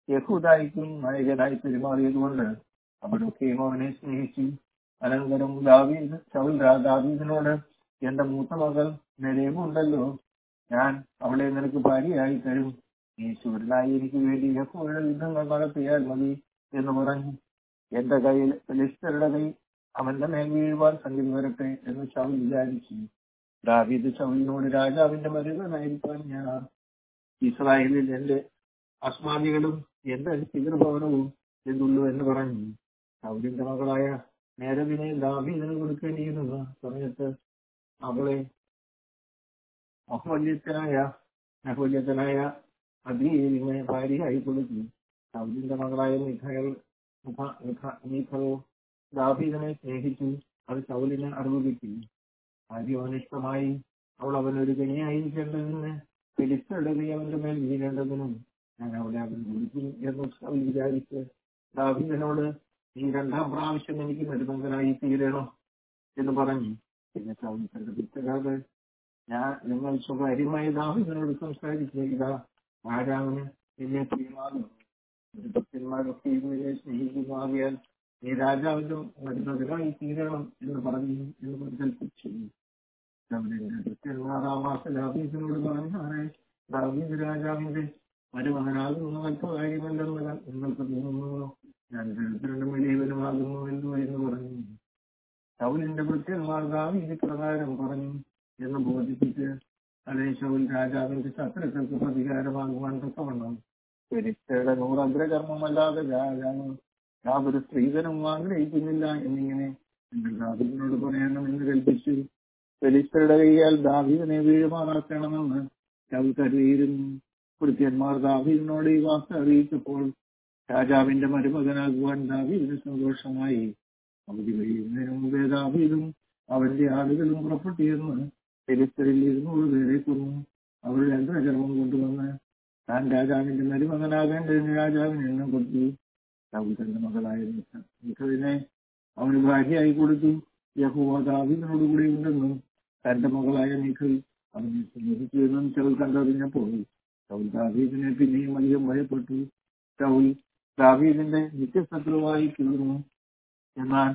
യഹൂദായിക്കും നായകനായി പെരുമാറിയതുകൊണ്ട് അവരൊക്കെയും അവനെ സ്നേഹിച്ചു അനന്തരം ദാവീദ് ശൗൽ രാ- ദാവീദിനോട് എന്റെ മൂത്ത മകൾ നിലയമുണ്ടല്ലോ ഞാൻ അവളെ നിനക്ക് ഭാര്യയായി തരും നീ ശൂരനായി എനിക്ക് വേണ്ടി യഹോവയുടെ യുദ്ധങ്ങൾ നടത്തിയാൽ മതി എന്ന് പറഞ്ഞു എന്റെ കയ്യിൽ ഫിലിസ്തരുടെ കൈ അവന്റെ മേൽ വീഴുവാൻ സംഗതി വരട്ടെ എന്ന് ശൗൽ വിചാരിച്ചു ദാവീദ് ശൗലിനോട് രാജാവിന്റെ മരുന്നായിരിക്കാൻ ഞാൻ ഇസ്രായേലിൽ എന്റെ അസ്മാദികളും എന്റെ പിതൃഭവനവും എന്തുള്ളൂ എന്ന് പറഞ്ഞു ശൗലിന്റെ മകളായ നേരവിനെ ദാവീദിന് കൊടുക്കേണ്ടിയിരുന്ന സമയത്ത് അവളെ അഹോല്യത്തനായ അഹോല്യത്തനായ അബിയേലിനെ ഭാര്യയായി കൊടുത്തു ശൗലിന്റെ മകളായ മിഖായൽ മുഖ- മിഖ- മീഖലോ ദാവീദിനെ സ്നേഹിച്ചു അത് ശൗലിനെ അറിവ് കിട്ടി കാര്യമനിഷ്ടമായി അവൾ അവനൊരു കനിയായിരിക്കേണ്ടതിന് ഫിലിസ്തയുടെ കൈ അവന്റെ മേൽ വീഴേണ്ടതിനും ഞാൻ അവളെ അവൻ വിളിക്കും എന്ന് ശൗൽ വിചാരിച്ച് ദാവീദിനോട് നീ രണ്ടാം പ്രാവശ്യം എനിക്ക് മരുമകനായി തീരണം എന്ന് പറഞ്ഞു പിന്നെ ശൗൽ തന്റെ പിറ്റകാല് ഞാൻ നിങ്ങൾ സ്വകാര്യമായി ദാവീദിനോട് സംസാരിക്കുക ആരാവിന് നിന്നെ പ്രിയമാകുന്നു ഭക്തന്മാരൊക്കെ ഇവരെ സ്നേഹിക്കുന്നു ആകിയാൽ നീ രാജാവിന്റെ മരുമകനായി തീരണം എന്ന് പറഞ്ഞു എന്ന് കൽപ്പിച്ചു ദാവീദിനോട് പറഞ്ഞാറേ ദാവീദ് രാജാവിന്റെ മരുമകനാകുന്നു അല്പ കാര്യമല്ലെന്ന് നിങ്ങൾക്ക് തോന്നുന്നു ഞാൻ ദരിദ്രനും വലിയവനുമാകുന്നുവല്ലോ എന്ന് പറഞ്ഞു ശൗലിന്റെ ഭൃത്യന്മാർ ദാവീദ് പ്രകാരം പറഞ്ഞു എന്ന് ബോധിപ്പിച്ച് അതേ ശൗൽ രാജാവിന്റെ ശത്രുക്കൾക്ക് പ്രതികാരമാകുവാൻ തക്കവണ്ണം ഫെരിസ്തയുടെ നൂറ് അഗ്രകർമ്മമല്ലാതെ രാജാവ് യാതൊരു സ്ത്രീധനം ആഗ്രഹിക്കുന്നില്ല എന്നിങ്ങനെ നിങ്ങൾ ദാവീദിനോട് പറയണമെന്ന് കൽപ്പിച്ചു ഫെലിസ്തരുടെ കൈയാൽ ദാവീദിനെ വീഴുമാറാക്കണമെന്ന് ശൗൽ കരുതിയിരുന്നു കൃത്യന്മാർ ദാവീദിനോട് ഈ വാർത്ത അറിയിച്ചപ്പോൾ രാജാവിന്റെ മരുമകനാകുവാൻ ദാവീദിന് സന്തോഷമായി അവധി കഴിയുന്നതിന് മുമ്പേ ദാവീദും അവന്റെ ആളുകളും പുറപ്പെട്ടിരുന്ന് ഫെലിസ്തരിൽ ഇരുന്നൂറ് പേരെ കൊന്നു അവരുടെ യന്ത്രചർമ്മം കൊണ്ടുവന്ന് താൻ രാജാവിന്റെ മരുമകനാകേണ്ടതിന് രാജാവിന് എണ്ണം കൊടുത്തു ശൗൽ തന്റെ മകളായ മിഖവിനെ അവന് ഭാര്യയായി കൊടുത്തു യഹോവ ദാവീദിനോടുകൂടി ഉണ്ടെന്നും തന്റെ മകളായ മിഖൽ അവനെ സ്നേഹിച്ചു എന്നും ശൗൽ കണ്ടറിഞ്ഞപ്പോൾ ശൗൽ ദാവീദിനെ പിന്നെയും അധികം ഭയപ്പെട്ടു ശൗൽ ദാവീദിന്റെ നിത്യശത്രുവായി തീർന്നു എന്നാൽ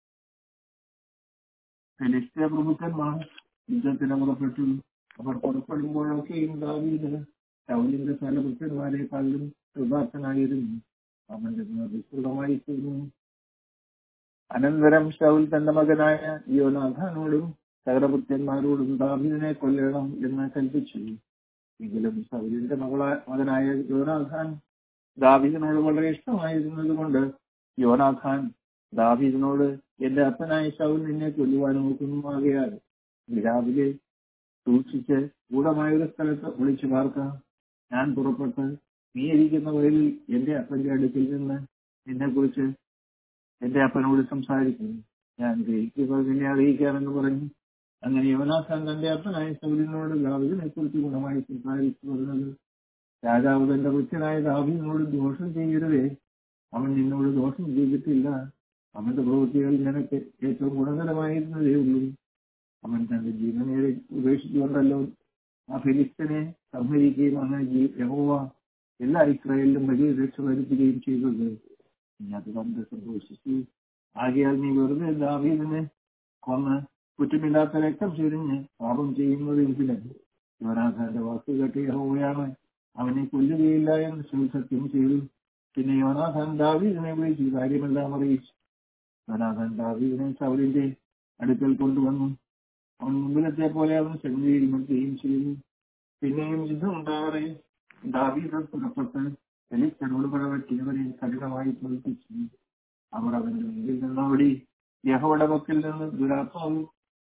ഫെലിസ്തീയ പ്രഭുക്കന്മാർ യുദ്ധത്തിന് പുറപ്പെട്ടു അവർ പുറപ്പെടുമ്പോഴൊക്കെയും ദാവീദ് ശൗലിന്റെ പല പുത്രന്മാരെക്കാളും കൃപാർത്ഥനായിരുന്നു അവന്റെ വിസ്തൃതമായി തീർന്നു അനന്തരം ശൗൽ തന്റെ മകനായ യോനാഥാനോടും സകലപുത്രന്മാരോടും ദാവീദിനെ കൊല്ലണം എന്ന് കൽപ്പിച്ചു എങ്കിലും സൗലിന്റെ മകളായ മകനായ യോനാഥാൻ ദാവീദിനോട് വളരെ ഇഷ്ടമായിരുന്നത് കൊണ്ട് യോനാഥാൻ ദാവീദിനോട് എന്റെ അപ്പനായ ശൗൽ നിന്നെ കൊല്ലുവാൻ നോക്കുന്നു ആകയാൽ നീ രാവിലെ സൂക്ഷിച്ച് ഗൂഢമായ ഒരു സ്ഥലത്ത് ഒളിച്ചു പാർക്കാം ഞാൻ പുറപ്പെട്ട് നീ ഇരിക്കുന്ന വയലിൽ എന്റെ അപ്പന്റെ അടുക്കിൽ നിന്ന് നിന്നെ കുറിച്ച് എന്റെ അപ്പനോട് സംസാരിക്കും ഞാൻ ഗ്രഹിക്കുക നിന്നെ അറിയിക്കാമെന്ന് പറഞ്ഞു അങ്ങനെ യോനാഥാൻ തന്റെ അപ്പനായ സൗലിനോട് ദാവീദിനെ കുറിച്ച് ഗുണമായി സംസാരിച്ചു വരുന്നത് രാജാവ് തന്റെ കൊച്ചനായ ദാവീദിനോട് ദോഷം ചെയ്യരുതേ അവൻ നിന്നോട് ദോഷം ചെയ്തിട്ടില്ല അവന്റെ പ്രവൃത്തികൾ നിനക്ക് ഏറ്റവും ഗുണകരമായിരുന്നതേ ഉള്ളൂ അവൻ തന്റെ ജീവനെ ഉപേക്ഷിച്ചുകൊണ്ടല്ലോ ആ ഫിലിസ്തനെ സംഹരിക്കുകയും അങ്ങനെ ജീ- യഹോവ എല്ലാ ഇസ്രായേലിലും വലിയ രക്ഷ വരുത്തുകയും ചെയ്തത് നീ അത് കണ്ട് സന്തോഷിച്ചു ആകയാൽ നീ വെറുതെ ദാവീദിനെ കൊന്ന് കുറ്റമില്ലാത്ത രക്തം ചൊരിഞ്ഞ് പാപം ചെയ്യുന്നത് എന്തിന് യോനാഥാന്റെ വാക്ക് കേട്ട് യഹോവയാണ് അവനെ കൊല്ലുകയില്ല എന്ന് ശിവ സത്യം ചെയ്തു പിന്നെ യോനാഥാൻ ദാവീദിനെ വിളിച്ചു കാര്യമെല്ലാം അറിയിച്ചു യോനാഥാൻ ദാവീദിനെ സൗലിന്റെ അടുക്കൽ കൊണ്ടുവന്നു അവൻ മുമ്പിലത്തെ പോലെ അവൻ ശരീരം മറ്റുകയും ചെയ്തു പിന്നെയും യുദ്ധം ഉണ്ടാകാതെ ദാവീദ് പുറപ്പെട്ട് ഫെലിസ്തനോട് പഴവറ്റി അവരെ കഠിനമായി തോൽപ്പിച്ചു അവർ അവന്റെ മുമ്പിൽ നിന്നോടി യഹോയുടെ പക്കൽ നിന്ന് ദുരാത്മാവ്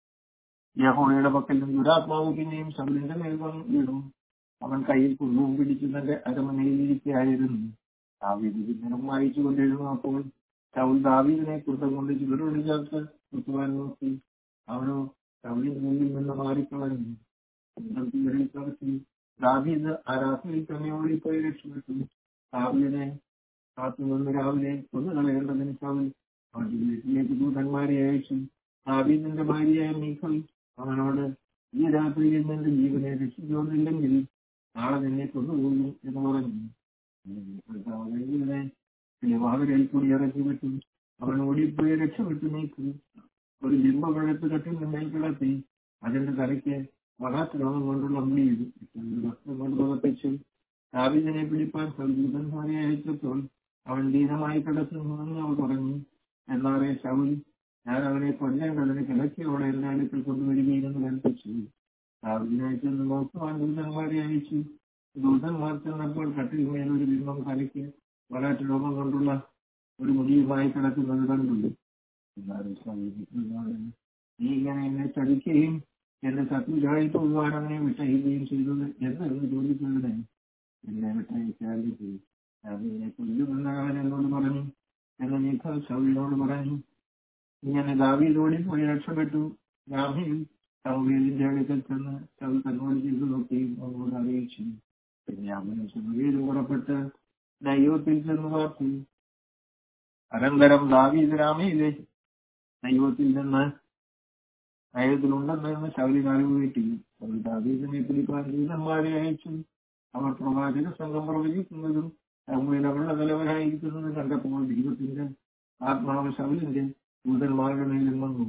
യഹോയുടെ പക്കൽ നിന്ന് ദുരാത്മാവ് പിന്നെയും ശബരിന്റെ മേൽ വന്ന് വീണു അവൻ കയ്യിൽ കുടുംബവും പിടിച്ചു തന്റെ അരമനയിൽ ഇരിക്കുകയായിരുന്നു ദാവീദ് പിന്നീടും വായിച്ചു കൊണ്ടിരുന്നു അപ്പോൾ ശൗൽ ദാവീദിനെ കുറിച്ച് കൊണ്ട് ചുവരോട് ചേർത്ത് കുത്തുവാൻ നോക്കി അവനോ ശൗലിന്റെ മുമ്പിൽ നിന്ന് മാറിക്കളഞ്ഞു എന്നിട്ട് ഇവരിൽ കടത്തി ദാവീദ് ആ രാത്രിയിൽ തന്നെ ഓടിപ്പോയി രക്ഷപ്പെട്ടു രാവിലെ കാത്തു നിന്ന് രാവിലെ കൊന്നു കളയേണ്ടതിന് ശൗൽ അവന്റെ വീട്ടിലേക്ക് ദൂതന്മാരെ അയച്ചു ദാവീദിന്റെ ഭാര്യയായ മീഖൽ അവനോട് ഈ രാത്രിയിൽ നിന്റെ ജീവനെ രക്ഷിച്ചുകൊണ്ടില്ലെങ്കിൽ നാളെ നിന്നെ കൊന്നുപോകും എന്ന് പറഞ്ഞു കർത്താവേ, വാതിലിൽ കൂടി ഇറക്കി വിട്ടു അവൻ ഓടിപ്പോയി രക്ഷപ്പെട്ടു നീക്കി ഒരു ബിംബമെടുത്ത് കട്ടിൽ മേൽ കിടത്തി അതിന്റെ തലയ്ക്ക് വളാത്തിലോകം കൊണ്ടുള്ള മുടി വസ്ത്രം കൊണ്ട് പുറപ്പിച്ചു ദാവീദിനെ പിടിപ്പാൻ സൗദൂതന്മാരെ അയച്ചപ്പോൾ അവൻ ദീനമായി കിടക്കുന്നുവെന്ന് അവൾ പറഞ്ഞു എന്നാറേ ശൗൽ ഞാൻ അവനെ കൊല്ലേണ്ടതിന് കിടക്കിയോടെ എന്റെ അടുക്കൽ കൊണ്ടുവരികയെന്ന് കൽപ്പിച്ചു ദാവീദിനെ ചെന്ന് നോക്കുവാൻ ദൂതന്മാരെ അയച്ചു ദൂതന്മാർ ചെന്നപ്പോൾ കട്ടിൽ മേൽ ഒരു ബിംബം തലയ്ക്ക് വളാറ്റ് രോഗം കൊണ്ടുള്ള ഒരു മുടിയുമായി കിടക്കുന്നത് കണ്ടു എന്നാലും ശൗൽ നീ ഇങ്ങനെ എന്നെ ചതിക്കുകയും എന്റെ ശത്രുക്കളായി പോകുവാൻ അവനെ വിട്ടയക്കുകയും ചെയ്തത് എന്തെന്ന് ചോദിച്ചതിന് എന്നെ വിട്ടയക്കാതെ ഞാൻ നിന്നെ കൊല്ലുമെന്ന് അവൻ എന്നോട് പറഞ്ഞു എന്ന് നീക്ക ശൗലിനോട് പറഞ്ഞു ഇങ്ങനെ ദാവീദോടി പോയി രക്ഷപ്പെട്ടു രാമയിൽ സൗകര്യത്തിന്റെ അടുക്കൽ ചെന്ന് ശൗൽ തന്നോട് ചെയ്തു നോക്കുകയും അവനോട് അറിയിച്ചു പിന്നെ അവന് സൗകര്യം പുറപ്പെട്ട് ദൈവത്തിൽ ചെന്ന് പാർത്തു അനന്തരം ദാവീദ് രാമയിലെ ദൈവത്തിൽ നിന്ന് നയത്തിലുണ്ടെന്ന് ശൗലിന് അറിവ് കിട്ടി ശൗൽ ദാവീദിനെ പിടിക്കാൻ ദൂതന്മാരെ അയച്ചു അവർ പ്രവാചക സംഘം പ്രവചിക്കുന്നതും തമ്മിൽ അവരുടെ നിലവരായിരിക്കുന്നതും കണ്ടപ്പോൾ ദൈവത്തിന്റെ ആത്മാവ് ശൗലിന്റെ ദൂതന്മാരുടെ മേലും വന്നു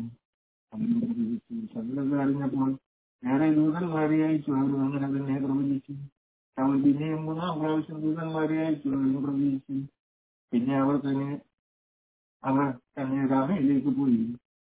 ശൗലത് അറിഞ്ഞപ്പോൾ വേറെ ദൂതന്മാരെ അയച്ചു അവർ അങ്ങനെ തന്നെ പ്രവചിച്ചു ശൗൽ പിന്നെയും മൂന്നാം പ്രാവശ്യം ദൂതന്മാരെ അയച്ചു അവരും പ്രവചിച്ചു പിന്നെ അവർ തന്നെ അവർ തന്നെ രാമയിലേക്ക് പോയി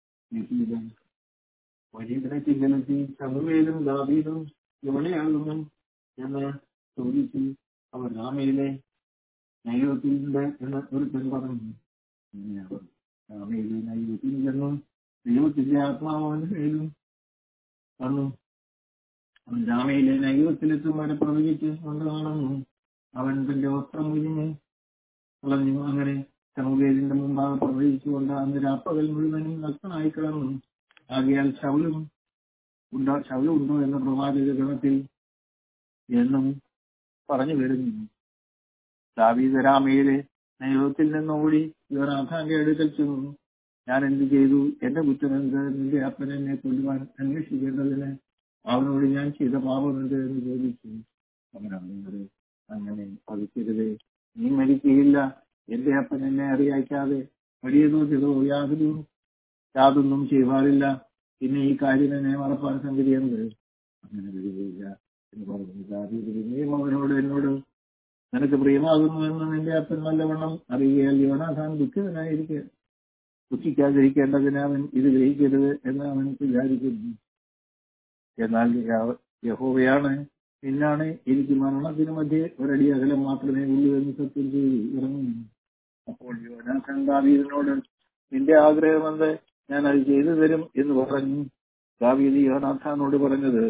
വലിയ ചിന്തനെത്തി സമൂഹയിലും ദാവീദും എവിടെയാകുന്നു എന്ന് ചോദിച്ചു അവർ രാമയിലെ നൈവത്തിലുണ്ട് എന്ന് ഒരു പെൺ പറഞ്ഞു പിന്നെ അവർ രാമയിലെ നൈവത്തിൽ ചെന്നു ദൈവത്തിന്റെ ആത്മാവ് അവന്റെ മേലും വന്നു അവൻ രാമയിലെ നൈവത്തിലെത്തും വരെ പ്രവചിച്ച് കൊണ്ട് നടന്നു അവൻ തന്റെ വസ്ത്രം മുരിഞ്ഞ് കളഞ്ഞു അങ്ങനെ സമൂഹത്തിന്റെ മുമ്പാകെ പ്രവചിച്ചുകൊണ്ട് അന്ന് രാപ്പകൽ മുഴുവനും നഗ്നനായി കിടന്നു ആകയാൽ ശൗലും ഉണ്ടോ ശൗലും ഉണ്ടോ എന്ന പ്രവാചക ഗണത്തിൽ എന്നും പറഞ്ഞു വരുന്നു ദാവീദ് രാമയിലെ നൈവത്തിൽ നിന്ന് ഓടി യുവനാഥാന്റെ അടുക്കൽ ചെന്നു ഞാൻ എന്ത് ചെയ്തു എന്റെ കുറ്റം എന്ത് നിന്റെ അപ്പൻ എന്നെ കൊല്ലുവാൻ അന്വേഷിക്കേണ്ടതിന് അവനോട് ഞാൻ ചെയ്ത പാപം എന്ത് എന്ന് ചോദിച്ചു അവൻ അവനോട് അങ്ങനെ പതിക്കരുത് നീ മരിക്കുകയില്ല എന്റെ അപ്പൻ എന്നെ അറിയിക്കാതെ വലിയതോ ചെറോ യാതൊരു യാതൊന്നും ചെയ്യുവാറില്ല പിന്നെ ഈ കാര്യം എന്നെ മറപ്പാൻ സംഗതി എന്ത് അങ്ങനെ വരികയില്ല എന്ന് പറഞ്ഞു ദാവീദ് പിന്നെയും അവനോട് എന്നോട് നിനക്ക് പ്രിയമാകുന്നു എന്ന് നിന്റെ അപ്പൻ നല്ലവണ്ണം അറിയുകയാൽ യോനാഥാൻ ദുഃഖിതനായിരിക്കുക ദുഃഖിക്കാതിരിക്കേണ്ടതിന് അവൻ ഇത് ഗ്രഹിക്കരുത് എന്ന് അവൻ വിചാരിക്കുന്നു എന്നാൽ യാവ- യഹോവയാണ് പിന്നാണ് എനിക്ക് മരണത്തിന് മധ്യേ ഒരടി അകലം മാത്രമേ ഉള്ളൂ എന്ന് സത്യം ചെയ്തു ഇറങ്ങുന്നു അപ്പോൾ യോനാഥൻ ദാവീദിനോട് നിന്റെ ആഗ്രഹം എന്ത് ഞാൻ അത് ചെയ്തു തരും എന്ന് പറഞ്ഞു ദാവീദ് യോനാഥാനോട് പറഞ്ഞത്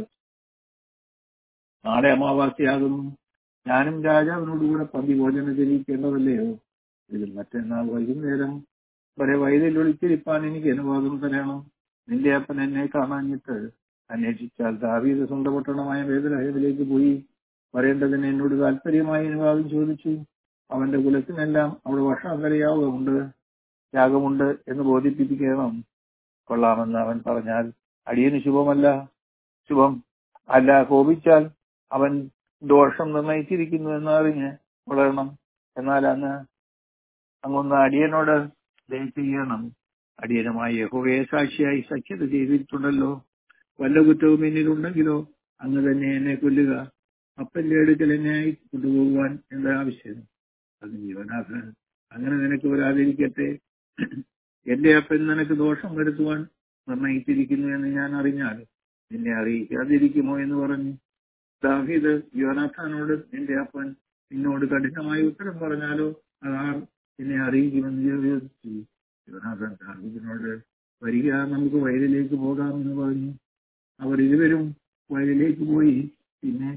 നാളെ അമാവാസ്യയാകുന്നു ഞാനും രാജാവിനോട് കൂടെ പന്തി ഭോജനം ചെയ്യിക്കേണ്ടതല്ലയോ ഇതിൽ മറ്റന്നാൾ വൈകുന്നേരം വരെ വയലിൽ ഒളിച്ചിരിപ്പാൻ എനിക്ക് അനുവാദം തരണം നിന്റെ അപ്പൻ എന്നെ കാണാഞ്ഞിട്ട് അന്വേഷിച്ചാൽ ദാവീദ് സ്വന്തം പട്ടണമായ വേദലഹേമിലേക്ക് പോയി വരേണ്ടതിന് എന്നോട് താല്പര്യമായ അനുവാദം ചോദിച്ചു അവന്റെ കുലത്തിനെല്ലാം അവിടെ വർഷാന്തരയാവുമുണ്ട് യാഗമുണ്ട് എന്ന് ബോധിപ്പിക്കണം കൊള്ളാമെന്ന് അവൻ പറഞ്ഞാൽ അടിയന് ശുഭമല്ല ശുഭം അല്ല കോപിച്ചാൽ അവൻ ദോഷം നിർണയിച്ചിരിക്കുന്നു എന്നറിഞ്ഞ് വളരണം എന്നാൽ അങ്ങ് അങ്ങൊന്ന് അടിയനോട് ദയ ചെയ്യണം അടിയനുമായി യഹോവയെ സാക്ഷിയായി സഖ്യത ചെയ്തിട്ടുണ്ടല്ലോ വല്ല കുറ്റവും എന്നിലുണ്ടെങ്കിലോ അങ്ങ് തന്നെ എന്നെ കൊല്ലുക അപ്പന്റെ അടുക്കൽ എന്നെ കൊണ്ടുപോകുവാൻ എന്താ ആവശ്യം അത് ജീവനാഥൻ അങ്ങനെ നിനക്ക് വരാതിരിക്കട്ടെ എന്റെ അപ്പൻ നിനക്ക് ദോഷം വരുത്തുവാൻ നിർണയിച്ചിരിക്കുന്നു എന്ന് ഞാൻ അറിഞ്ഞാൽ നിന്നെ അറിയിക്കാതിരിക്കുമോ എന്ന് പറഞ്ഞു ദാവീദ് യോനാഥാനോട് നിന്റെ അപ്പൻ നിന്നോട് കഠിനമായ ഉത്തരം പറഞ്ഞാലോ അതാർ എന്നെ അറിയിക്കുമെന്ന് ചോദിച്ചു യോനാഥൻ ദാവീദിനോട് വരിക നമുക്ക് വയലിലേക്ക് പോകാമെന്ന് പറഞ്ഞു അവർ ഇരുവരും വയലിലേക്ക് പോയി പിന്നെ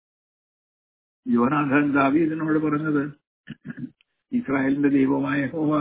യോനാഥൻ ദാവീദിനോട് പറഞ്ഞത് ഇസ്രായേലിന്റെ ദൈവമായ ഹോവ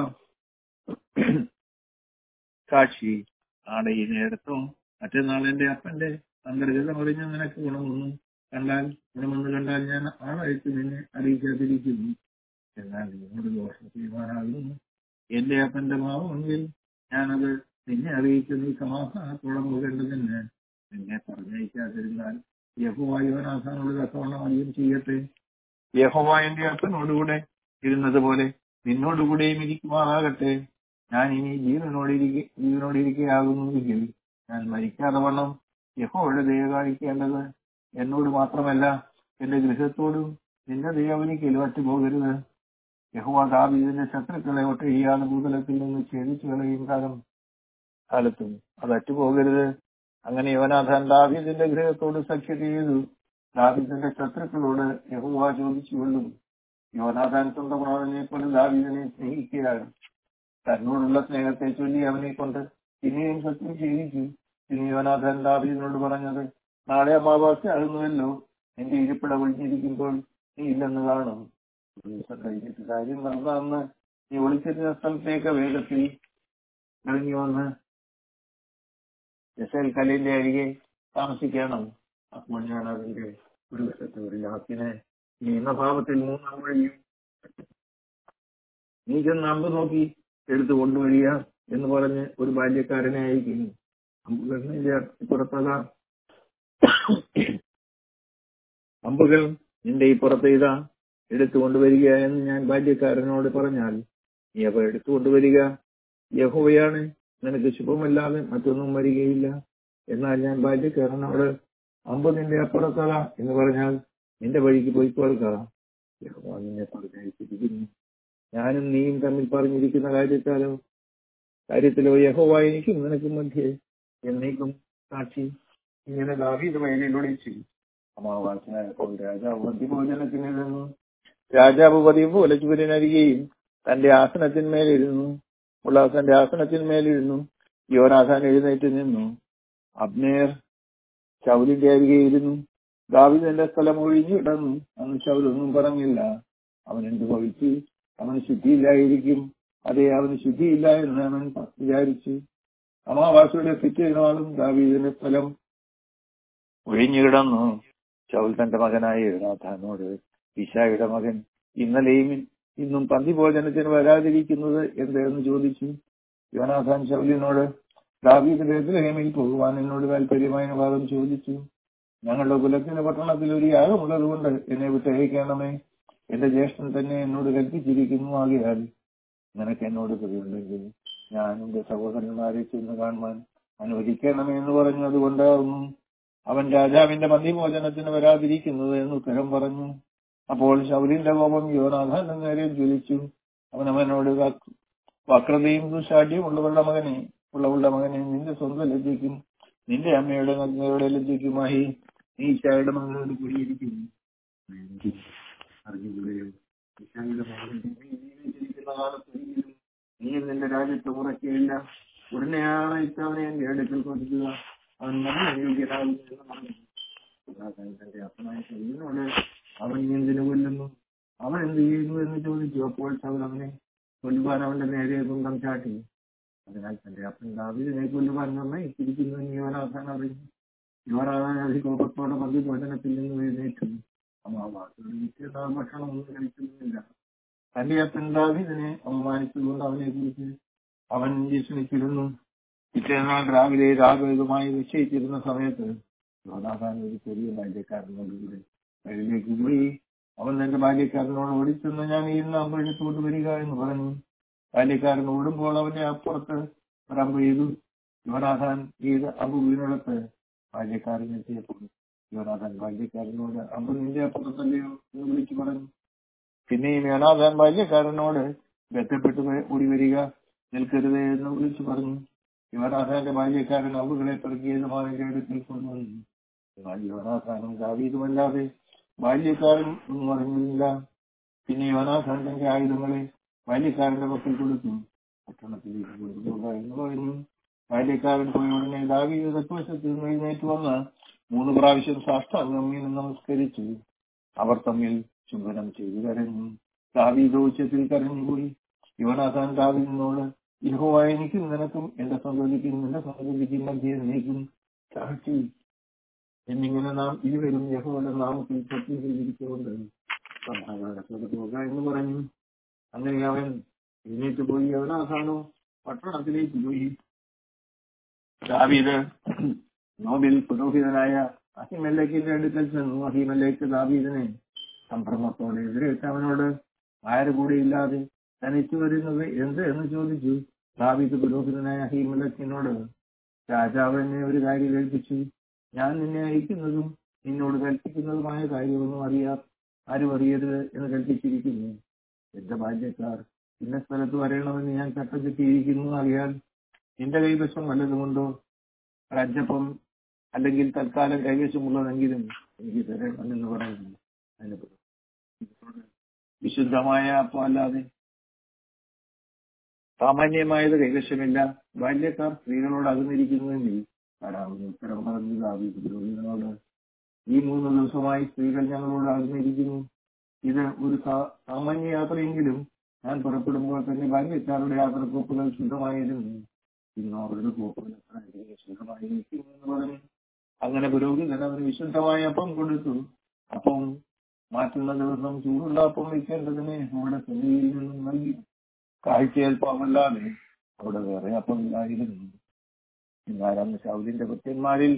സാക്ഷി നാളെ ഈ നേരത്തും മറ്റന്നാൾ എന്റെ അപ്പന്റെ അന്തർഗതം അറിഞ്ഞ നിനക്ക് ഗുണമൊന്നും കണ്ടാൽ ഗുണമെന്ന് കണ്ടാൽ ഞാൻ ആളയച്ച് നിന്നെ അറിയിക്കാതിരിക്കുന്നു എന്നാൽ നിന്നോട് ദോഷം ചെയ്യുവാനാകുന്നു എന്റെ അപ്പന്റെ ഭാവമെങ്കിൽ ഞാനത് നിന്നെ അറിയിച്ച് നീ സമാധാനത്തോടെ പോകേണ്ടതിന് നിന്നെ പറഞ്ഞയക്കാതിരുന്നാൽ യഹോവായുവനാഥാനോട് തക്കവണ്ണം അധികം ചെയ്യട്ടെ യഹോവ എന്റെ അപ്പനോടുകൂടെ ഇരുന്നതുപോലെ നിന്നോടുകൂടെയും ഇരിക്കുമാറാകട്ടെ ഞാൻ ഇനി ജീവനോടിരിക്കെ ജീവനോടിരിക്കുകയാകുന്നുവെങ്കിൽ ഞാൻ മരിക്കാതെ വണ്ണം യഹോയുടെ ദയ കാണിക്കേണ്ടത് എന്നോട് മാത്രമല്ല എന്റെ ഗൃഹത്തോടും നിന്റെ ദൈവനിക്കലും അറ്റുപോകരുത് യഹോവ ദാവീദിന്റെ ശത്രുക്കളെ ഒട്ടഴിയാതെ ഭൂതലത്തിൽ നിന്ന് ഛേദിച്ചു കളയും കാലം കാലത്തും അത് അറ്റുപോകരുത് അങ്ങനെ യോനാഥാൻ ദാവീദിന്റെ ഗൃഹത്തോട് സഖ്യത ചെയ്തു ദാവീദിന്റെ ശത്രുക്കളോട് യഹോവ ചോദിച്ചുകൊള്ളും യോനാഥാൻ സ്വന്തം പ്രാണനെ പോലെ ദാവീദിനെ സ്നേഹിക്കുകയാണ് തന്നോടുള്ള സ്നേഹത്തെ ചൊല്ലി അവനെ കൊണ്ട് പിന്നെയും സത്യം ചെയ്യിച്ചു പിന്നെ യോനാഥൻ ദാവീദിനോട് പറഞ്ഞത് നാളെ അമാവാസ്യ ആകുന്നുവല്ലോ എന്റെ ഇരിപ്പിട ഒഴിഞ്ഞിരിക്കുമ്പോൾ നീ ഇല്ലെന്ന് കാണും ഒരു ദിവസം കഴിഞ്ഞിട്ട് കാര്യം നടന്നന്ന് നീ ഒളിച്ചിരുന്ന സ്ഥലത്തേക്ക് വേഗത്തിൽ ഇറങ്ങി വന്ന് ജസൽ കല്ലിന്റെ അരികെ താമസിക്കണം അപ്പോൾ ഞാൻ അതിന്റെ ഒരു വശത്ത് ഒരു ലാക്കിനെ നീ എന്ന ഭാവത്തിൽ മൂന്നാം വഴിയും നീ ചെന്ന് അമ്പ് നോക്കി എടുത്തു കൊണ്ടുവരിക എന്ന് പറഞ്ഞ് ഒരു ബാല്യക്കാരനെ അയക്കുന്നു അമ്പുകൾ നിന്റെ പുറത്തതാ അമ്പുകൾ നിന്റെ ഈ പുറത്ത് ഇതാ എടുത്തു കൊണ്ടുവരിക എന്ന് ഞാൻ ബാല്യക്കാരനോട് പറഞ്ഞാൽ നീ അവ എടുത്തു കൊണ്ടുവരിക യഹോവയാണ് നിനക്ക് ശുഭമല്ലാതെ മറ്റൊന്നും വരികയില്ല എന്നാൽ ഞാൻ ബാല്യക്കാരനോട് അമ്പ് നിന്റെ അപ്പുറത്തത എന്ന് പറഞ്ഞാൽ നിന്റെ വഴിക്ക് പോയിക്കൊള്ളുക യഹോവ നിന്നെ പറഞ്ഞയച്ചിരിക്കുന്നു ഞാനും നീയും തമ്മിൽ പറഞ്ഞിരിക്കുന്ന കാര്യത്താലോ കാര്യത്തിലോ യഹോവ എനിക്കും നിനക്കും മധ്യേ എന്നേക്കും സാക്ഷി ഇങ്ങനെ ദാവീദ് വയലിലൊളിച്ചു അമാവാസനായപ്പോൾ രാജാവ് മധ്യഭോജനത്തിന് നിന്നു രാജാവ് പതിവ് പോലെ ചുവരിനരികെയും തന്റെ ആസനത്തിന്മേലിരുന്നു ഉള്ളാസന്റെ ആസനത്തിന്മേലിരുന്നു യോനാഥാൻ എഴുന്നേറ്റ് നിന്നു അബ്നേർ ശൗലിന്റെ അരികെ ഇരുന്നു ദാവിദന്റെ സ്ഥലം ഒഴിഞ്ഞു കിടന്നു അന്ന് ശൗലൊന്നും പറഞ്ഞില്ല അവൻ എന്ത് ഭവിച്ചു അവന് ശുദ്ധിയില്ലായിരിക്കും അതെ അവന് ശുദ്ധിയില്ല എന്ന് അവൻ വിചാരിച്ചു അമാവാസിയുടെ പിറ്റേനാളും ദാവീദിന്റെ സ്ഥലം ഒഴിഞ്ഞു കിടന്നു ശൗൽ തന്റെ മകനായ യോനാഥാനോട് ഇഷായുടെ മകൻ ഇന്നലെയും ഇന്നും പന്തി ഭോജനത്തിന് വരാതിരിക്കുന്നത് എന്തെന്ന് ചോദിച്ചു യോനാഥാൻ ശൗലിനോട് ദാവീദ് ബേത്ലഹേമിൽ പോകുവാൻ എന്നോട് താല്പര്യമായ ഭാഗം ചോദിച്ചു ഞങ്ങളുടെ കുലത്തിന്റെ പട്ടണത്തിൽ ഒരു യാഗമുള്ളത് കൊണ്ട് എന്നെ വിട്ടയക്കണമേ എന്റെ ജ്യേഷ്ഠൻ തന്നെ എന്നോട് കൽപ്പിച്ചിരിക്കുന്നു ആകയാൽ നിനക്ക് എന്നോട് കൃതിയുണ്ടെങ്കിൽ ഞാൻ എന്റെ സഹോദരന്മാരെ ചെന്ന് കാണുവാൻ അനുവദിക്കണമേ എന്ന് പറഞ്ഞു അതുകൊണ്ടാകുന്നു അവൻ രാജാവിന്റെ മന്ദിഭോജനത്തിന് വരാതിരിക്കുന്നത് എന്ന് ഉത്തരം പറഞ്ഞു അപ്പോൾ ശൗലിന്റെ കോപം യോനാഥാന്റെ നേരെ ജ്വലിച്ചു അവൻ അവനോട് വക്- വക്രതയും ദുശാഠ്യവും ഉള്ളവരുടെ മകനെ ഉള്ളവളുടെ മകനെ നിന്റെ സ്വന്തം ലജ്ജയ്ക്കും നിന്റെ അമ്മയുടെ നഗ്നയുടെ ലജ്ജയ്ക്കുമായി നീ ഈശായുടെ മകനോട് കൂടിയിരിക്കുന്നു എനിക്ക് അറിഞ്ഞുകൂടെയോ ഈശായുടെ മകൻ നീ ജീവിച്ചിരിക്കുന്ന കാലത്തൊരിക്കലും നീ നിന്റെ രാജ്യത്ത് ഉറക്കുകയില്ല ഉടനെയാണ് ഇത്തവണ എന്റെ അടുക്കൽ കൊടുക്കുക അവൻ നല്ല യോഗ്യനാകുന്നു എന്ന് പറഞ്ഞു യോനാഥാൻ തന്റെ അപ്പനായ ശൗലിനോട് അവൻ നീ എന്തിനു കൊല്ലുന്നു അവൻ എന്ത് ചെയ്യുന്നു എന്ന് ചോദിച്ചു അപ്പോൾ ശൗൽ അവനെ കൊല്ലുവാൻ അവന്റെ നേരെ കുന്തം ചാട്ടി അതിനാൽ തന്റെ അപ്പൻ ദാവീദിനെ കൊല്ലുവാൻ നിർണയിച്ചിരിക്കുന്നു എന്ന് യോനാഥാൻ അറിഞ്ഞു യോനാഥാൻ അതികോപത്തോടെ മതി ഭോജനത്തിൽ നിന്ന് എഴുന്നേറ്റു അമാവാസോട് നിത്യനാൾ ഭക്ഷണം ഒന്നും കഴിക്കുന്നില്ല തന്റെ അപ്പൻ ദാവീദിനെ അപമാനിച്ചുകൊണ്ട് അവനെ കുറിച്ച് അവൻ വിസ്മിച്ചിരുന്നു പിറ്റേന്നാൾ രാവിലെ രാഘവതുമായി നിശ്ചയിച്ചിരുന്ന സമയത്ത് യോനാഥാൻ ഒരു ചെറിയ ബാല്യക്കാരനോടുകൂടി വഴിയിലേക്ക് പോയി അവൻ തന്റെ ബാല്യക്കാരനോട് ഓടിച്ചെന്ന് ഞാൻ ഇന്ന് അമ്പഴത്തോട്ട് വരിക എന്ന് പറഞ്ഞു ബാല്യക്കാരൻ ഓടുമ്പോൾ അവന്റെ അപ്പുറത്ത് ഒരമ്പ് ചെയ്തു യോനാഥാൻ ചെയ്ത് അമ്പ് വീണിടത്ത് ബാല്യക്കാരൻ എത്തിയപ്പോൾ യോനാഥാൻ ബാല്യക്കാരനോട് അമ്പ് നിന്റെ അപ്പുറത്തല്ലയോ എന്ന് വിളിച്ചു പറഞ്ഞു പിന്നെയും യോനാഥാൻ ബാല്യക്കാരനോട് ബന്ധപ്പെട്ട് ഓടി വരിക നിൽക്കരുത് എന്ന് വിളിച്ചു പറഞ്ഞു യോനാഥാന്റെ ബാല്യക്കാരൻ അമ്പുകളെ പെറുക്കിയത് മകന്റെ അടുക്കൽ കൊണ്ടുവന്നു എന്നാൽ യോനാഥാനും ദാവീദുമല്ലാതെ ബാല്യക്കാരൻ ഒന്നും അറിഞ്ഞില്ല പിന്നെ യോനാഥാൻ തന്റെ ആയുധങ്ങളെ ബാല്യക്കാരന്റെ പക്കൽ കൊടുത്തു പട്ടണത്തിലേക്ക് കൊണ്ടുപോകുക എന്ന് പറഞ്ഞു ബാല്യക്കാരൻ പോയ ഉടനെ ദാവീദ് തെക്കുവശത്ത് നിന്ന് എഴുന്നേറ്റ് വന്ന് മൂന്ന് പ്രാവശ്യം സാഷ്ടാംഗം വീണ് നമസ്കരിച്ചു അവർ തമ്മിൽ ചുംബനം ചെയ്തു കരഞ്ഞു ദാവീദ് ഉച്ചത്തിൽ കരഞ്ഞുപോയി യോനാഥാൻ ദാവീദിനോട് യഹോവ എനിക്കും നിനക്കും എന്റെ സന്തോഷിക്കും നിന്റെ സന്തോഷിക്കും മധ്യേ നീക്കും സാക്ഷി എന്നിങ്ങനെ നാം ഇരുവരും യഹോയുടെ നാമത്തിൽ സത്യം ചെയ്തിരിക്കുന്നുണ്ട് സമാധാനത്തോടെ പോക എന്ന് പറഞ്ഞു അങ്ങനെ അവൻ എഴുന്നേറ്റ് പോയി യവനാഥാനോ പട്ടണത്തിലേക്ക് പോയി ദാവീദ് നോബിൽ പുരോഹിതനായ അഹിമല്ലേക്കിന്റെ അടുക്കൽ ചെന്നു അഹിമല്ലേക്ക് ദാവീദിനെ സംഭ്രമത്തോടെ എതിരേറ്റ് അവനോട് ആര് കൂടെയില്ലാതെ തനിച്ചു വരുന്നത് എന്ത് എന്ന് ചോദിച്ചു ദാവീദ് പുരോഹിതനായ ഹീമലക്കിനോട് രാജാവ് എന്നെ ഒരു കാര്യം ഏൽപ്പിച്ചു ഞാൻ നിന്നെ അയക്കുന്നതും നിന്നോട് കൽപ്പിക്കുന്നതുമായ കാര്യമൊന്നും അറിയാ ആരും അറിയരുത് എന്ന് കൽപ്പിച്ചിരിക്കുന്നു എന്റെ ബാല്യക്കാർ ഇന്ന സ്ഥലത്ത് വരണമെന്ന് ഞാൻ ചട്ടം കിട്ടിയിരിക്കുന്നു അറിയാൻ നിന്റെ കൈവശം വല്ലതുമുണ്ടോ ഒരഞ്ചപ്പം അല്ലെങ്കിൽ തൽക്കാലം കൈവശമുള്ളതെങ്കിലും എനിക്ക് തരണമെന്ന് പറയുന്നു അതിന് വിശുദ്ധമായ അപ്പം അല്ലാതെ സാമാന്യമായത് കൈവശമില്ല ബാല്യക്കാർ സ്ത്രീകളോട് അകന്നിരിക്കുന്നുവെങ്കിൽ കടാവിന് ഉത്തരം പറഞ്ഞു ദാവീദ് പുരോഹിതനോട് ഈ മൂന്ന് ദിവസമായി സ്ത്രീകൾ ഞങ്ങളോട് അകന്നിരിക്കുന്നു ഇത് ഒരു സാ- സാമാന്യ യാത്രയെങ്കിലും ഞാൻ പുറപ്പെടുമ്പോൾ തന്നെ ബാല്യക്കാരുടെ യാത്രക്കോപ്പുകൾ ശുദ്ധമായിരുന്നു ഇന്ന് അവരുടെ കോപ്പുകൾ എത്ര അധികം ശുദ്ധമായിരിക്കുന്നു എന്ന് പറഞ്ഞു അങ്ങനെ പുരോഹിതൻ അവന് വിശുദ്ധമായ അപ്പം കൊടുത്തു അപ്പം മാറ്റുന്ന ദിവസം ചൂടുള്ള അപ്പം വയ്ക്കേണ്ടതിന് അവിടെ സന്നിധിയിൽ നിന്നും നൽകി കാഴ്ചയേൽപ്പമല്ലാതെ അവിടെ വേറെ അപ്പമില്ലായിരുന്നു എന്നാൽ അന്ന് ശൗലിന്റെ ഭക്തന്മാരിൽ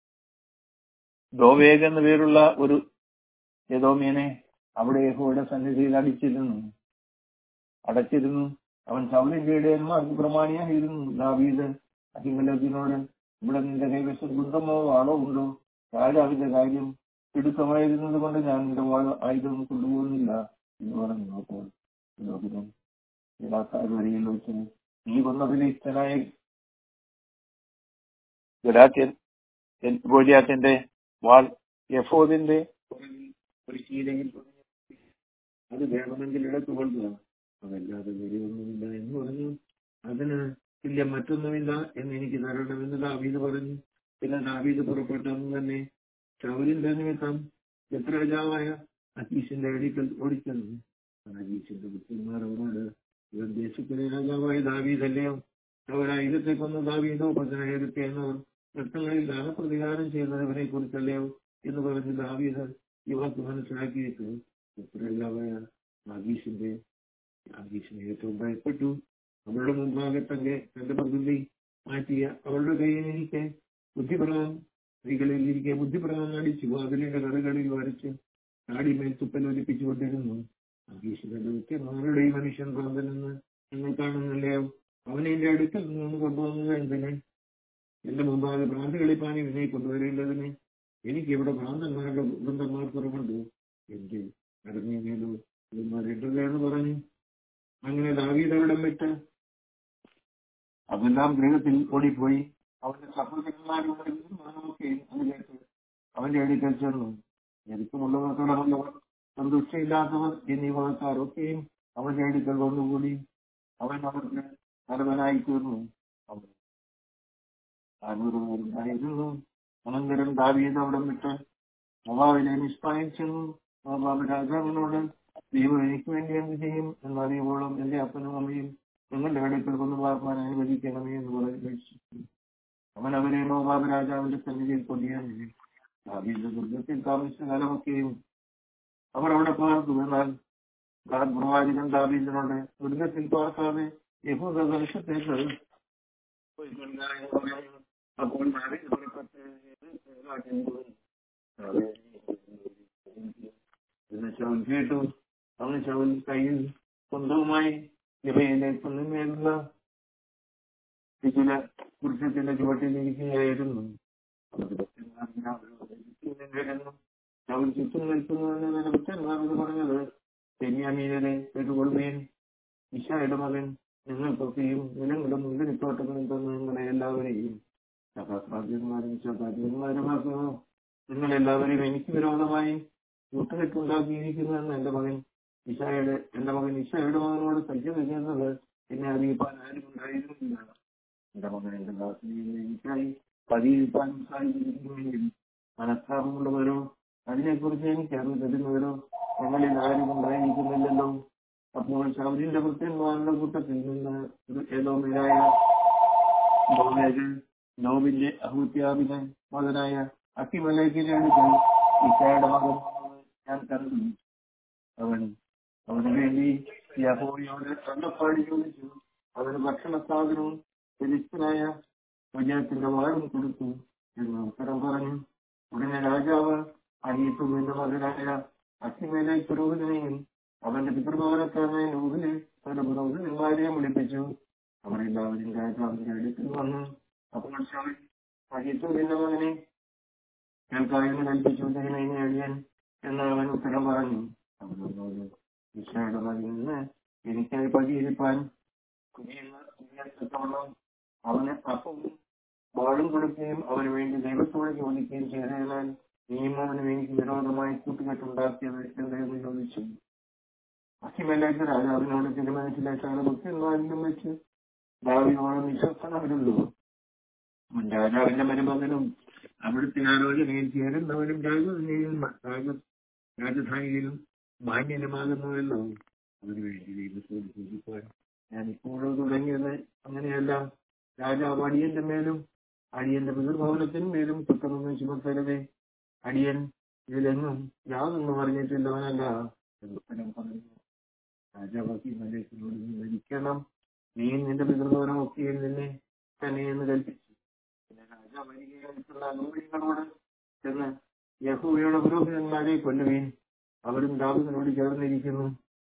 ദോവേഗ് എന്ന പേരുള്ള ഒരു യദോമീനെ അവിടെ യഹോയുടെ സന്നിധിയിൽ അടിച്ചിരുന്നു അടച്ചിരുന്നു അവൻ ശൗലിന്റെ ഇടയന്മാർക്ക് പ്രമാണിയായിരുന്നു ദാവീദ് അഹിമലത്തിനോട് ഇവിടെ നിന്റെ കൈവശം കുന്തമോ വാളോ ഉണ്ടോ രാജാവിന്റെ കാര്യം തിടുക്കമായിരുന്നത് കൊണ്ട് ഞാൻ നിന്റെ വാൾ ആയുധം കൊണ്ടുപോകുന്നില്ല എന്ന് പറഞ്ഞു അപ്പോൾ പുരോഹിതൻ വരിയിൽ വെച്ച് നീ കൊന്ന ഫിലിസ്തനായ ഗഡാത്യൻ ഗോലിയാത്തിന്റെ വാൾ യഫോദിന്റെ പുറകിൽ ഒരു ശീലയിൽ പൊതിഞ്ഞ് അത് വേണമെങ്കിൽ ഇടത്ത് കൊള്ളുക അതല്ലാതെ വരികയൊന്നുമില്ല എന്ന് പറഞ്ഞു അതിന് ഇല്ല മറ്റൊന്നുമില്ല എന്ന് എനിക്ക് തരണമെന്ന് ദാവീദ് പറഞ്ഞു പിന്നെ ദാവീദ് പുറപ്പെട്ടെന്ന് തന്നെ ശൗലിന്റെ നിമിത്തം എത്ര രാജാവായ അഹീഷിന്റെ അടിക്കൽ ഓടിച്ചെന്നു അഹീഷിന്റെ പുത്രന്മാർ അവരോട് ഇവൻ ദേശത്തിലെ രാജാവായ ദാവീദല്ലയോ അവരായുധത്തെ കൊന്ന ദാവീദോ പതിനായിരത്തി എന്നവർ നൃത്തങ്ങളിൽ പ്രതികാരം ചെയ്തവരെ കുറിച്ചല്ലയോ എന്ന് പറഞ്ഞ് ദാവീദ് ഇവർക്ക് മനസ്സിലാക്കിയിട്ട് എത്രയാവായ ആഗീഷിന്റെ ആഗീഷിനെ ഏറ്റവും ഭയപ്പെട്ടു അവളുടെ മുമ്പാകെ തന്നെ തന്റെ പകുതി മാറ്റിയ അവളുടെ കയ്യിലിരിക്കെ ബുദ്ധിപ്രവം സ്ത്രീകളിൽ ഇരിക്കെ ബുദ്ധിപ്രവം നടിച്ചു വാതിലിന്റെ കറുകളിൽ വരച്ച് താടിമേൽ തുപ്പൽ ഒലിപ്പിച്ചുകൊണ്ടിരുന്നു ആഗീഷിന്റെ ദൗത്യന്മാരുടെ ഈ മനുഷ്യൻ പ്രാന്തനെന്ന് നിങ്ങൾ കാണുന്നില്ലയോ അവനെ എന്റെ അടുക്കൽ നിന്ന് കൊണ്ടുവന്നത് എന്തിന് എന്റെ മുമ്പാകെ ഭ്രാന്ത് കളിപ്പാൻ ഇവനെ കൊണ്ടുവരേണ്ടതിന് എനിക്ക് ഇവിടെ ഭ്രാന്തന്മാരുടെ വൃന്ദന്മാർ കുറവുണ്ട് എനിക്ക് നടന്നേലോ വരേണ്ടത് എന്ന് പറഞ്ഞു അങ്ങനെ ദാവീദവിടം വിട്ട് അതെല്ലാം ഗൃഹത്തിൽ ഓടിപ്പോയി അവന്റെ സഹോദരന്മാരുടെ ഒക്കെ അത് കേട്ട് അവന്റെ അടുക്കൽ ചെന്നു ഞെരുക്കമുള്ളവർ കടമുള്ളവർ സന്തുഷ്ടയില്ലാത്തവർ എന്നീ വകക്കാരൊക്കെയും അവന്റെ അടുക്കൽ വന്നുകൂടി അവൻ അവർക്ക് നരവനായി തീർന്നു അവൻ ആയിരുന്നു അനന്തരം ദാവീദ് അവിടെ വിട്ട് മൊബാവിലെ നിഷ്പായം ചെന്നു മൊബാബ് രാജാവിനോട് ദൈവം എനിക്ക് വേണ്ടി എന്ത് ചെയ്യും എന്നറിയുമ്പോഴും എന്റെ അപ്പനും അമ്മയും നിങ്ങളുടെ അടുക്കൽ കൊന്നു പാർപ്പാൻ അനുവദിക്കണമേ എന്ന് പറഞ്ഞു അവൻ അവരെ മോബാബ് രാജാവിന്റെ സന്നിധിയിൽ കൊണ്ടുവന്നു ദാവീദ് ദുർഗത്തിൽ താമസിച്ച കാലമൊക്കെയും അവർ അവിടെ പാർത്തു എന്നാൽ ഗാഡ് പ്രവാചകൻ ദാവീദിനോട് ദുർഗത്തിൽ പാർക്കാതെ യഹൂദ ദേശത്തേക്ക് പോയി കൊള്ളുക എന്ന് പറയുന്നു. അപ്പോൾ ദാവീദ് പുറപ്പെട്ട് നാട്ടിൽ പോയി. എന്ന് ശൗൽ കേട്ടു അവൻ ശൗൽ കയ്യിൽ സ്വന്തവുമായി ഇവയിലേക്ക് മേലുള്ള ചില വൃക്ഷത്തിന്റെ ചുവട്ടിലിരിക്കുകയായിരുന്നു ശൗൽ ചുറ്റും നിൽക്കുന്നതിന് ഭക്തന്മാരോട് പറഞ്ഞത് ബെന്യാമീനരെ കേട്ടുകൊള്ളുകയും ഇഷായുടെ മകൻ നിങ്ങൾക്കൊക്കെയും നിലങ്ങളും മുന്തിരിത്തോട്ടങ്ങളും തന്നു നിങ്ങളെ എല്ലാവരെയും സഭാസാധ്യന്മാരും സഭാധ്യന്മാരുമാക്കുന്നു നിങ്ങൾ എല്ലാവരെയും എനിക്ക് വിരോധമായി കൂട്ടുകെട്ടുണ്ടാക്കിയിരിക്കുന്നുവെന്ന് എന്റെ മകൻ ഇഷായുടെ എന്റെ മകൻ ഇഷായുടെ മകനോട് സജ്ജത ചെയ്യുന്നത് എന്നെ അറിയിപ്പാൻ ആരും ഉണ്ടായിരുന്നില്ല എന്റെ മകൻ എന്റെ ദാസിനെ എനിക്കായി പതിയിരിപ്പാൻ സാധിച്ചിരിക്കുമെങ്കിൽ മനസ്താപമുള്ളവരോ അതിനെക്കുറിച്ച് എനിക്ക് അറിവ് തരുന്നവരോ ഞങ്ങളിൽ ആരും ഉണ്ടായിരിക്കുന്നില്ലല്ലോ അപ്പോൾ ശൗരിന്റെ ഭക്തന്മാരുടെ കൂട്ടത്തിൽ നിന്ന് ഒരു ഏതോമിലായ നോബിന്റെ അഹൂത്യാബിന് മകനായ അക്കിമലേക്കിനെ അടുക്കൽ ഇഷയുടെ മകൻ വന്നത് ഞാൻ കണ്ടു അവൻ അവന് വേണ്ടി യഹോയോട് കണ്ടപ്പാടി ചോദിച്ചു അവന് ഭക്ഷണ സാധനവും ഫിലിസ്തനായ വിജയത്തിന്റെ വാഴും കൊടുത്തു എന്ന് ഉത്തരം പറഞ്ഞു ഉടനെ രാജാവ് അനീത്തുവിന്റെ മകനായ അഗ്നിമേലെ പുരോഹിതനെയും അവന്റെ പിതൃഭവനക്കാരനെ നൂഹിനെ പല പുരോഹിതന്മാരെയും വിളിപ്പിച്ചു അവർ എല്ലാവരും രാജാവിന്റെ അടുക്കൽ വന്നു അപ്പോൾ ശൗൽ അഹിത്തൂരിന്റെ മകനെ കേൾക്കായെന്ന് കൽപ്പിച്ചു ദൈവമേ അടിയൻ എന്ന് അവൻ ഉത്തരം പറഞ്ഞു അവനോട് ഈശോയുടെ മകൻ നിന്ന് എനിക്കായി പരിഹരിപ്പാൻ കുഞ്ഞിയെത്തോളം അവന് അപ്പവും വാളും കൊടുക്കുകയും അവന് വേണ്ടി ദൈവത്തോട് ചോദിക്കുകയും ചെയ്തതിനാൽ നീയും അവനും എനിക്ക് വിരോധമായി കൂട്ടുകെട്ടുണ്ടാക്കിയത് എന്തെന്ന് ചോദിച്ചു അഹിമേലേക്ക് രാജാവിനോട് തിരുമനസിലെ സകല ഭക്തന്മാരിലും വെച്ച് ഭാവിയോളം വിശ്വസ്തനവരുള്ളൂ രാജാവിന്റെ മരുമകനും അവിടുത്തെ ആലോചനയിൽ ചേരുന്നവരും രാജധാനിയിൽ രാജ രാജധാനിയിലും മാന്യനുമാകുന്നുവല്ലോ അതിനുവേണ്ടി ദൈവത്തോട് ചോദിക്കാൻ ഞാൻ ഇപ്പോഴോ തുടങ്ങിയത് അങ്ങനെയല്ല രാജാവ് അടിയന്റെ മേലും അടിയന്റെ പിതൃഭവനത്തിനും മേലും കുറ്റമൊന്നും ചുമത്തരുതേ അടിയൻ ഇതിലെങ്ങും യാതൊന്നും പറഞ്ഞിട്ടുള്ളവനല്ല എന്ന് ഉത്തരം പറഞ്ഞു രാജാവാക്കി മലേക്കിനോട് നീ മരിക്കണം നീ നിന്റെ പിതൃഭവനം ഒക്കെയും നിന്നെ തന്നെ എന്ന് കൽപ്പിച്ചു പിന്നെ രാജാവ് വരികയായിട്ടുള്ള അനുഭവങ്ങളോട് ചെന്ന് യഹൂവയുടെ പുരോഹിതന്മാരെ കൊല്ലുകയും അവരും ദാവിദിനോട് ചേർന്നിരിക്കുന്നു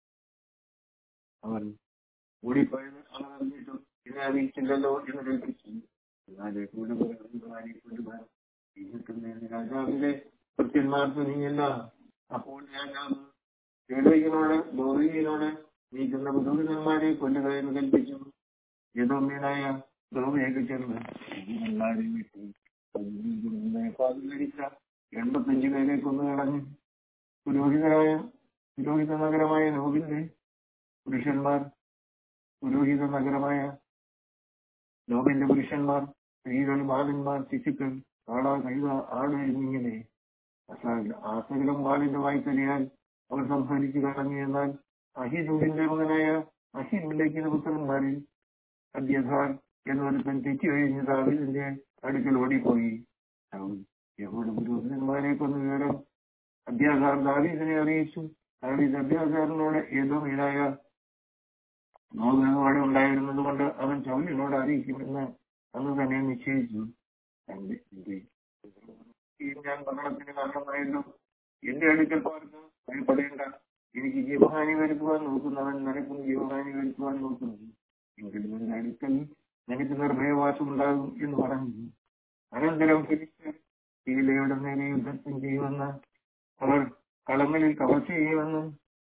അവൻ ഓടിപ്പോയത് അവർ അറിഞ്ഞിട്ടു ഇതിനെ അറിയിച്ചില്ലല്ലോ എന്ന് കൽപ്പിച്ചു എന്നാൽ യഹൂദരെ കൊല്ലുവാൻ ജീവിക്കുന്നതിന് രാജാവിന്റെ കൃത്യന്മാർക്ക് നീയല്ല അപ്പോൾ രാജാവ് കേടോയിനോട് ഗോവിനോട് നീ ചെന്ന പുരോഹിതന്മാരെ കൊല്ലുക എന്ന് കൽപ്പിച്ചു യഥോമ്യനായ ഗോവയൊക്കെ ചെന്ന് എല്ലാവരും വിട്ടു പാതികരിച്ച എൺപത്തഞ്ചു പേരെ കൊന്നു കളഞ്ഞു പുരോഹിതരായ പുരോഹിത നഗരമായ നോബിന്റെ പുരുഷന്മാർ പുരോഹിത നഗരമായ നോബിന്റെ പുരുഷന്മാർ സ്ത്രീകൾ ബാലന്മാർ ശിശുക്കൾ കാള കൈത ആട് എന്നിങ്ങനെ ആസകലം വാളിന്റെ വായ്ത്തരിയാൽ അവർ സംസാരിച്ചു കളഞ്ഞു എന്നാൽ അഹിദൂരിന്റെ മകനായ അഹിമിലേക്ക് പുത്രന്മാരിൽ അദ്യധാർ എന്നൊരുത്തൻ തെറ്റി കഴിഞ്ഞ് ദാവിദിന്റെ അടുക്കൽ ഓടിപ്പോയി യഹോട് പുരോഹിതന്മാരെ കൊന്നു വിവരം അധ്യാസാർ ദാവീദിനെ അറിയിച്ചു ദാവീദ് അധ്യാസാറിനോട് ഏതോ വീടായ നോകനോടെ ഉണ്ടായിരുന്നത് കൊണ്ട് അവൻ ചൗലിനോട് അറിയിക്കുമെന്ന് അന്ന് തന്നെ നിശ്ചയിച്ചു തന്റെ ഞാൻ മരണത്തിന് കാരണമായിരുന്നു എന്റെ അടുക്കൽ പാർത്ത് ഭയപ്പെടേണ്ട എനിക്ക് ജീവഹാനി വരുത്തുവാൻ നോക്കുന്നവൻ നിനക്കും ജീവഹാനി വരുത്തുവാൻ നോക്കുന്നു എങ്കിലും എന്റെ അടുക്കൽ നിനക്ക് നിർഭയവാസം ഉണ്ടാകും എന്ന് പറഞ്ഞു അനന്തരം ഫിലിസ്തീൻ ശീലയുടെ നേരെ യുദ്ധം ചെയ്യുമെന്ന് അവർ കളങ്ങളിൽ കവർച്ച ചെയ്യുമെന്നും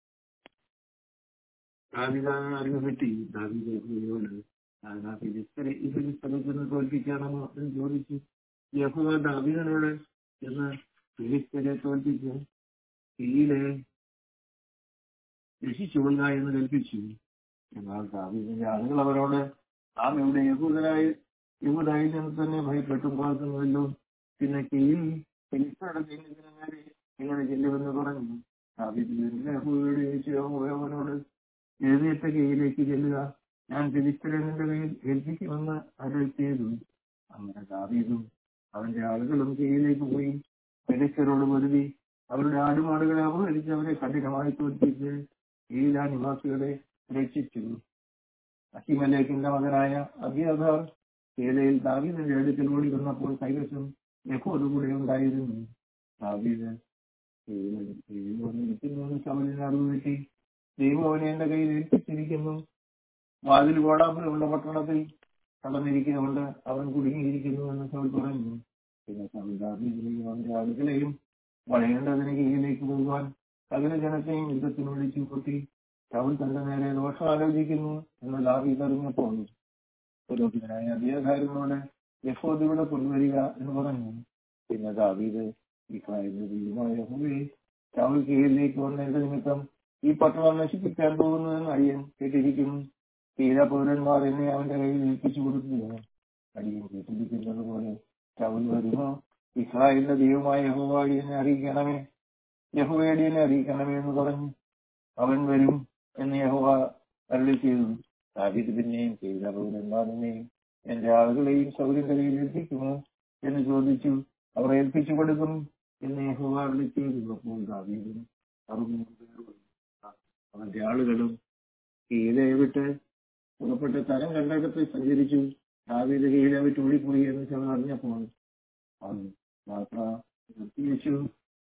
ദാവിദാണ് അറിവ് പറ്റി ദാവിദോട് ഫിലിസ്തരെ ഈ ഫിലിസ്തരത്തിന് തോൽപ്പിക്കണമോ എന്ന് ചോദിച്ചു യഹോവ ദാവിദനോട് എന്ന് ഫിലിസ്തരെ തോൽപ്പിച്ച് തീയിലെ രക്ഷിച്ചുകൊള്ളുക എന്ന് കൽപ്പിച്ചു എന്നാൽ ദാവീദിന്റെ ആളുകൾ അവരോട് നാം ഇവിടെ യഹൂദരായി യഹൂദായി നിന്ന് തന്നെ ഭയപ്പെട്ടും പാർക്കുന്നുവല്ലോ പിന്നെ കീഴിൽ ഫിലിസ്തരുടെ സൈന്യത്തിനെ ഇങ്ങനെ ചെല്ലുമെന്ന് പറഞ്ഞു ദാവീദിന്റെ യഹൂദയോട് ചോദിച്ചു യഹോവനോട് എഴുന്നേറ്റ കീഴിലേക്ക് ചെല്ലുക ഞാൻ ഫിലിസ്തരെ നിന്റെ കയ്യിൽ ഏൽപ്പിക്കുമെന്ന് അരുൾ ചെയ്തു അങ്ങനെ ദാവീദും അവന്റെ ആളുകളും കീഴിലേക്ക് പോയി ഫിലിസ്തരോട് പൊരുതി അവരുടെ ആടുമാടുകളെ അപഹരിച്ച് അവരെ കഠിനമായി തോൽപ്പിച്ച് ഈല നിവാസികളെ രക്ഷിച്ചു അഹിമലേഖിന്റെ മകനായ അബിയധാർ ഏലയിൽ ദാവീദിന്റെ അടുക്കൽ ഓടി വന്നപ്പോൾ കൈവശം യഹോദ് കൂടെ ഉണ്ടായിരുന്നു ദാവീദ് ശവലിന് അറിവ് കിട്ടി ദൈവം അവനെ എന്റെ കയ്യിൽ ഏൽപ്പിച്ചിരിക്കുന്നു വാതിൽ കോടാമ്പലുള്ള പട്ടണത്തിൽ കടന്നിരിക്കുന്നുണ്ട് അവൻ കുടുങ്ങിയിരിക്കുന്നു എന്ന് സൗൽ പറഞ്ഞു പിന്നെ സൗദാബിനെയും അവന്റെ ആളുകളെയും വളയേണ്ടതിന് കീഴിലേക്ക് പോകുവാൻ സകല ജനത്തെയും യുദ്ധത്തിന് വിളിച്ചു കൂട്ടി സൗൽ തന്റെ നേരെ ദോഷം ആലോചിക്കുന്നു എന്ന് ദാവീദ് അറിഞ്ഞപ്പോൾ പുരോഹിതനായ അധികാരനോട് യഹോദ് ഇവിടെ കൊണ്ടുവരിക എന്ന് പറഞ്ഞു പിന്നെ ദാവീദ് ഇസ്രായേലിന്റെ ദൈവമായ ഹുവേ സൗൽ കീഴിലേക്ക് വന്നതിന്റെ നിമിത്തം ഈ പട്ടണം നശിപ്പിക്കാൻ പോകുന്നതെന്ന് അടിയൻ കേട്ടിരിക്കുന്നു തീര പൗരന്മാർ എന്നെ അവന്റെ കയ്യിൽ ഏൽപ്പിച്ചു കൊടുക്കുക അടിയൻ കേട്ടിരിക്കുന്നത് പോലെ സൗൽ വരുമോ ഇസ്രായേലിന്റെ ദൈവമായ യഹോവ അടിയനെ അറിയിക്കണമേ യഹോവ അടിയനെ അറിയിക്കണമേ എന്ന് പറഞ്ഞു അവൻ വരും എന്ന് യഹോവ അരളി ചെയ്തു ദാവീദ് പിന്നെയും ചെയ്ത പൗരന്മാരെന്നെയും എന്റെ ആളുകളെയും സൗര്യന്റെ കയ്യിൽ ഏൽപ്പിക്കുമോ എന്ന് ചോദിച്ചു അവർ ഏൽപ്പിച്ചു കൊടുക്കും എന്ന് യഹോവ അരളി ചെയ്തു അപ്പോൾ ദാവീദിന് അറുന്നൂറ് അവന്റെ ആളുകളും കീഴെ വിട്ട് പുറപ്പെട്ട് തരം കണ്ടകത്ത് സഞ്ചരിച്ചു ദാവീദ് കീഴെ വിട്ട് ഓടിപ്പോയി എന്ന് ചെന്ന് അറിഞ്ഞപ്പോൾ അവൻ യാത്ര നിർത്തിവെച്ചു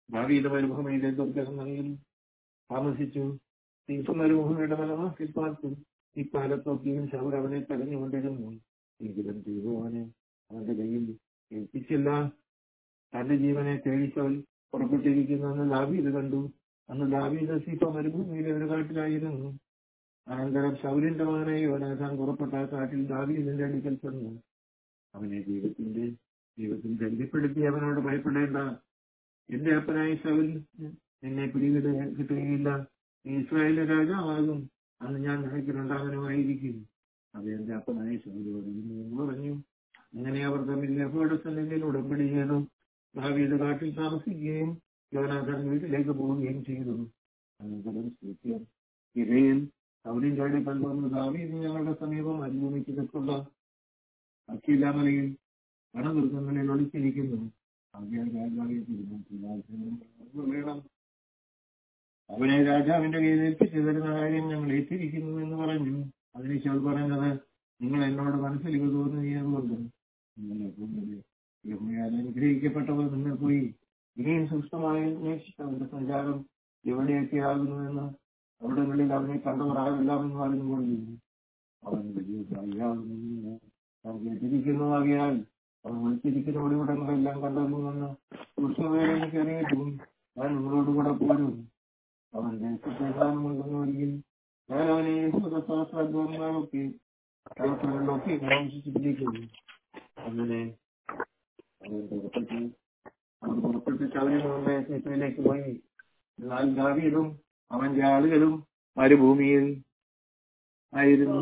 ദാവീദ് മരുഭൂമിയിലെ ദുർഗന്ധങ്ങളിൽ താമസിച്ചു സീഫ് മരുഭൂമിയുടെ മലവാസിൽ പാർത്തു ഇക്കാലത്തൊക്കെയും ശവർ അവനെ തടഞ്ഞുകൊണ്ടിരുന്നു എങ്കിലും ദൈവവാനെ അവന്റെ കയ്യിൽ ഏൽപ്പിച്ചില്ല തന്റെ ജീവനെ തേടിച്ചവൻ പുറപ്പെട്ടിരിക്കുന്നെന്ന് ദാവീദ് കണ്ടു അന്ന് ദാവീദ് സീഫ മരുഭൂമിയിലെ ഒരു കാട്ടിലായിരുന്നു അനന്തരം ശൗലിന്റെ മകനെ യോനാഥാൻ പുറപ്പെട്ട ആ കാട്ടിൽ ദാവീദിന്റെ അടുക്കൽ ചെന്നു അവനെ ദൈവത്തിന്റെ ദൈവത്തിൽ ബന്ധിപ്പെടുത്തി അവനോട് ഭയപ്പെടേണ്ട എന്റെ അപ്പനായ ശൗൽ നിന്നെ പിടികിട കിട്ടുകയില്ല നീ ഇസ്രായേലിന്റെ രാജാവാകും അന്ന് ഞാൻ നിനക്ക് രണ്ടാമനുമായിരിക്കും അത് എന്റെ അപ്പനായ ശൗലോട് എന്ന് പറഞ്ഞു അങ്ങനെ അവർ തമ്മിൽ യഹോയുടെ സന്നിധിയിൽ ഉടമ്പടി ചെയ്തു ദാവീദ് കാട്ടിൽ താമസിക്കുകയും യോനാഥൻ വീട്ടിലേക്ക് പോവുകയും ചെയ്തു അനന്തരം സൂത്യം ഇരയിൽ സൗദിന്റെ അടുക്കൽ വന്ന് ദാവീദ് ഞങ്ങളുടെ സമീപം മരുഭൂമിക്ക് തെക്കുള്ള അഖിലാമലയിൽ വനദുർഗങ്ങളിൽ ഒളിച്ചിരിക്കുന്നു ആകയാൽ രാജാവിനെ തിരുമൂർത്തി വേണം അവനെ രാജാവിന്റെ കയ്യിൽ ഏൽപ്പിച്ചു തരുന്ന കാര്യം ഞങ്ങൾ ഏറ്റിരിക്കുന്നു എന്ന് പറഞ്ഞു അതിന് ശിവൽ പറഞ്ഞത് നിങ്ങൾ എന്നോട് മനസ്സിൽ ഇത് തോന്നിയതുകൊണ്ട് നിങ്ങളെ കൊണ്ടത് യഹോവയാൽ അനുഗ്രഹിക്കപ്പെട്ടവർ നിങ്ങൾ പോയി ഇനിയും സൂക്ഷ്മമായി അന്വേഷിച്ച അവന്റെ സഞ്ചാരം എവിടെയൊക്കെ ആകുന്നുവെന്ന് അവിടങ്ങളിൽ അവനെ കണ്ടവർ ആരെല്ലാമെന്ന് പറഞ്ഞുകൊണ്ടിരുന്നു അവൻ വലിയ കാര്യമാകുന്നു ഞാൻ കേട്ടിരിക്കുന്നു ആകയാൽ അവൻ വിളിച്ചിരിക്കുന്ന ഒളിവിടങ്ങളെല്ലാം കണ്ടെന്നുവെന്ന് സൂക്ഷ്മവേല എനിക്ക് അറിയിട്ടും ഞാൻ നിങ്ങളോട് കൂടെ പോരും അവൻ ദേശത്തെങ്ങാനും ഞാൻ അവനെ സഹസ്രാധ്വാനങ്ങളൊക്കെ സഹസ്രങ്ങളിലൊക്കെ താമസിച്ചിരിക്കുന്നു അങ്ങനെ അവൻ പുറപ്പെട്ട് അവൻ പുറപ്പെട്ട് ചവലിന് മുമ്പേ സീസയിലേക്ക് പോയി എന്നാൽ ദാവീദും അവന്റെ ആളുകളും മരുഭൂമിയിൽ ആയിരുന്നു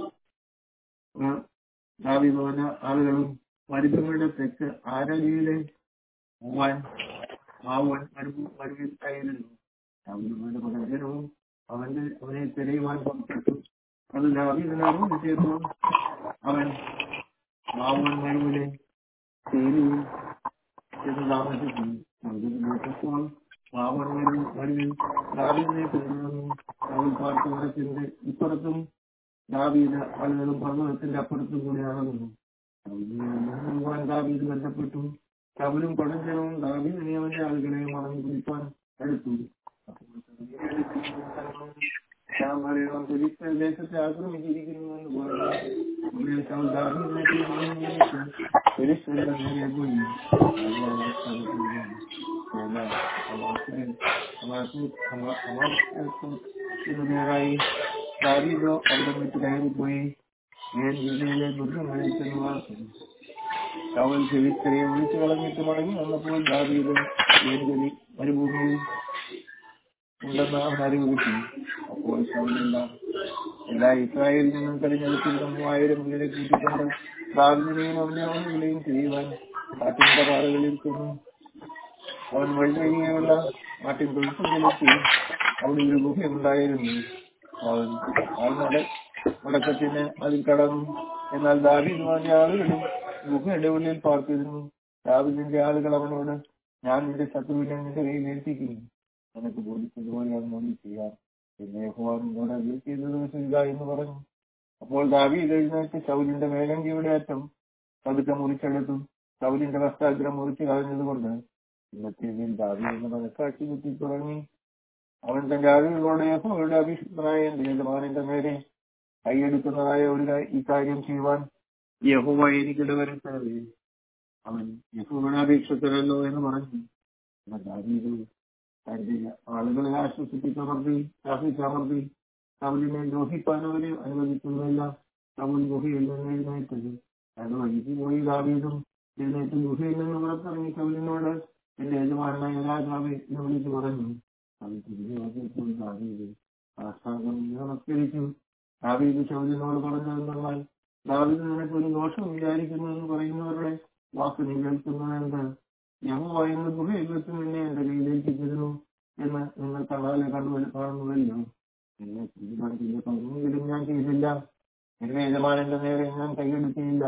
ദാവീദോന ആളുകളും മരുഭൂമിയുടെ തെക്ക് ആരലിയിലെ മൂവാൻ മാവൻ മരുഭൂ മരുവിലായിരുന്നു ദാവീദുവിന്റെ പകരവും അവന്റെ അവനെ തിരയുവാൻ പുറപ്പെട്ടു അത് ദാവീദിനോട് ചേർന്നു അവൻ മാവൻ മരുവിലെ തേനിയിൽ ചെന്ന് താമസിച്ചു കേട്ടപ്പോൾ മാവൻ മരുവിൽ മരുവിൽ ദാവീദിനെ കൊണ്ടുവന്നു അവൻ പാർക്കുന്നതിന്റെ ഇപ്പുറത്തും ദാവീദ് ആളുകളും പർവ്വതത്തിന്റെ അപ്പുറത്തും കൂടി നടന്നു ദാവീദ് ബന്ധപ്പെട്ടു ശബലും പടഞ്ചനവും ദാവീദിനെ അവന്റെ ആളുകളെയും മടങ്ങി പിടിപ്പാൻ എടുത്തു ഞാൻ പറയണം ഫിലിസ്തീൻ ദേശത്തെ ആക്രമിച്ചിരിക്കുന്നുവെന്ന് പറഞ്ഞു ശൗൽ ദാവീദിനെ ഫിലിസ്തീന്റെ നേരെ പോയി നേരായി ദാവീദോ അവിടെ വിട്ട് കയറിപ്പോയി ഏൻ ജില്ലയിലെ ദുർഗങ്ങളിൽ ചെന്ന് വാർത്തു ശവൽ ഫിലിസ്തരെ വിളിച്ചു കളഞ്ഞിട്ട് മടങ്ങി വന്നപ്പോൾ ദാവീദ് ഏൻ ഗലി മരുഭൂമിയിൽ ഉണ്ടെന്ന് അവൻ അറിവ് കിട്ടി അപ്പോൾ ശൗലെല്ലാം എല്ലാ ഇസ്രായേലിൽ നിന്നും തെരഞ്ഞെടുത്തിരുന്ന മൂവായിരം പേരെ കൂട്ടിക്കൊണ്ട് ദാവിദിനെയും അവന്റെ ആളുകളെയും ചെയ്യുവാൻ കാട്ടിന്റെ പാറകളിൽ ചെന്നു അവൻ വഴിവഴിയുള്ള നാട്ടിൻ തൊഴിൽസംഘിലെത്തി അവിടെ ഒരു ഗുഹയുണ്ടായിരുന്നു അവൻ ആൾനട മുടക്കത്തിന് അതിൽ കടന്നു എന്നാൽ ദാവീദ് അവന്റെ ആളുകളും ഗുഹയുടെ ഉള്ളിൽ പാർത്തിരുന്നു ദാവീദിന്റെ ആളുകൾ അവനോട് ഞാൻ നിന്റെ ശത്രുവിനെ നിന്റെ കയ്യിൽ ഏൽപ്പിക്കുന്നു നിനക്ക് ബോധിച്ചതുപോലെ അവനോട് ചെയ്യാം പിന്നെ യഹോവ നിന്നോട് അരുളി ചെയ്തത് ചെയ്യുക എന്ന് പറഞ്ഞു അപ്പോൾ ദാവീദ് എഴുന്നേറ്റ് ശൗലിന്റെ മേലങ്കിയുടെ അറ്റം പതുക്കെ മുറിച്ചെടുത്തു ശൗലിന്റെ വസ്ത്രാഗ്രം മുറിച്ചു കളഞ്ഞത് കൊണ്ട് ഇന്നത്തെ ദാവീദിന് മനസ്സാക്ഷി കുത്തി തുടങ്ങി അവൻ തന്റെ ആളുകളോട് യഹോവയുടെ അഭിഷിക്തനായ എന്റെ യജമാനന്റെ നേരെ കൈയെടുക്കുന്നതായ ഒരു കാ- ഈ കാര്യം ചെയ്യുവാൻ യഹോവ എനിക്കിട വരുത്തത് അവൻ യഹോവയുടെ അപേക്ഷത്തിലല്ലോ എന്ന് പറഞ്ഞു എന്നാൽ ദാവീദ് തന്റെ ആളുകളെ ആശ്വസിപ്പിച്ചമർത്തി ശാസിച്ചമർത്തി അവലിനെ ദ്രോഹിപ്പാൻ അവരെ അനുവദിക്കുന്നില്ല അവൻ ഗുഹയിൽ നിന്ന് എഴുന്നേറ്റത് അത് വഴിക്ക് പോയി ദാവീദും എഴുന്നേറ്റ് ഗുഹയിൽ നിന്ന് പുറത്തിറങ്ങി കവലിനോട് എന്റെ യജമാനായ രാജാവെ എന്ന് വിളിച്ചു പറഞ്ഞു അവൻ തിരിഞ്ഞു നോക്കിയപ്പോൾ ദാവീദ് ആസ്ഥാനം നമസ്കരിച്ചു ദാവീദ് ശൗലിനോട് പറഞ്ഞതെന്നാൽ ദാവീദ് നിനക്ക് ഒരു ദോഷം വിചാരിക്കുന്നു എന്ന് പറയുന്നവരുടെ വാക്ക് നീ കേൾക്കുന്നതെന്ത് യഹോവ എന്ന ഗുഹയിൽ വെച്ച് നിന്നെ എന്റെ കയ്യിലേൽപ്പിച്ചിരുന്നു എന്ന് നിങ്ങൾ കണ്ണാലെ കണ്ടു കാണുന്നുവല്ലോ എന്നെ കുഞ്ഞുകാലത്തിന്റെ പങ്കുമെങ്കിലും ഞാൻ ചെയ്തില്ല എന്റെ യജമാനന്റെ നേരെ ഞാൻ കൈയെടുത്തിയില്ല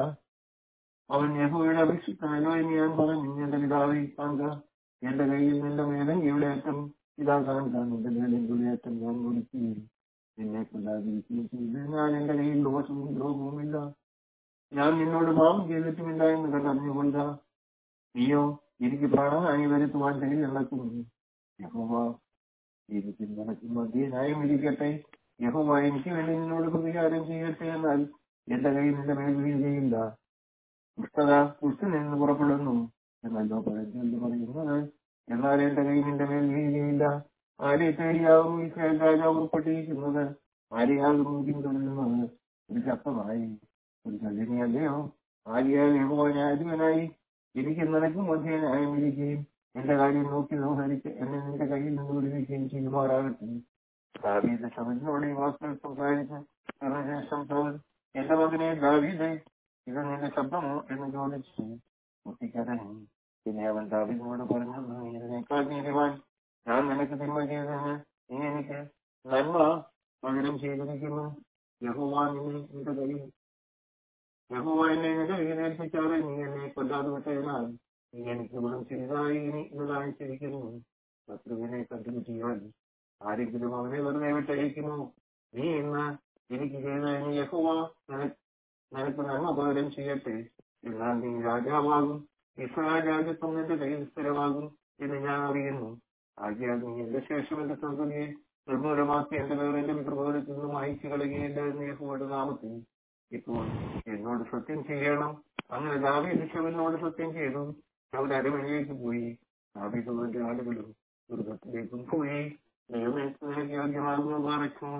അവൻ യഹോയുടെ അപേക്ഷിക്കാനോ എന്ന് ഞാൻ പറഞ്ഞു എന്റെ പിതാവെ കാണുക എന്റെ കയ്യിൽ നിന്റെ മേലങ്കിയുടെ അറ്റം ഇതാ കാണുക നിന്റെ മേലങ്കിയുടെ അറ്റം ഞാൻ കൊടുക്കുകയും നിന്നെ കൊല്ലാതിരിക്കുകയും ചെയ്ത് ഞാൻ എന്റെ കയ്യിൽ ദോഷവും ദ്രോഹവുമില്ല ഞാൻ നിന്നോട് പാപം ചെയ്തിട്ടുമില്ല എന്ന് കണ്ടറിഞ്ഞുകൊണ്ട നീയോ എനിക്ക് പ്രാണഹാനി വരുത്തുവാൻ കഴിയുള്ളക്കുന്നു യഹോവ എനിക്ക് നിനക്ക് മധ്യ ന്യായം വിധിക്കട്ടെ യഹോവ എനിക്ക് വേണ്ടി നിന്നോട് പ്രതികാരം ചെയ്യട്ടെ എന്നാൽ എന്റെ കൈ നിന്റെ മേൽ വീഴുകയില്ല ദുഷ്ടത ദുഷ്ടനിൽ നിന്ന് പുറപ്പെടുന്നു എന്നല്ലോ പറയുന്നത് പറയുന്നത് എന്നാൽ എന്റെ കൈ നിന്റെ മേൽ വീഴുകയില്ല ആരെ തേടിയാവും ഇസ്രായേൽ രാജാവ് ഉൾപ്പെട്ടിരിക്കുന്നത് ആരെയാകും പിന്തുടരുന്നത് ഒരു ശബ്ദമായി ഒരു കല്ലിനെയല്ലയോ ആര്യാൽ യഹോവ ന്യായാധിപനായി എനിക്ക് നിനക്ക് മധ്യ ന്യായം വിധിക്കുകയും എന്റെ കാര്യം നോക്കി സംസാരിച്ച് എന്നെ നിന്റെ കയ്യിൽ നിന്ന് വിടുവിക്കുകയും ചെയ്യുമാറാകട്ടെ ദാവീദ് ശവനോട് ഈ വാക്കുകൾ സംസാരിച്ച് അതിനുശേഷം സൗൽ എന്റെ മകനെ ദാവീദേ ഇത് നിന്റെ ശബ്ദമോ എന്ന് ചോദിച്ചു കുട്ടിക്കരഞ്ഞു പിന്നെ അവൻ ദാവീദിനോട് പറഞ്ഞു നീ ഇതിനേക്കാൾ നീതിവാൻ ഞാൻ നിനക്ക് തിന്മ ചെയ്തതിന് നീ എനിക്ക് നന്മ പകരം ചെയ്തിരിക്കുന്നു യഹോവ നിന്നെ നിന്റെ കയ്യിൽ യഹോവ എന്നെ നിന്റെ കയ്യിൽ ഏൽപ്പിച്ചാതെ നീ എന്നെ കൊല്ലാതെ വിട്ടതിനാൽ നീ എനിക്ക് ഗുണം ചെയ്തതായി ഇനി ഇതായിട്ടിരിക്കുന്നു ശത്രുവിനെ കണ്ടുപിടിക്കുവാൻ ആരെങ്കിലും അവനെ വെറുതെ വിട്ടയക്കുന്നു നീ ഇന്ന് എനിക്ക് ചെയ്തതിന് യഹോവ നിനക്ക് നിനക്ക് നന്മ പകരം ചെയ്യട്ടെ എന്നാൽ നീ രാജാവാകും ഇസ്രായേൽ രാജ്യത്വം നിന്റെ കയ്യിൽ സ്ഥിരമാകും എന്ന് ഞാൻ അറിയുന്നു ആകിയാൽ നീ എന്റെ ശേഷം എന്റെ സന്തതിയെ നിർമ്മൂലമാക്കി എന്റെ പേർ എന്റെ പിതൃഭവനത്തിൽ നിന്നും അയച്ചു കളയുകയില്ല എന്ന് യഹോവയുടെ നാമത്തിൽ ഇപ്പോൾ എന്നോട് സത്യം ചെയ്യണം അങ്ങനെ ദാവീദ് ശവനോട് സത്യം ചെയ്തു അവൻ അരമനയിലേക്ക് പോയി ദാവീദുവിന്റെ ആളുകളും ദുർഗത്തിലേക്കും പോയി ദൈവമേ നിനക്ക് യോഗ്യമാകുന്നു പാറയ്ക്കുന്നു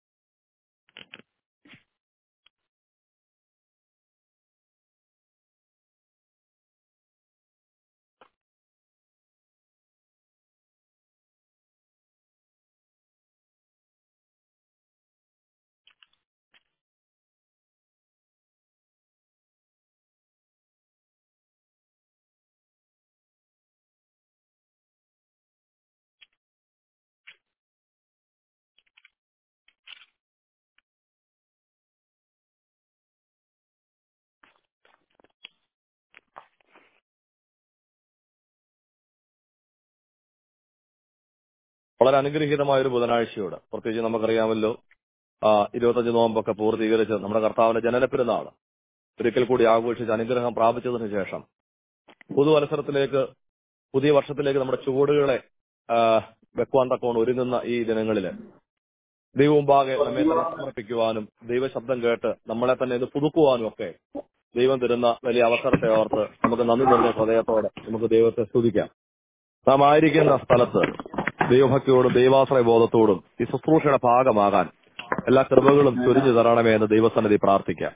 വളരെ അനുഗ്രഹീതമായ ഒരു ബുധനാഴ്ചയോട് പ്രത്യേകിച്ച് നമുക്കറിയാമല്ലോ ആ ഇരുപത്തഞ്ച് നോമ്പൊക്കെ പൂർത്തീകരിച്ച് നമ്മുടെ കർത്താവിന്റെ ജനനപ്പെരുന്നാൾ ഒരിക്കൽ കൂടി ആഘോഷിച്ച് അനുഗ്രഹം പ്രാപിച്ചതിന് ശേഷം പുതുവത്സരത്തിലേക്ക് പുതിയ വർഷത്തിലേക്ക് നമ്മുടെ ചുവടുകളെ ആ, വെക്കുവാൻ തക്കവണ്ണം ഒരുങ്ങുന്ന ഈ ദിനങ്ങളില് ദൈവമുമ്പാകെ നമ്മെ തന്നെ സമർപ്പിക്കുവാനും ദൈവശബ്ദം കേട്ട് നമ്മളെ തന്നെ ഇത് പുതുക്കുവാനും ഒക്കെ ദൈവം തരുന്ന വലിയ അവസരത്തെ ഓർത്ത് നമുക്ക് നന്ദി നിറഞ്ഞ ഹൃദയത്തോടെ നമുക്ക് ദൈവത്തെ സ്തുതിക്കാം നാം ആയിരിക്കുന്ന സ്ഥലത്ത് ദൈവഭക്തിയോടും ദൈവാശ്രയ ബോധത്തോടും ഈ ശുശ്രൂഷയുടെ ഭാഗമാകാൻ എല്ലാ കൃപകളും ചൊരിഞ്ഞു തരണമേ എന്ന് ദൈവസന്നിധി പ്രാർത്ഥിക്കാം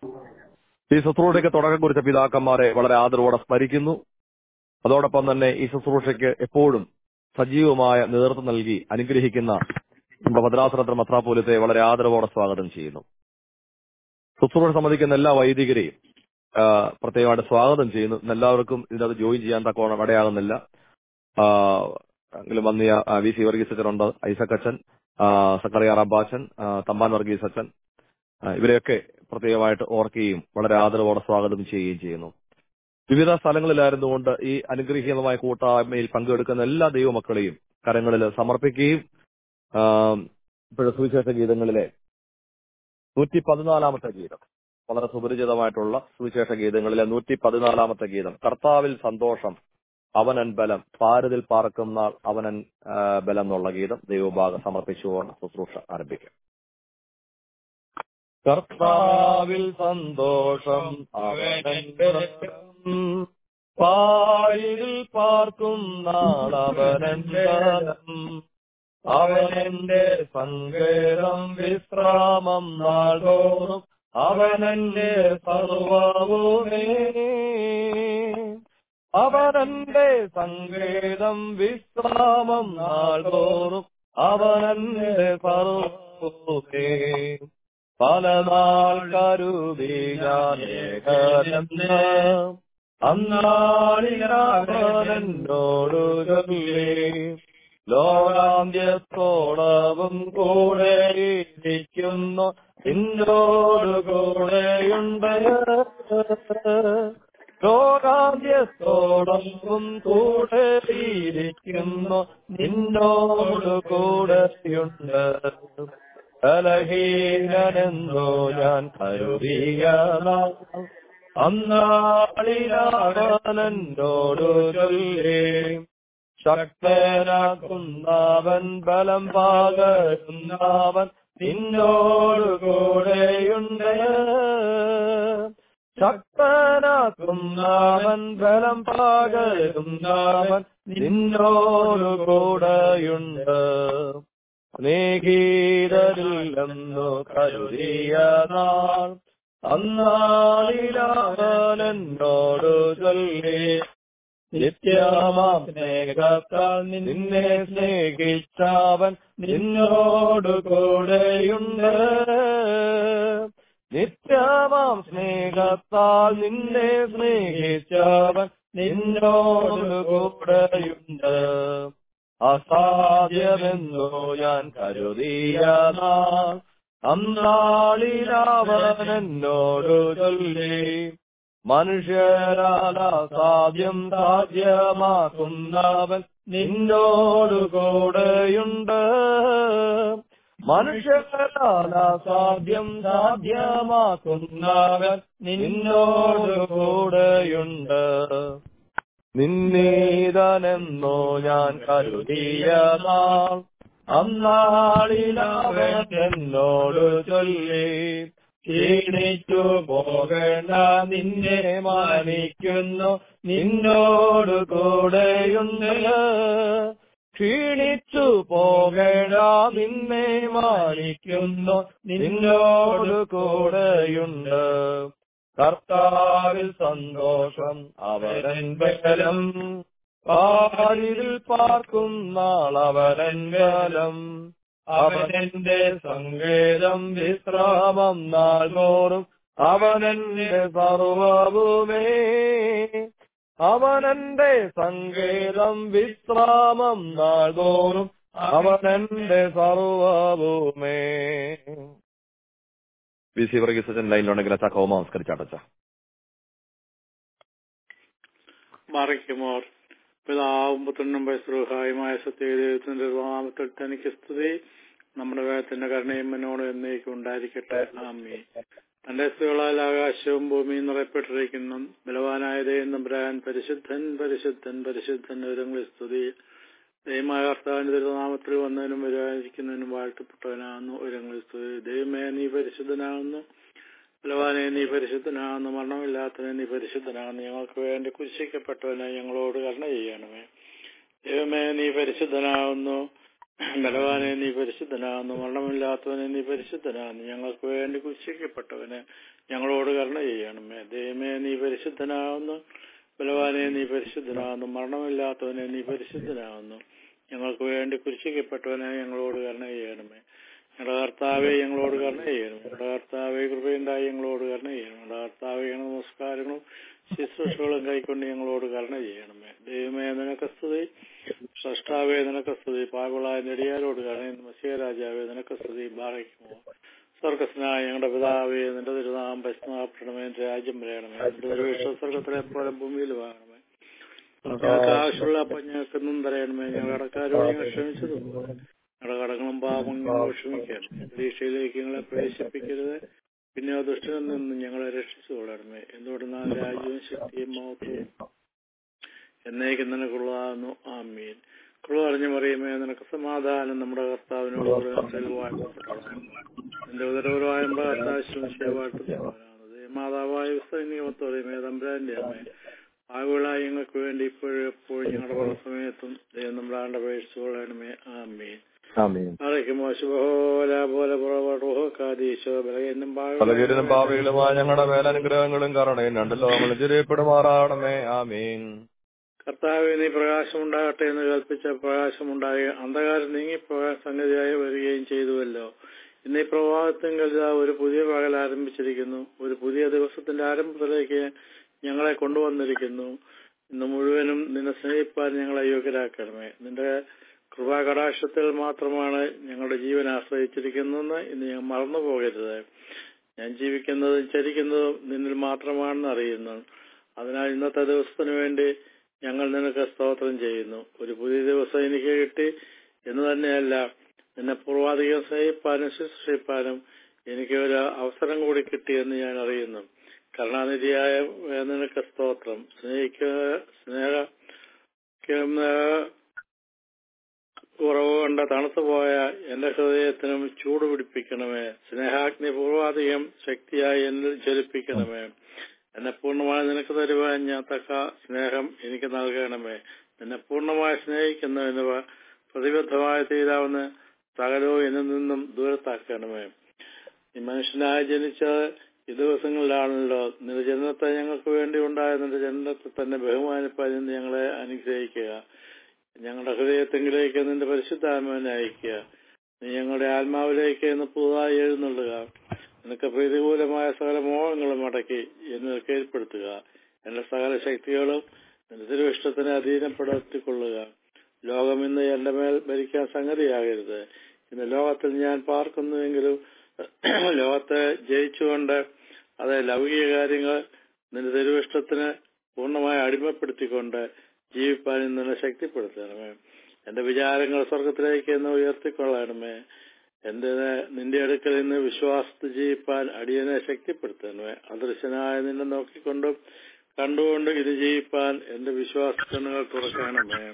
ഈ ശുശ്രൂഷയ്ക്ക് തുടക്കം കുറിച്ച പിതാക്കന്മാരെ വളരെ ആദരവോടെ സ്മരിക്കുന്നു അതോടൊപ്പം തന്നെ ഈ ശുശ്രൂഷയ്ക്ക് എപ്പോഴും സജീവമായ നേതൃത്വം നൽകി അനുഗ്രഹിക്കുന്ന നമ്മുടെ ഭദ്രാസനത്തിൽ മത്രാപോലത്തെ വളരെ ആദരവോടെ സ്വാഗതം ചെയ്യുന്നു ശുശ്രൂഷ സംബന്ധിക്കുന്ന എല്ലാ വൈദികരെയും ആ, പ്രത്യേകമായിട്ട് സ്വാഗതം ചെയ്യുന്നു ഇന്ന് എല്ലാവർക്കും ഇതിനകത്ത് ജോയിൻ ചെയ്യാൻ തക്കവണ്ണം ഇടയാകുന്നില്ല ആ, എങ്കിലും വന്നിയ ആ, വി സി വർഗീസ് അച്ഛനുണ്ട് ഐസക് അച്ഛൻ ആ, സക്കറിയ റബ്ബാച്ചൻ ആ, തമ്പാൻ വർഗീസ് അച്ഛൻ ആ, ഇവരെയൊക്കെ പ്രത്യേകമായിട്ട് ഓർക്കുകയും വളരെ ആദരവോടെ സ്വാഗതം ചെയ്യുകയും ചെയ്യുന്നു വിവിധ സ്ഥലങ്ങളിലായിരുന്നുകൊണ്ട് ഈ അനുഗ്രഹീതമായ കൂട്ടായ്മയിൽ പങ്കെടുക്കുന്ന എല്ലാ ദൈവമക്കളെയും കരങ്ങളിൽ സമർപ്പിക്കുകയും ആ, ഇപ്പോഴത്തെ സുവിശേഷ ഗീതങ്ങളിലെ നൂറ്റി പതിനാലാമത്തെ ഗീതം വളരെ സുപരിചിതമായിട്ടുള്ള സുവിശേഷ ഗീതങ്ങളിലെ നൂറ്റി പതിനാലാമത്തെ ഗീതം കർത്താവിൽ സന്തോഷം അവനൻ ബലം പാരതിൽ പാർക്കും നാൾ അവനൻ ആ, ബലം എന്നുള്ള ഗീതം ദൈവഭാഗം സമർപ്പിച്ചുകൊണ്ട് ശുശ്രൂഷ ആരംഭിക്കാം കർത്താവിൽ സന്തോഷം അവനൻ ബലം പാരിതിൽ പാർക്കും നാൾ അവനൻ ബലം അവനെന്റെ സങ്കേതം വിശ്രാമം നാൾതോറും അവനെന്റെ സർവവുമേ അവനെന്റെ സങ്കേതം വിശ്രാമം നാൾതോറും അവനെന്റെ സർവവുമേ പല നാൾ കരുതി ഞാൻ ഏകനെന്ന് അന്നാളിനോടു ചൊല്ലി ലോകാന്ത്യത്തോളവും കൂടെ ഇരിക്കുന്നു നിന്നോട് കൂടെയുണ്ട് ലോകാന്ത്യത്തോളവും കൂടെ ഇരിക്കുന്നു നിന്നോട് കൂടെയുണ്ട് ബലഹീനനെന്നോ ഞാൻ കരുതിയ നാൾ അന്നാളിലാവനോടു ചൊല്ലി ശക്തനാക്കുന്നവൻ ബലം പാകരുന്നവൻ നിന്നോടു കൂടെയുണ്ട് ശക്തനാക്കുന്നവൻ ബലം പാകരുന്നവൻ നിന്നോടു കൂടെയുണ്ട് സ്നേഹിതരില്ലെന്നു കരുതിയ നാൾ അന്നാളിലവൻ എന്നോടു ചൊല്ലി നിത്യമാം സ്നേഹത്താൽ നിന്നെ സ്നേഹിച്ചവൻ നിന്നോടു കൂടെയുണ്ട് നിത്യമാം സ്നേഹത്താൽ നിന്നെ സ്നേഹിച്ചവൻ നിന്നോട് കൂടെയുണ്ട് അസാധ്യമെന്നു ഞാൻ കരുതിയ നാൾ അന്നാളിലവൻ എന്നോടു ചൊല്ലി മനുഷ്യരാൽ അസാധ്യം സാധ്യമാക്കുന്നവൻ നിന്നോടു കൂടെയുണ്ട് മനുഷ്യരാൽ അസാധ്യം സാധ്യമാക്കുന്നവൻ നിന്നോട് കൂടെയുണ്ട് നിന്നീതനെന്നോ ഞാൻ കരുതിയ നാൾ അന്നാളിലവൻ എന്നോട് ചൊല്ലി ക്ഷീണിച്ചു പോകേണ്ട നിന്നെ മാനിക്കുന്നു നിന്നോട് കൂടെയുണ്ട് ക്ഷീണിച്ചു പോകേണ്ട നിന്നെ മാനിക്കുന്നു നിന്നോട് കൂടെയുണ്ട് കർത്താവിൽ സന്തോഷം അവരൻ ബലം പാരിൽ പാർക്കും നാൾ അവരൻ ബലം അവനെന്റെ സങ്കേതം വിശ്രാമം നാൾതോറും അവനെന്റെ സർവവുമേ അവനെന്റെ സങ്കേതം വിശ്രാമം നാൾതോറും അവനെന്റെ സർവവുമേ ബി സി വർഗീസ് അച്ഛൻ ലൈനിലുണ്ടെങ്കിൽ അച്ഛാ കോമ നമസ്കരിച്ചാട്ടച്ച മറിക്കുമോർ പിതാവും പുത്രനും വയസ്സുഹായുമായ സത്യദൈവത്തിന്റെ നാമത്തിൽ തനിക്ക് സ്തുതി നമ്മുടെ വേദത്തിന്റെ കരുണയും എന്നോട് എന്നേക്കും ഉണ്ടായിരിക്കട്ടെ ആമി തന്റെ സ്തുകളാൽ ആകാശവും ഭൂമിയും നിറയപ്പെട്ടിരിക്കുന്നു ബലവാനായ ദൈവം തമ്പുരാൻ പരിശുദ്ധൻ പരിശുദ്ധൻ പരിശുദ്ധൻ വിവരങ്ങളിൽ സ്തുതി ദൈവമായ കർത്താവിന്റെ തിരുനാമത്തിൽ വന്നതിനും വരുവാനിരിക്കുന്നതിനും വാഴ്ത്തപ്പെട്ടവനാകുന്നു വിവരങ്ങളിൽ സ്തുതി ദൈവമേ നീ പരിശുദ്ധനാകുന്നു ബലവാനെ നീ പരിശുദ്ധനാകുന്നു മരണമില്ലാത്തവനെ നീ പരിശുദ്ധനാകുന്നു ഞങ്ങൾക്ക് വേണ്ടി കുരിശിക്കപ്പെട്ടവനെ ഞങ്ങളോട് കരുണ ചെയ്യണമേ ദൈവമേ നീ പരിശുദ്ധനാകുന്നു ബലവാനെ നീ പരിശുദ്ധനാകുന്നു മരണമില്ലാത്തവനെ നീ പരിശുദ്ധനാകുന്നു ഞങ്ങൾക്ക് വേണ്ടി കുരിശിക്കപ്പെട്ടവനെ ഞങ്ങളോട് കരുണ ചെയ്യണമേ ദൈവമേ നീ പരിശുദ്ധനാകുന്നു ബലവാനെ നീ പരിശുദ്ധനാകുന്നു മരണമില്ലാത്തവനെ നീ പരിശുദ്ധനാകുന്നു ഞങ്ങൾക്ക് വേണ്ടി കുരിശിക്കപ്പെട്ടവനെ ഞങ്ങളോട് കരുണ ചെയ്യണമേ ഞങ്ങളുടെ കർത്താവെ ഞങ്ങളോട് കരുണ ചെയ്യണം ഞങ്ങളുടെ കർത്താവെ കൃപയുണ്ടായി ഞങ്ങളോട് കരുണ ചെയ്യണം ഞങ്ങളുടെ കർത്താവെ ഞങ്ങളുടെ നമസ്കാരങ്ങളും ശുശ്രൂഷകളും കൈക്കൊണ്ട് ഞങ്ങളോട് കരുണ ചെയ്യണമേ ദൈവമേ നിനക്ക് സ്തുതി സൃഷ്ടാവേ നിനക്ക് സ്തുതി പാകുളായ നെടിയാരോട് കരുണ മസിയരാജാവേ നിനക്ക് സ്തുതി ബാറയ്ക്കുമോ സ്വർഗസ്നായ ഞങ്ങളുടെ പിതാവേ നിന്റെ തിരുനാം പരിസ്നാപ്പെടണമേ രാജ്യം വരയണമേ നിന്റെ തിരുവിഷ്ണ സ്വർഗത്തിലെ പോലെ ഭൂമിയിൽ വാങ്ങണമേ ഞങ്ങൾക്ക് ആവശ്യമുള്ള അപ്പം ഞങ്ങൾക്ക് ഇന്നും തരയണമേ ഞങ്ങളുടെ കടക്കാരോട് ഞങ്ങൾ ക്ഷമിച്ചതുപോലെ ഞങ്ങളുടെ കടങ്ങളും പാപങ്ങളും ക്ഷമിക്കണം പരീക്ഷയിലേക്ക് ഞങ്ങളെ പ്രവേശിപ്പിക്കരുത് പിന്നെ ആ ദുഷ്ടനിൽ നിന്ന് ഞങ്ങളെ രക്ഷിച്ചു കൊള്ളണമേ എന്തുകൊണ്ടെന്നാൽ രാജ്യവും ശക്തിയും മഹത്വവും എന്നേക്കും നിനക്കുള്ളതാകുന്നു ആമീൻ കൃപ അറിഞ്ഞു പറയുമേ നിനക്ക് സമാധാനം നമ്മുടെ കർത്താവിനോട് കൂടെ വാഴ്ത്തപ്പെട്ടതാണ് എന്റെ ഉദരപരമായ നമ്മുടെ കർത്താവിശ്വസിയെ വാഴ്ത്തപ്പെട്ടവനാണ് മാതാവായ സൈനികമത്തോടെയുമേ തമ്പുരാന്റെ അമ്മേ ആകുകളായി ഞങ്ങൾക്ക് വേണ്ടി ഇപ്പോഴും എപ്പോഴും ഞങ്ങളുടെ പല സമയത്തും ദൈവം നമ്മുടെ ആണ്ട് അപേക്ഷിച്ചുകൊള്ളണമേ ആമീൻ അറിയിക്കുമോ ശുഭോല പോലെ പുറകോട്ടോ കാതീശോ ബലകീനും പലകീരനും പാവയിലുമായ ഞങ്ങളുടെ മേലനുഗ്രഹങ്ങളും കരുണയും രണ്ടു ലോകങ്ങളും ചെറിയപ്പെടുമാറാണമേ ആമീൻ കർത്താവ് നീ പ്രകാശമുണ്ടാകട്ടെ എന്ന് കൽപ്പിച്ച പ്രകാശമുണ്ടായി അന്ധകാരം നീങ്ങി സംഗതിയായി വരികയും ചെയ്തുവല്ലോ ഇന്ന് ഈ പ്രഭാതത്തിങ്കൽ ഇതാ ഒരു പുതിയ പകൽ ആരംഭിച്ചിരിക്കുന്നു ഒരു പുതിയ ദിവസത്തിന്റെ ആരംഭത്തിലേക്ക് ഞങ്ങളെ കൊണ്ടുവന്നിരിക്കുന്നു ഇന്ന് മുഴുവനും നിന്നെ സ്നേഹിപ്പാൻ ഞങ്ങളെ യോഗ്യരാക്കണമേ നിന്റെ കൃപാകടാക്ഷത്തിൽ മാത്രമാണ് ഞങ്ങളുടെ ജീവൻ ആശ്രയിച്ചിരിക്കുന്നതെന്ന് ഇന്ന് ഞങ്ങൾ മറന്നു പോകരുത് ഞാൻ ജീവിക്കുന്നതും ചരിക്കുന്നതും നിന്നിൽ മാത്രമാണെന്ന് അറിയുന്നു അതിനാൽ ഇന്നത്തെ ദിവസത്തിന് വേണ്ടി ഞങ്ങൾ നിനക്ക് സ്തോത്രം ചെയ്യുന്നു ഒരു പുതിയ ദിവസം എനിക്ക് കിട്ടി എന്ന് തന്നെയല്ല നിന്നെ പൂർവാധികം സ്നേഹിപ്പാനും ശുശ്രൂഷിപ്പാനും എനിക്ക് ഒരു അവസരം കൂടി കിട്ടിയെന്ന് ഞാൻ അറിയുന്നു കരുണാനിധിയായ നിനക്ക് സ്തോത്രം സ്നേഹിക്ക സ്നേഹ കുറവ് കൊണ്ട് തണുത്തുപോയ എന്റെ ഹൃദയത്തിനും ചൂട് പിടിപ്പിക്കണമേ സ്നേഹാഗ്നി പൂർവാധികം ശക്തിയായി എന്നിൽ ജ്വലിപ്പിക്കണമേ എന്നെ പൂർണ്ണമായി നിനക്ക് തരുവാൻ ഞാൻ തക്ക സ്നേഹം എനിക്ക് നൽകണമേ എന്നെ പൂർണ്ണമായി സ്നേഹിക്കുന്നതിന് പ്രതിബദ്ധമായി തീരാവുന്ന സകലവും എന്നിൽ നിന്നും ദൂരത്താക്കണമേ ഈ മനുഷ്യനായി ജനിച്ചത് ഈ ദിവസങ്ങളിലാണല്ലോ നിന്റെ ജനനത്തെ ഞങ്ങൾക്ക് വേണ്ടി ഉണ്ടായ നിന്റെ ജനനത്തെ തന്നെ ബഹുമാനിപ്പാൻ ഇന്ന് ഞങ്ങളെ അനുഗ്രഹിക്കുക ഞങ്ങളുടെ ഹൃദയത്തെങ്കിലേക്ക് നിന്റെ പരിശുദ്ധാത്മാവിനെ അയക്കുക നീ ഞങ്ങളുടെ ആത്മാവിലേക്ക് ഇന്ന് പുതുതായി എഴുന്നള്ളുക നിനക്ക് പ്രതികൂലമായ സകല മോഹങ്ങളും അടക്കി എന്നിൽ കീഴ്പ്പെടുത്തുക എന്റെ സകല ശക്തികളും നിന്റെ തിരുവിഷ്ടത്തിന് അധീനപ്പെടുത്തിക്കൊള്ളുക ലോകം ഇന്ന് എന്റെ മേൽ ഭരിക്കാൻ സംഗതിയാകരുത് ഇന്ന് ലോകത്തിൽ ഞാൻ പാർക്കുന്നുവെങ്കിലും ലോകത്തെ ജയിച്ചുകൊണ്ട് അത് ലൗകിക കാര്യങ്ങൾ നിന്റെ തിരുവിഷ്ടത്തിന് പൂർണ്ണമായി അടിമപ്പെടുത്തിക്കൊണ്ട് ജീവിപ്പാൻ ഇന്നെ ശക്തിപ്പെടുത്തണമേ എന്റെ വിചാരങ്ങൾ സ്വർഗത്തിലേക്ക് എന്ന് ഉയർത്തിക്കൊള്ളണമേ എന്റെ നിന്റെ അടുക്കൽ നിന്ന് വിശ്വാസത്തിൽ ജീവിപ്പാൻ അടിയനെ ശക്തിപ്പെടുത്തണമേ അദൃശ്യനായ നിന്നെ നോക്കിക്കൊണ്ടും കണ്ടുകൊണ്ടും ഇത് ജീവിപ്പാൻ എന്റെ വിശ്വാസക്കണ്ണുകൾ തുറക്കണമേ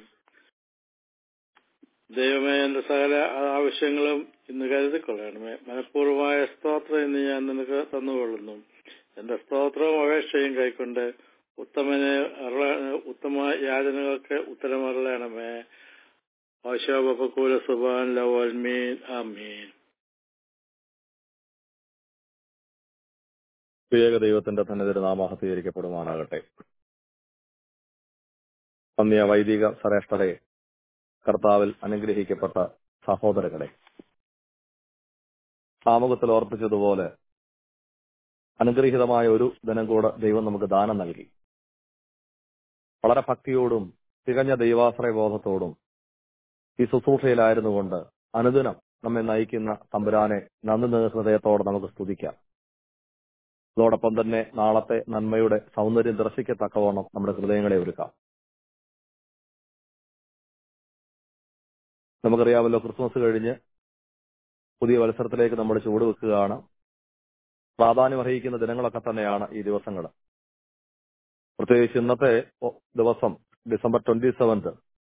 ദൈവമേ എന്റെ സകല ആവശ്യങ്ങളും ഇന്ന് കരുതിക്കൊള്ളണമേ മനഃപൂർവമായ സ്തോത്രം ഇന്ന് ഞാൻ നിനക്ക് തന്നുകൊള്ളുന്നു എന്റെ സ്തോത്രവും അപേക്ഷയും കൈക്കൊണ്ട് ഉത്തമനെ ഉത്തമ യാചനകൾക്ക് ഉത്തരമറളണമേ ആശാപകൂല സുബാൻ ലവൽമീൻ ആമീൻ ഏക ദൈവത്തിന്റെ തന്നെ തിരുനാമഹത്തീകരിക്കപ്പെടുമാറാകട്ടെ അന്യ വൈദിക ശ്രേഷ്ഠരെ കർത്താവിൽ അനുഗ്രഹിക്കപ്പെട്ട സഹോദരങ്ങളെ ആമുഖത്തിൽ ഓർപ്പിച്ചതുപോലെ അനുഗ്രഹീതമായ ഒരു ദിനം കൂടെ ദൈവം നമുക്ക് ദാനം നൽകി വളരെ ഭക്തിയോടും തികഞ്ഞ ദൈവാശ്രയ ബോധത്തോടും ഈ ശുശ്രൂഷയിലായിരുന്നുകൊണ്ട് അനുദിനം നമ്മെ നയിക്കുന്ന തമ്പുരാനെ നന്ദി ഹൃദയത്തോടെ നമുക്ക് സ്തുതിക്കാം അതോടൊപ്പം തന്നെ നാളത്തെ നന്മയുടെ സൗന്ദര്യം ദർശിക്കത്തക്കവണ്ണം നമ്മുടെ ഹൃദയങ്ങളെ ഒരുക്കാം നമുക്കറിയാമല്ലോ ക്രിസ്മസ് കഴിഞ്ഞ് പുതിയ മത്സരത്തിലേക്ക് നമ്മൾ ചുവടുവെക്കുകയാണ് പ്രാധാന്യം അർഹിക്കുന്ന ദിനങ്ങളൊക്കെ തന്നെയാണ് ഈ ദിവസങ്ങൾ പ്രത്യേകിച്ച് ഇന്നത്തെ ദിവസം ഡിസംബർ ട്വന്റി സെവൻത്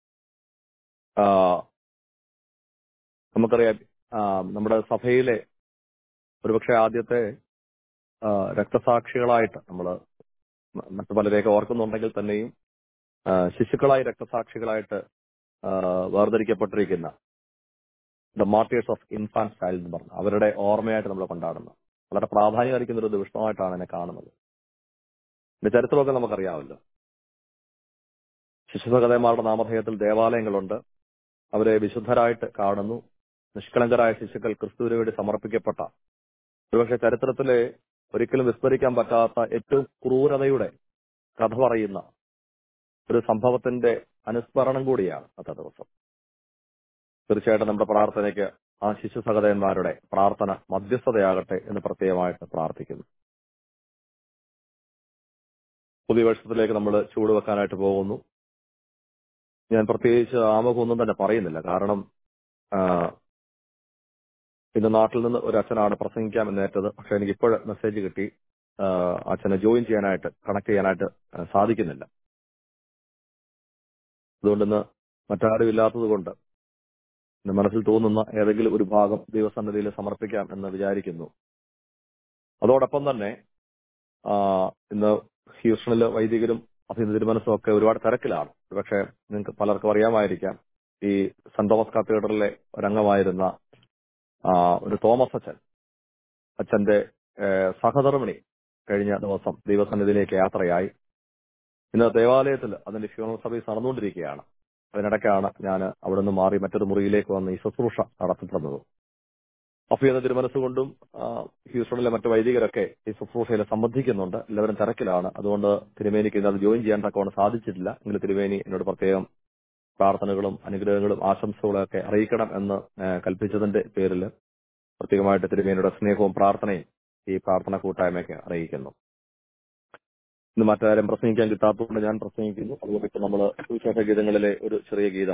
നമുക്കറിയാം നമ്മുടെ സഭയിലെ ഒരുപക്ഷെ ആദ്യത്തെ രക്തസാക്ഷികളായിട്ട് നമ്മൾ മറ്റു പലരെയൊക്കെ ഓർക്കുന്നുണ്ടെങ്കിൽ തന്നെയും ശിശുക്കളായി രക്തസാക്ഷികളായിട്ട് വേർതിരിക്കപ്പെട്ടിരിക്കുന്ന the martyrs of infant child എന്ന് പറഞ്ഞു അവരുടെ ഓർമ്മയായിട്ട് നമ്മൾ കൊണ്ടാടുന്നു വളരെ പ്രാധാന്യം അർഹിക്കുന്ന ഒരു ദിവസമായിട്ടാണ് എന്നെ കാണുന്നത് ഇതിന്റെ ചരിത്രമൊക്കെ നമുക്കറിയാമല്ലോ ശിശുസഹതന്മാരുടെ നാമധേയത്തിൽ ദേവാലയങ്ങളുണ്ട് അവരെ വിശുദ്ധരായിട്ട് കാണുന്നു നിഷ്കളങ്കരായ ശിശുക്കൾ ക്രിസ്തുവിന് വേണ്ടി സമർപ്പിക്കപ്പെട്ട ഒരുപക്ഷെ ചരിത്രത്തിലെ ഒരിക്കലും വിസ്മരിക്കാൻ പറ്റാത്ത ഏറ്റവും ക്രൂരതയുടെ കഥ പറയുന്ന ഒരു സംഭവത്തിന്റെ അനുസ്മരണം കൂടിയാണ് അന്നത്തെ ദിവസം തീർച്ചയായിട്ടും നമ്മുടെ പ്രാർത്ഥനയ്ക്ക് ആ ശിശു സഹോദരന്മാരുടെ പ്രാർത്ഥന മധ്യസ്ഥതയാകട്ടെ എന്ന് പ്രത്യേകമായിട്ട് പ്രാർത്ഥിക്കുന്നു പുതിയ വർഷത്തിലേക്ക് നമ്മൾ ചൂടുവെക്കാനായിട്ട് പോകുന്നു ഞാൻ പ്രത്യേകിച്ച് ആമുഖമൊന്നും തന്നെ പറയുന്നില്ല കാരണം ഇന്ന് നാട്ടിൽ നിന്ന് ഒരു അച്ഛനാണ് പ്രസംഗിക്കാം എന്നേറ്റത് പക്ഷെ എനിക്ക് ഇപ്പോൾ മെസ്സേജ് കിട്ടി അച്ഛനെ ജോയിൻ ചെയ്യാനായിട്ട് കണക്ട് ചെയ്യാനായിട്ട് സാധിക്കുന്നില്ല അതുകൊണ്ട് ഇന്ന് മറ്റാരും ഇല്ലാത്തത് കൊണ്ട് എന്റെ മനസ്സിൽ തോന്നുന്ന ഏതെങ്കിലും ഒരു ഭാഗം ദൈവസന്നിധിയിൽ സമർപ്പിക്കാം എന്ന് വിചാരിക്കുന്നു അതോടൊപ്പം തന്നെ ഇന്ന് ഹ്യൂസ്റ്റണിലെ വൈദികരും അഭിനന്ദ തിരുമനസും ഒക്കെ ഒരുപാട് തിരക്കിലാണ് പക്ഷെ നിങ്ങൾക്ക് പലർക്കും അറിയാമായിരിക്കാം ഈ സെന്റ് തോമസ് കത്തീഡ്രലിലെ ഒരംഗമായിരുന്ന ഒരു തോമസ് അച്ഛൻ അച്ഛന്റെ സഹധർമ്മിണി കഴിഞ്ഞ ദിവസം ദൈവസന്നിധിയിലേക്ക് യാത്രയായി ഇന്ന് ദേവാലയത്തിൽ അതിന്റെ ഫ്യൂണൽ സർവീസ് നടന്നുകൊണ്ടിരിക്കുകയാണ് അതിനിടയ്ക്കാണ് ഞാൻ അവിടെ നിന്ന് മാറി മറ്റൊരു മുറിയിലേക്ക് വന്ന് ഈ ശുശ്രൂഷ നടത്തപ്പെടുന്നത് അഫിയെന്ന തിരുമനസ്സുകൊണ്ടും ഹ്യൂസ്റ്റണിലെ മറ്റു വൈദികരൊക്കെ ഈ ശുശ്രൂഷയിൽ സംബന്ധിക്കുന്നുണ്ട് എല്ലാവരും തിരക്കിലാണ് അതുകൊണ്ട് തിരുമേനിക്ക് ഇന്ന് അത് ജോയിൻ ചെയ്യാൻ തക്കവണ്ണം സാധിച്ചിട്ടില്ല എങ്കിലും തിരുമേനി എന്നോട് പ്രത്യേകം പ്രാർത്ഥനകളും അനുഗ്രഹങ്ങളും ആശംസകളും ഒക്കെ അറിയിക്കണം എന്ന് കൽപ്പിച്ചതിന്റെ പേരിൽ പ്രത്യേകമായിട്ട് തിരുമേനിയുടെ സ്നേഹവും പ്രാർത്ഥനയും ഈ പ്രാർത്ഥന കൂട്ടായ്മയ്ക്ക് അറിയിക്കുന്നു ഇന്ന് മറ്റാരും പ്രസംഗിക്കാൻ കിട്ടാത്തതുകൊണ്ട് ഞാൻ പ്രസംഗിക്കുന്നു അതുകൊണ്ട് ഇപ്പൊ നമ്മൾ സുവിശേഷ ഗീതങ്ങളിലെ ഒരു ചെറിയ ഗീതം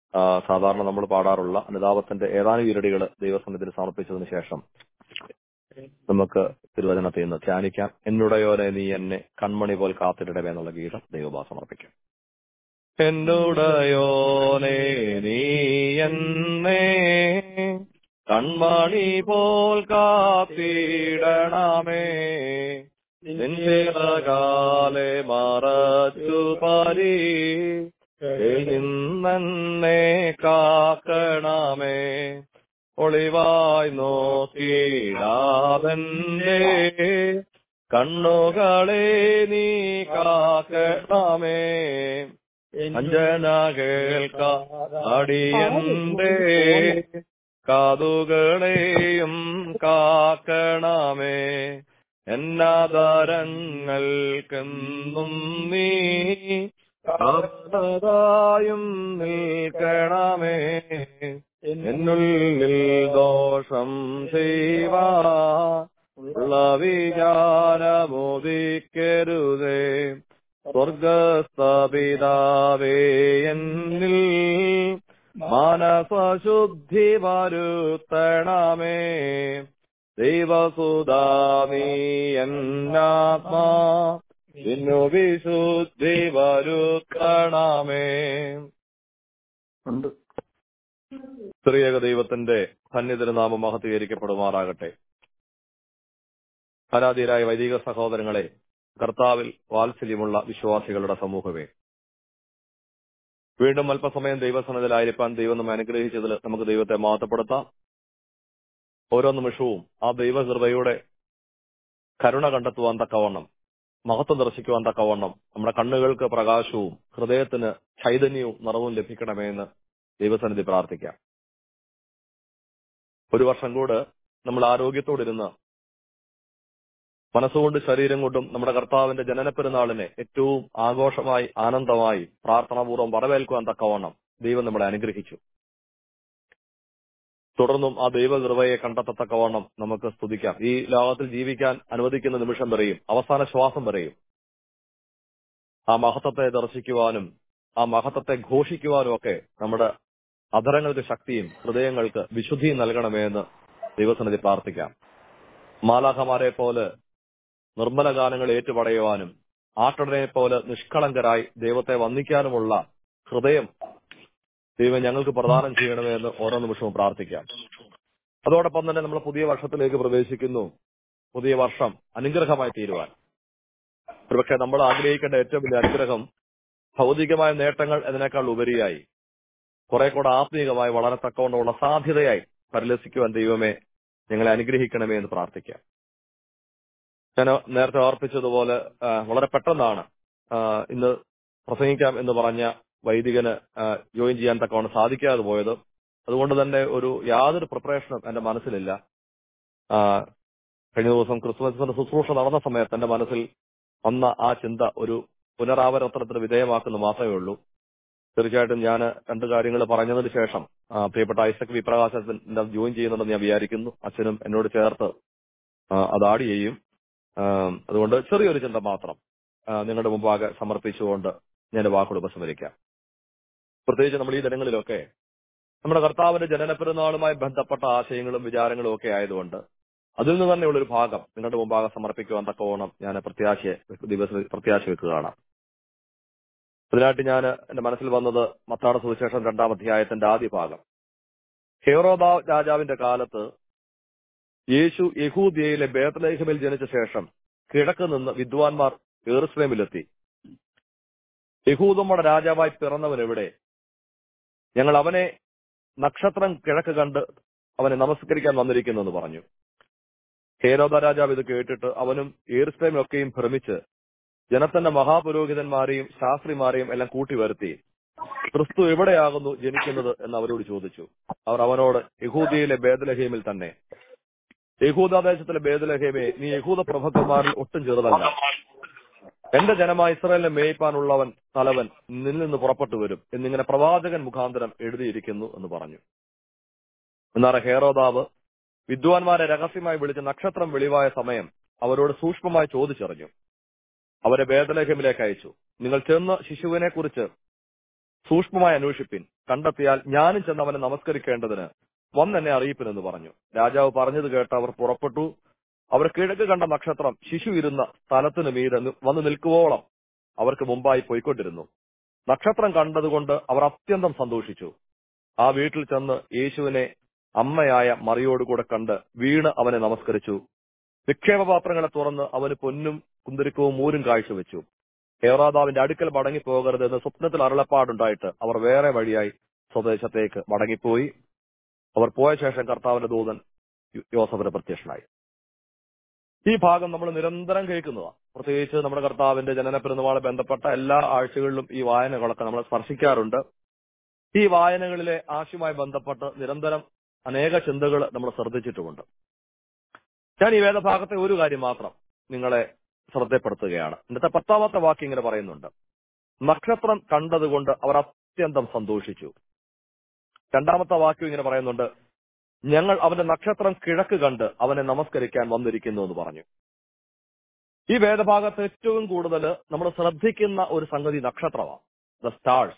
സാധാരണ നമ്മൾ പാടാറുള്ള അനുതാപത്തിന്റെ ഏതാനും ഈരടികൾ ദൈവസന്നിധിയിൽ സമർപ്പിച്ചതിന് ശേഷം നമുക്ക് തിരുവചനത്തിൽ നിന്ന് ധ്യാനിക്കാം എന്നുടയോനെ നീ എന്നെ കൺമണി പോൽ കാത്തിടണമേ എന്നുള്ള ഗീതം ദൈവഭാ സമർപ്പിക്കാം എന്നുടയോനെ നീ എന്നെ കൺമണി പോൽ കാത്തിടണമേ നിന്റെ കാലെ മറച്ചു പരി നിന്നെ കാക്കണമേ ഒളിവായി നോക്കിടാതന്റെ കണ്ണുകളെ നീ കാക്കണമേ അഞ്ജന കേൾക്ക അടിയന്റെ കാതുകളെയും കാക്കണമേ എന്നാദരങ്ങൾക്കെന്നും നീ കാവലതായും നിൽക്കണമേ എന്നുള്ളിൽ ദോഷം ചെയ്വാ ഉള്ള വിചാരമോദിക്കരുതേ സ്വർഗസ്ഥപിതാവേ എന്നിൽ മാനസശുദ്ധി വരുത്തണമേ ദൈവസുതാമീ എന്നാത്മാ ഇന്നു വിശുദ്ധി വരുത്തണമേ ഉണ്ട് സ്ത്രീയക ദൈവത്തിന്റെ സന്നിധിനാമം മഹത്വീകരിക്കപ്പെടുമാറാകട്ടെ അനാദിരായ വൈദിക സഹോദരങ്ങളെ കർത്താവിൽ വാത്സല്യമുള്ള വിശ്വാസികളുടെ സമൂഹമേ വീണ്ടും അല്പസമയം ദൈവസന്നതിലായിരിക്കാൻ ദൈവം നമ്മെ അനുഗ്രഹിച്ചതിൽ നമുക്ക് ദൈവത്തെ മാറ്റപ്പെടുത്താം ഓരോ നിമിഷവും ആ ദൈവകൃപയുടെ കരുണ കണ്ടെത്തുവാൻ തക്കവണ്ണം മഹത്വം ദർശിക്കുവാൻ തക്കവണ്ണം നമ്മുടെ കണ്ണുകൾക്ക് പ്രകാശവും ഹൃദയത്തിന് ചൈതന്യവും നിറവും ലഭിക്കണമേ എന്ന് ദൈവസന്നിധി പ്രാർത്ഥിക്കാം ഒരു വർഷം കൂടെ നമ്മൾ ആരോഗ്യത്തോടിരുന്ന് മനസ്സുകൊണ്ട് ശരീരം കൊണ്ടും നമ്മുടെ കർത്താവിന്റെ ജനന പെരുന്നാളിനെ ഏറ്റവും ആഘോഷമായി ആനന്ദമായി പ്രാർത്ഥനാപൂർവ്വം വരവേൽക്കുവാൻ തക്കവണ്ണം ദൈവം നമ്മളെ അനുഗ്രഹിച്ചു തുടർന്നും ആ ദൈവകൃപയെ കണ്ടെത്തത്തക്കവണ്ണം നമുക്ക് സ്തുതിക്കാം ഈ ലോകത്തിൽ ജീവിക്കാൻ അനുവദിക്കുന്ന നിമിഷം വരെയും അവസാന ശ്വാസം വരെയും ആ മഹത്വത്തെ ദർശിക്കുവാനും ആ മഹത്വത്തെ ഘോഷിക്കുവാനും ഒക്കെ നമ്മുടെ അധരങ്ങൾക്ക് ശക്തിയും ഹൃദയങ്ങൾക്ക് വിശുദ്ധിയും നൽകണമേ എന്ന് ദൈവസന്നിധി പ്രാർത്ഥിക്കാം മാലാഖമാരെ പോലെ നിർമ്മല ഗാനങ്ങൾ ഏറ്റുപടയുവാനും ആട്ടടനെ പോലെ നിഷ്കളങ്കരായി ദൈവത്തെ വന്ദിക്കാനുമുള്ള ഹൃദയം ദൈവം ഞങ്ങൾക്ക് പ്രദാനം ചെയ്യണമേ എന്ന് ഓരോ നിമിഷവും പ്രാർത്ഥിക്കാം അതോടൊപ്പം തന്നെ നമ്മൾ പുതിയ വർഷത്തിലേക്ക് പ്രവേശിക്കുന്നു പുതിയ വർഷം അനുഗ്രഹമായി തീരുവാൻ ഒരുപക്ഷെ നമ്മൾ ആഗ്രഹിക്കേണ്ട ഏറ്റവും വലിയ അനുഗ്രഹം ഭൗതികമായ നേട്ടങ്ങൾ എന്നതിനേക്കാൾ ഉപരിയായി കുറെ കൂടെ ആത്മീയമായി വളരെ തക്കവണ്ണമുള്ള സാധ്യതയായി പരിലസിക്കുവാൻ ദൈവമേ ഞങ്ങളെ അനുഗ്രഹിക്കണമേ എന്ന് പ്രാർത്ഥിക്കാം ഞാൻ നേരത്തെ ഓർപ്പിച്ചതുപോലെ ആ, വളരെ പെട്ടെന്നാണ് ആ, ഇന്ന് പ്രസംഗിക്കാം എന്ന് പറഞ്ഞ വൈദികന് ആ, ജോയിൻ ചെയ്യാൻ തക്കവണ്ണം സാധിക്കാതെ പോയത് അതുകൊണ്ട് തന്നെ ഒരു യാതൊരു പ്രിപ്പറേഷനും എന്റെ മനസ്സിലില്ല ആ, കഴിഞ്ഞ ദിവസം ക്രിസ്മസിന്റെ ശുശ്രൂഷ നടന്ന സമയത്ത് എന്റെ മനസ്സിൽ വന്ന ആ ചിന്ത ഒരു പുനരാവർത്തനത്തിന് വിധേയമാക്കുന്നു മാത്രമേ ഉള്ളൂ തീർച്ചയായിട്ടും ഞാൻ രണ്ട് കാര്യങ്ങൾ പറഞ്ഞതിന് ശേഷം ആ, പ്രിയപ്പെട്ട ഐസക് വിപ്രകാശത്തിന്റെ ജോയിൻ ചെയ്യുന്നുണ്ടെന്ന് ഞാൻ വിചാരിക്കുന്നു അച്ഛനും എന്നോട് ചേർത്ത് ആ, അത് ആഡ് ചെയ്യും ആ, അതുകൊണ്ട് ചെറിയൊരു ചിന്ത മാത്രം ആ, നിങ്ങളുടെ മുമ്പാകെ സമർപ്പിച്ചുകൊണ്ട് ഞാൻ വാക്കുകൾ ഉപസംഹരിക്കാം പ്രത്യേകിച്ച് നമ്മൾ ഈ ദിനങ്ങളിലൊക്കെ നമ്മുടെ കർത്താവിന്റെ ജനന പെരുന്നാളുമായി ബന്ധപ്പെട്ട ആശയങ്ങളും വിചാരങ്ങളും ഒക്കെ ആയതുകൊണ്ട് അതിൽ നിന്ന് തന്നെയുള്ള ഒരു ഭാഗം നിങ്ങളുടെ മുമ്പാകെ സമർപ്പിക്കുവാൻ തക്കവണ്ണം ഞാൻ പ്രത്യാശ ദിവസം പ്രത്യാശ വെക്കുകയാണ് അതിനായിട്ട് ഞാൻ എന്റെ മനസ്സിൽ വന്നത് മത്താട സുവിശേഷം രണ്ടാം അധ്യായത്തിന്റെ ആദ്യ ഭാഗം ഹെറോദ രാജാവിന്റെ കാലത്ത് യേശു യഹൂദിയയിലെ ബേത്തലേഖമിൽ ജനിച്ച ശേഷം കിഴക്ക് നിന്ന് വിദ്വാൻമാർ ഏറുസ്ലേമിലെത്തി യഹൂദമ്മയുടെ രാജാവായി പിറന്നവൻ എവിടെ ഞങ്ങൾ അവനെ നക്ഷത്രം കിഴക്ക് കണ്ട് അവനെ നമസ്കരിക്കാൻ വന്നിരിക്കുന്നു എന്ന് പറഞ്ഞു ഹേരോദ രാജാവ് ഇത് കേട്ടിട്ട് അവനും ഏറുസ്ലേമിലൊക്കെയും ഭ്രമിച്ച് ജനത്തിന്റെ മഹാപുരോഹിതന്മാരെയും ശാസ്ത്രിമാരെയും എല്ലാം കൂട്ടി വരുത്തി ക്രിസ്തു എവിടെയാകുന്നു ജനിക്കുന്നത് എന്ന് അവരോട് ചോദിച്ചു അവർ അവനോട് യഹൂദിയയിലെ ബേദലഹീമിൽ തന്നെ യഹൂദാദേശത്തിലെ ബേദലഹേമെ നീ യഹൂദ പ്രഭുക്കന്മാരിൽ ഒട്ടും ചെറുതല്ല എന്റെ ജനമായ ഇസ്രായേലിനെ മേയ്പാനുള്ളവൻ തലവൻ നിന്നിൽ നിന്ന് പുറപ്പെട്ടു വരും എന്നിങ്ങനെ പ്രവാചകൻ മുഖാന്തരം എഴുതിയിരിക്കുന്നു എന്ന് പറഞ്ഞു എന്നാൽ ഹേറോദാവ് വിദ്വാൻമാരെ രഹസ്യമായി വിളിച്ച് നക്ഷത്രം വെളിവായ സമയം അവരോട് സൂക്ഷ്മമായി ചോദിച്ചറിഞ്ഞു അവരെ ബേദലേഖമിലേക്ക് അയച്ചു നിങ്ങൾ ചെന്ന് ശിശുവിനെ കുറിച്ച് സൂക്ഷ്മമായി അന്വേഷിപ്പിൻ കണ്ടെത്തിയാൽ ഞാനും ചെന്ന് അവനെ നമസ്കരിക്കേണ്ടതിന് വന്നെന്നെ അറിയിപ്പിനെന്ന് പറഞ്ഞു രാജാവ് പറഞ്ഞത് കേട്ട് അവർ പുറപ്പെട്ടു അവർ കിഴക്ക് കണ്ട നക്ഷത്രം ശിശു ഇരുന്ന സ്ഥലത്തിന് മീതെ നി- വന്ന് നിൽക്കുവോളം അവർക്ക് മുമ്പായി പോയിക്കൊണ്ടിരുന്നു നക്ഷത്രം കണ്ടതുകൊണ്ട് അവർ അത്യന്തം സന്തോഷിച്ചു ആ വീട്ടിൽ ചെന്ന് യേശുവിനെ അമ്മയായ മറിയോടുകൂടെ കണ്ട് വീണ് അവനെ നമസ്കരിച്ചു നിക്ഷേപപാത്രങ്ങളെ തുറന്ന് അവന് പൊന്നും കുന്തിരിക്കവും മൂരും കാഴ്ചവെച്ചു ഹേറാദാവിന്റെ അടുക്കൽ മടങ്ങി പോകരുതെന്ന് സ്വപ്നത്തിൽ അരുളപ്പാടുണ്ടായിട്ട് അവർ വേറെ വഴിയായി സ്വദേശത്തേക്ക് മടങ്ങിപ്പോയി അവർ പോയ ശേഷം കർത്താവിന്റെ ദൂതൻ യോ- യോസഫിന് പ്രത്യക്ഷനായി ഈ ഭാഗം നമ്മൾ നിരന്തരം കേൾക്കുന്നതാണ് പ്രത്യേകിച്ച് നമ്മുടെ കർത്താവിന്റെ ജനന പെരുന്നാളെ ബന്ധപ്പെട്ട എല്ലാ ആഴ്ചകളിലും ഈ വായനകളൊക്കെ നമ്മൾ സ്പർശിക്കാറുണ്ട് ഈ വായനകളിലെ ആശയവുമായി ബന്ധപ്പെട്ട് നിരന്തരം അനേക ചിന്തകൾ നമ്മൾ ശ്രദ്ധിച്ചിട്ടുമുണ്ട് ഞാൻ ഈ വേദഭാഗത്തെ ഒരു കാര്യം മാത്രം നിങ്ങളെ ശ്രദ്ധപ്പെടുത്തുകയാണ് ഇന്നത്തെ പത്താമത്തെ വാക്യം ഇങ്ങനെ പറയുന്നുണ്ട് നക്ഷത്രം കണ്ടതുകൊണ്ട് അവർ അത്യന്തം സന്തോഷിച്ചു രണ്ടാമത്തെ വാക്യം ഇങ്ങനെ പറയുന്നുണ്ട് ഞങ്ങൾ അവന്റെ നക്ഷത്രം കിഴക്ക് കണ്ട് അവനെ നമസ്കരിക്കാൻ വന്നിരിക്കുന്നു എന്ന് പറഞ്ഞു ഈ വേദഭാഗത്ത് ഏറ്റവും കൂടുതൽ നമ്മൾ ശ്രദ്ധിക്കുന്ന ഒരു സംഗതി നക്ഷത്രമാണ് ദ സ്റ്റാർസ്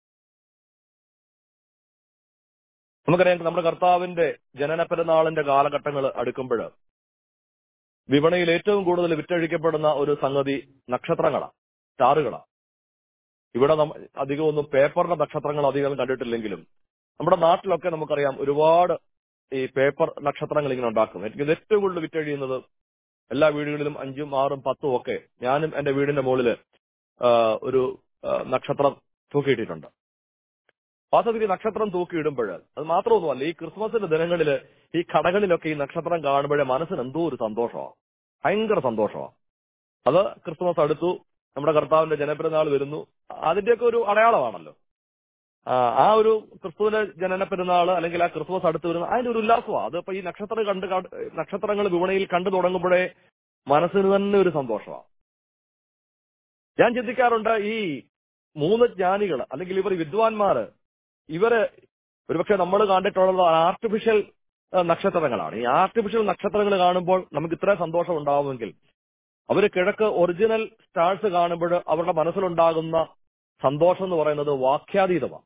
നമുക്കറിയാം നമ്മുടെ കർത്താവിന്റെ ജനന പെരുന്നാളിന്റെ കാലഘട്ടങ്ങൾ അടുക്കുമ്പോൾ വിപണിയിൽ ഏറ്റവും കൂടുതൽ വിറ്റഴിക്കപ്പെടുന്ന ഒരു സംഗതി നക്ഷത്രങ്ങളാണ് സ്റ്റാറുകളാണ് ഇവിടെ നമ്മ അധികമൊന്നും പേപ്പറിന്റെ നക്ഷത്രങ്ങൾ അധികം കണ്ടിട്ടില്ലെങ്കിലും നമ്മുടെ നാട്ടിലൊക്കെ നമുക്കറിയാം ഒരുപാട് ഈ പേപ്പർ നക്ഷത്രങ്ങൾ ഇങ്ങനെ ഉണ്ടാക്കും എനിക്ക് ഇത് ഏറ്റവും കൂടുതൽ വിറ്റഴിയുന്നത് എല്ലാ വീടുകളിലും അഞ്ചും ആറും പത്തും ഒക്കെ ഞാനും എന്റെ വീടിന്റെ മുകളില് ആ, ഒരു ആ, നക്ഷത്രം തൂക്കിയിട്ടിട്ടുണ്ട് വാസ്തവത്തിൽ ഈ നക്ഷത്രം തൂക്കിയിടുമ്പോൾ അത് മാത്രമൊന്നുമല്ല ഈ ക്രിസ്മസിന്റെ ദിനങ്ങളിൽ ഈ കടകളിലൊക്കെ ഈ നക്ഷത്രം കാണുമ്പോഴേ മനസ്സിന് എന്തോ ഒരു സന്തോഷമാണ് ഭയങ്കര സന്തോഷമാണ് അത് ക്രിസ്മസ് അടുത്തു നമ്മുടെ കർത്താവിന്റെ ജനപ്പെരുന്നാൾ വരുന്നു അതിന്റെയൊക്കെ ഒരു അടയാളമാണല്ലോ ആ, ആ ഒരു ക്രിസ്തുവിന്റെ ജനന പെരുന്നാൾ അല്ലെങ്കിൽ ആ ക്രിസ്മസ് അടുത്ത് വരുന്ന അതിന്റെ ഒരു ഉല്ലാസമാണ് അത് ഇപ്പൊ ഈ നക്ഷത്രം കണ്ട് കണ്ട് നക്ഷത്രങ്ങൾ വിപണിയിൽ കണ്ടു തുടങ്ങുമ്പോഴേ മനസ്സിന് തന്നെ ഒരു സന്തോഷമാണ് ഞാൻ ചിന്തിക്കാറുണ്ട് ഈ മൂന്ന് ജ്ഞാനികൾ അല്ലെങ്കിൽ ഇവർ വിദ്വാൻമാര് ഇവര് ഒരുപക്ഷെ നമ്മൾ കണ്ടിട്ടുള്ളത് ആർട്ടിഫിഷ്യൽ നക്ഷത്രങ്ങളാണ് ഈ ആർട്ടിഫിഷ്യൽ നക്ഷത്രങ്ങൾ കാണുമ്പോൾ നമുക്ക് ഇത്ര സന്തോഷം ഉണ്ടാവുമെങ്കിൽ അവര് കിഴക്ക് ഒറിജിനൽ സ്റ്റാർസ് കാണുമ്പോൾ അവരുടെ മനസ്സിലുണ്ടാകുന്ന സന്തോഷം എന്ന് പറയുന്നത് വാക്യാതീതമാണ്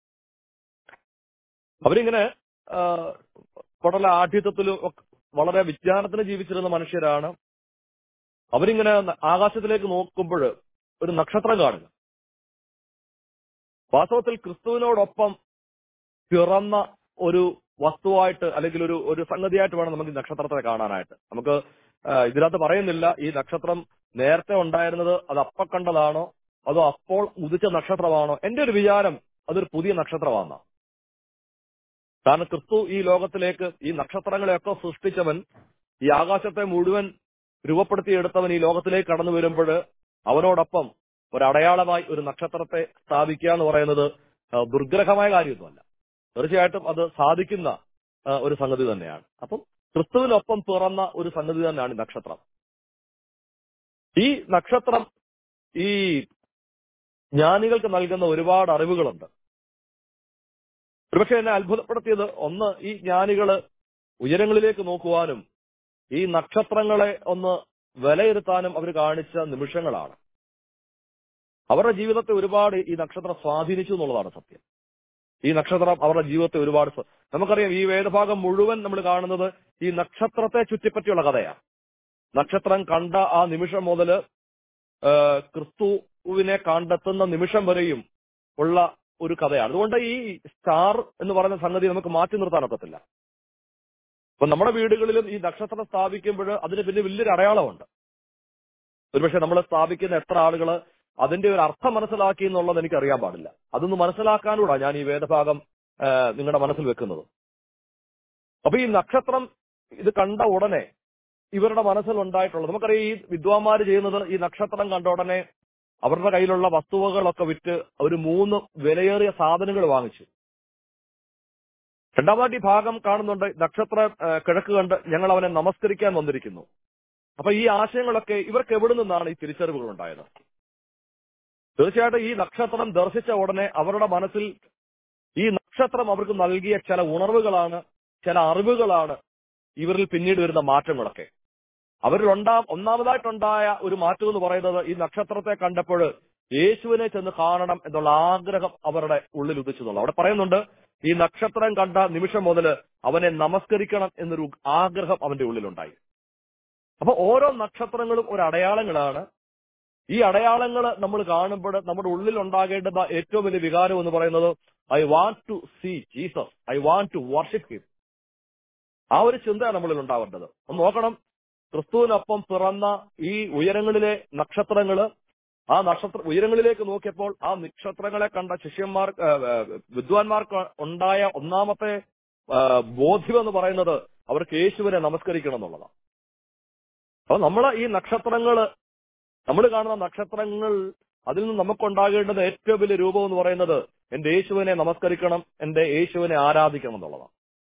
അവരിങ്ങനെ ആ, വളരെ ആഠ്യത്വത്തിലും ഒക്കെ വളരെ വിജ്ഞാനത്തിന് ജീവിച്ചിരുന്ന മനുഷ്യരാണ് അവരിങ്ങനെ ആകാശത്തിലേക്ക് നോക്കുമ്പോൾ ഒരു നക്ഷത്രം കാണുക വാസ്തവത്തിൽ ക്രിസ്തുവിനോടൊപ്പം പിറന്ന ഒരു വസ്തുവായിട്ട് അല്ലെങ്കിൽ ഒരു ഒരു സംഗതിയായിട്ട് വേണം നമുക്ക് ഈ നക്ഷത്രത്തെ കാണാനായിട്ട് നമുക്ക് ആ, ഇതിനകത്ത് പറയുന്നില്ല ഈ നക്ഷത്രം നേരത്തെ ഉണ്ടായിരുന്നത് അത് അപ്പ കണ്ടതാണോ അതോ അപ്പോൾ ഉദിച്ച നക്ഷത്രമാണോ എന്റെ ഒരു വിചാരം അതൊരു പുതിയ നക്ഷത്രമാണ് കാരണം ക്രിസ്തു ഈ ലോകത്തിലേക്ക് ഈ നക്ഷത്രങ്ങളെയൊക്കെ സൃഷ്ടിച്ചവൻ ഈ ആകാശത്തെ മുഴുവൻ രൂപപ്പെടുത്തിയെടുത്തവൻ ഈ ലോകത്തിലേക്ക് കടന്നു വരുമ്പോൾ അവനോടൊപ്പം ഒരു അടയാളമായി ഒരു നക്ഷത്രത്തെ സ്ഥാപിക്കുക എന്ന് പറയുന്നത് ആ, ദുർഗ്രഹമായ കാര്യമൊന്നുമല്ല തീർച്ചയായിട്ടും അത് സാധിക്കുന്ന ആ, ഒരു സംഗതി തന്നെയാണ് അപ്പം ക്രിസ്തുവിനൊപ്പം പിറന്ന ഒരു സംഗതി തന്നെയാണ് ഈ നക്ഷത്രം ഈ നക്ഷത്രം ഈ ജ്ഞാനികൾക്ക് നൽകുന്ന ഒരുപാട് അറിവുകളുണ്ട് ഒരുപക്ഷെ എന്നെ അത്ഭുതപ്പെടുത്തിയത് ഒന്ന് ഈ ജ്ഞാനികള് ഉയരങ്ങളിലേക്ക് നോക്കുവാനും ഈ നക്ഷത്രങ്ങളെ ഒന്ന് വിലയിരുത്താനും അവർ കാണിച്ച നിമിഷങ്ങളാണ് അവരുടെ ജീവിതത്തെ ഒരുപാട് ഈ നക്ഷത്രം സ്വാധീനിച്ചു എന്നുള്ളതാണ് സത്യം ഈ നക്ഷത്രം അവരുടെ ജീവിതത്തെ ഒരുപാട് സ്വാ- നമുക്കറിയാം ഈ വേദഭാഗം മുഴുവൻ നമ്മൾ കാണുന്നത് ഈ നക്ഷത്രത്തെ ചുറ്റിപ്പറ്റിയുള്ള കഥയാണ് നക്ഷത്രം കണ്ട ആ നിമിഷം മുതല് ആ, ക്രിസ്തുവിനെ കണ്ടെത്തുന്ന നിമിഷം വരെയും ഉള്ള ഒരു കഥയാണ് അതുകൊണ്ട് ഈ സ്റ്റാർ എന്ന് പറയുന്ന സംഗതി നമുക്ക് മാറ്റി നിർത്താനൊക്കത്തില്ല അപ്പൊ നമ്മുടെ വീടുകളിലും ഈ നക്ഷത്രം സ്ഥാപിക്കുമ്പോൾ അതിന് പിന്നെ വലിയൊരു അടയാളമുണ്ട് ഒരുപക്ഷെ നമ്മൾ സ്ഥാപിക്കുന്ന എത്ര ആളുകൾ അതിന്റെ ഒരു അർത്ഥം മനസ്സിലാക്കി എന്നുള്ളത് എനിക്ക് അറിയാൻ പാടില്ല അതൊന്ന് മനസ്സിലാക്കാനൂടാ ഞാൻ ഈ വേദഭാഗം ആ, നിങ്ങളുടെ മനസ്സിൽ വെക്കുന്നത് അപ്പൊ ഈ നക്ഷത്രം ഇത് കണ്ട ഉടനെ ഇവരുടെ മനസ്സിൽ ഉണ്ടായിട്ടുള്ളത് നമുക്കറിയാം ഈ വിദ്വാൻമാര് ചെയ്യുന്നത് ഈ നക്ഷത്രം കണ്ട ഉടനെ അവരുടെ കയ്യിലുള്ള വസ്തുവകളൊക്കെ വിറ്റ് ഒരു മൂന്ന് വിലയേറിയ സാധനങ്ങൾ വാങ്ങിച്ചു രണ്ടാമതായിട്ട് ഈ ഭാഗം കാണുന്നുണ്ട് നക്ഷത്ര ആ, കിഴക്ക് കണ്ട് ഞങ്ങൾ അവനെ നമസ്കരിക്കാൻ വന്നിരിക്കുന്നു അപ്പൊ ഈ ആശയങ്ങളൊക്കെ ഇവർക്ക് എവിടെ നിന്നാണ് ഈ തിരിച്ചറിവുകൾ ഉണ്ടായത് തീർച്ചയായിട്ടും ഈ നക്ഷത്രം ദർശിച്ച ഉടനെ അവരുടെ മനസ്സിൽ ഈ നക്ഷത്രം അവർക്ക് നൽകിയ ചില ഉണർവുകളാണ് ചില അറിവുകളാണ് ഇവരിൽ പിന്നീട് വരുന്ന മാറ്റങ്ങളൊക്കെ അവരിൽ ഉണ്ടാ ഒന്നാമതായിട്ടുണ്ടായ ഒരു മാറ്റം എന്ന് പറയുന്നത് ഈ നക്ഷത്രത്തെ കണ്ടപ്പോൾ യേശുവിനെ ചെന്ന് കാണണം എന്നുള്ള ആഗ്രഹം അവരുടെ ഉള്ളിൽ ഉദിച്ചു എന്നുള്ളത് അവിടെ പറയുന്നുണ്ട് ഈ നക്ഷത്രം കണ്ട നിമിഷം മുതൽ അവനെ നമസ്കരിക്കണം എന്നൊരു ആഗ്രഹം അവന്റെ ഉള്ളിലുണ്ടായി അപ്പൊ ഓരോ നക്ഷത്രങ്ങളും ഒരു അടയാളങ്ങളാണ് ഈ അടയാളങ്ങൾ നമ്മൾ കാണുമ്പോൾ നമ്മുടെ ഉള്ളിൽ ഉണ്ടാകേണ്ടുന്ന ഏറ്റവും വലിയ വികാരം എന്ന് പറയുന്നത് I want to see Jesus I want to worship him ആ ഒരു ചിന്തയാണ് നമ്മളിൽ ഉണ്ടാവേണ്ടത് ഒന്ന് നോക്കണം ക്രിസ്തുവിനൊപ്പം പിറന്ന ഈ ഉയരങ്ങളിലെ നക്ഷത്രങ്ങള് ആ നക്ഷത്ര ഉയരങ്ങളിലേക്ക് നോക്കിയപ്പോൾ ആ നക്ഷത്രങ്ങളെ കണ്ട ശിഷ്യന്മാർ ആ, ആ, വിദ്വാൻമാർക്ക് ഉണ്ടായ ഒന്നാമത്തെ ആ, ബോധ്യം എന്ന് പറയുന്നത് അവർക്ക് യേശുവിനെ നമസ്കരിക്കണം എന്നുള്ളതാണ് അപ്പൊ നമ്മൾ ഈ നക്ഷത്രങ്ങള് നമ്മൾ കാണുന്ന നക്ഷത്രങ്ങൾ അതിൽ നിന്ന് നമുക്കുണ്ടാകേണ്ടുന്ന ഏറ്റവും വലിയ രൂപം എന്ന് പറയുന്നത് എന്റെ യേശുവിനെ നമസ്കരിക്കണം എന്റെ യേശുവിനെ ആരാധിക്കണം എന്നുള്ളതാണ്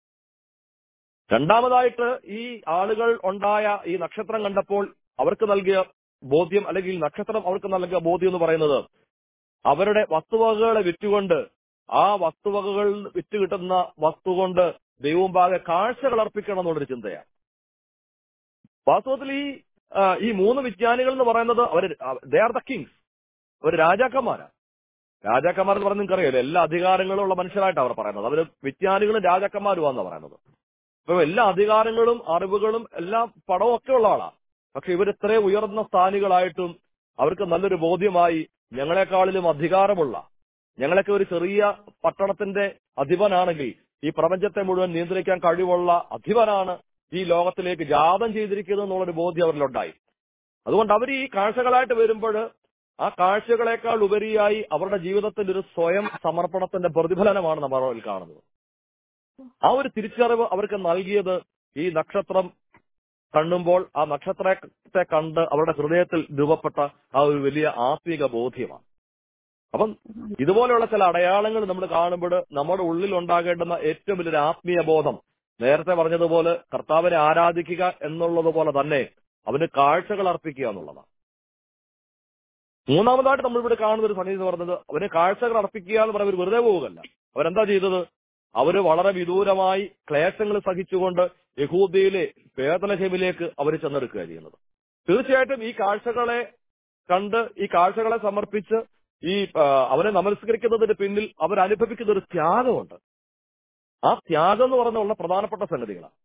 രണ്ടാമതായിട്ട് ഈ ആളുകൾ ഉണ്ടായ ഈ നക്ഷത്രം കണ്ടപ്പോൾ അവർക്ക് നൽകിയ ബോധ്യം അല്ലെങ്കിൽ ഈ നക്ഷത്രം അവർക്ക് നൽകിയ ബോധ്യം എന്ന് പറയുന്നത് അവരുടെ വസ്തുവകകളെ വിറ്റുകൊണ്ട് ആ വസ്തുവകകൾ വിറ്റ് കിട്ടുന്ന വസ്തു കൊണ്ട് ദൈവം പാകെ കാഴ്ചകൾ അർപ്പിക്കണം എന്നുള്ളൊരു ചിന്തയാണ് വാസ്തവത്തിൽ ഈ ആ, ഈ മൂന്ന് വിജ്ഞാനികൾ എന്ന് പറയുന്നത് അവർ ദേ ആർ ദ കിങ്സ് അവർ രാജാക്കന്മാരാ രാജാക്കന്മാർ എന്ന് പറഞ്ഞാൽ നിങ്ങൾക്കറിയാലോ എല്ലാ അധികാരങ്ങളും ഉള്ള മനുഷ്യരായിട്ടാണ് അവർ പറയുന്നത് അവർ വിജ്ഞാനികളും രാജാക്കന്മാരുമാണെന്ന് പറയുന്നത് അപ്പൊ എല്ലാ അധികാരങ്ങളും അറിവുകളും എല്ലാം പടവും ഒക്കെ ഉള്ള ആളാ പക്ഷെ ഇവർ ഇത്രയും ഉയർന്ന സ്ഥാനികളായിട്ടും അവർക്ക് നല്ലൊരു ബോധ്യമായി ഞങ്ങളെക്കാളിലും അധികാരമുള്ള ഞങ്ങളൊക്കെ ഒരു ചെറിയ പട്ടണത്തിന്റെ അധിപനാണെങ്കിൽ ഈ പ്രപഞ്ചത്തെ മുഴുവൻ നിയന്ത്രിക്കാൻ കഴിവുള്ള അധിപനാണ് ഈ ലോകത്തിലേക്ക് ജാതം ചെയ്തിരിക്കുന്നത് എന്നുള്ളൊരു ബോധ്യം അവരിലുണ്ടായി അതുകൊണ്ട് അവർ ഈ കാഴ്ചകളായിട്ട് വരുമ്പോൾ ആ കാഴ്ചകളെക്കാൾ ഉപരിയായി അവരുടെ ജീവിതത്തിൽ ഒരു സ്വയം സമർപ്പണത്തിന്റെ പ്രതിഫലനമാണ് നമ്മൾ അവരിൽ കാണുന്നത് ആ ഒരു തിരിച്ചറിവ് അവർക്ക് നൽകിയത് ഈ നക്ഷത്രം കണ്ണുമ്പോൾ ആ നക്ഷത്രത്തെ കണ്ട് അവരുടെ ഹൃദയത്തിൽ രൂപപ്പെട്ട ആ ഒരു വലിയ ആത്മീക ബോധ്യമാണ് അപ്പം ഇതുപോലെയുള്ള ചില അടയാളങ്ങൾ നമ്മൾ കാണുമ്പോൾ നമ്മുടെ ഉള്ളിൽ ഉണ്ടാകേണ്ടുന്ന ഏറ്റവും വലിയൊരു ആത്മീയ ബോധം നേരത്തെ പറഞ്ഞതുപോലെ കർത്താവിനെ ആരാധിക്കുക എന്നുള്ളത് പോലെ തന്നെ അവന് കാഴ്ചകൾ അർപ്പിക്കുക എന്നുള്ളതാണ് മൂന്നാമതായിട്ട് നമ്മളിവിടെ കാണുന്ന ഒരു സംഗതി എന്ന് പറയുന്നത് അവന് കാഴ്ചകൾ അർപ്പിക്കുക എന്ന് പറയുന്നത് വെറുതെ പോവുകയല്ല അവരെന്താ ചെയ്തത് അവര് വളരെ വിദൂരമായി ക്ലേശങ്ങൾ സഹിച്ചുകൊണ്ട് യഹൂദയിലെ പേതലഹേമിലേക്ക് അവർ ചെന്നെടുക്കുക ചെയ്യുന്നത് തീർച്ചയായിട്ടും ഈ കാഴ്ചകളെ കണ്ട് ഈ കാഴ്ചകളെ സമർപ്പിച്ച് ഈ ആ, അവനെ നമസ്കരിക്കുന്നതിന് പിന്നിൽ അവർ അനുഭവിക്കുന്ന ഒരു ത്യാഗമുണ്ട് ആ ത്യാഗം എന്ന് പറഞ്ഞുള്ള പ്രധാനപ്പെട്ട സംഗതികളാണ്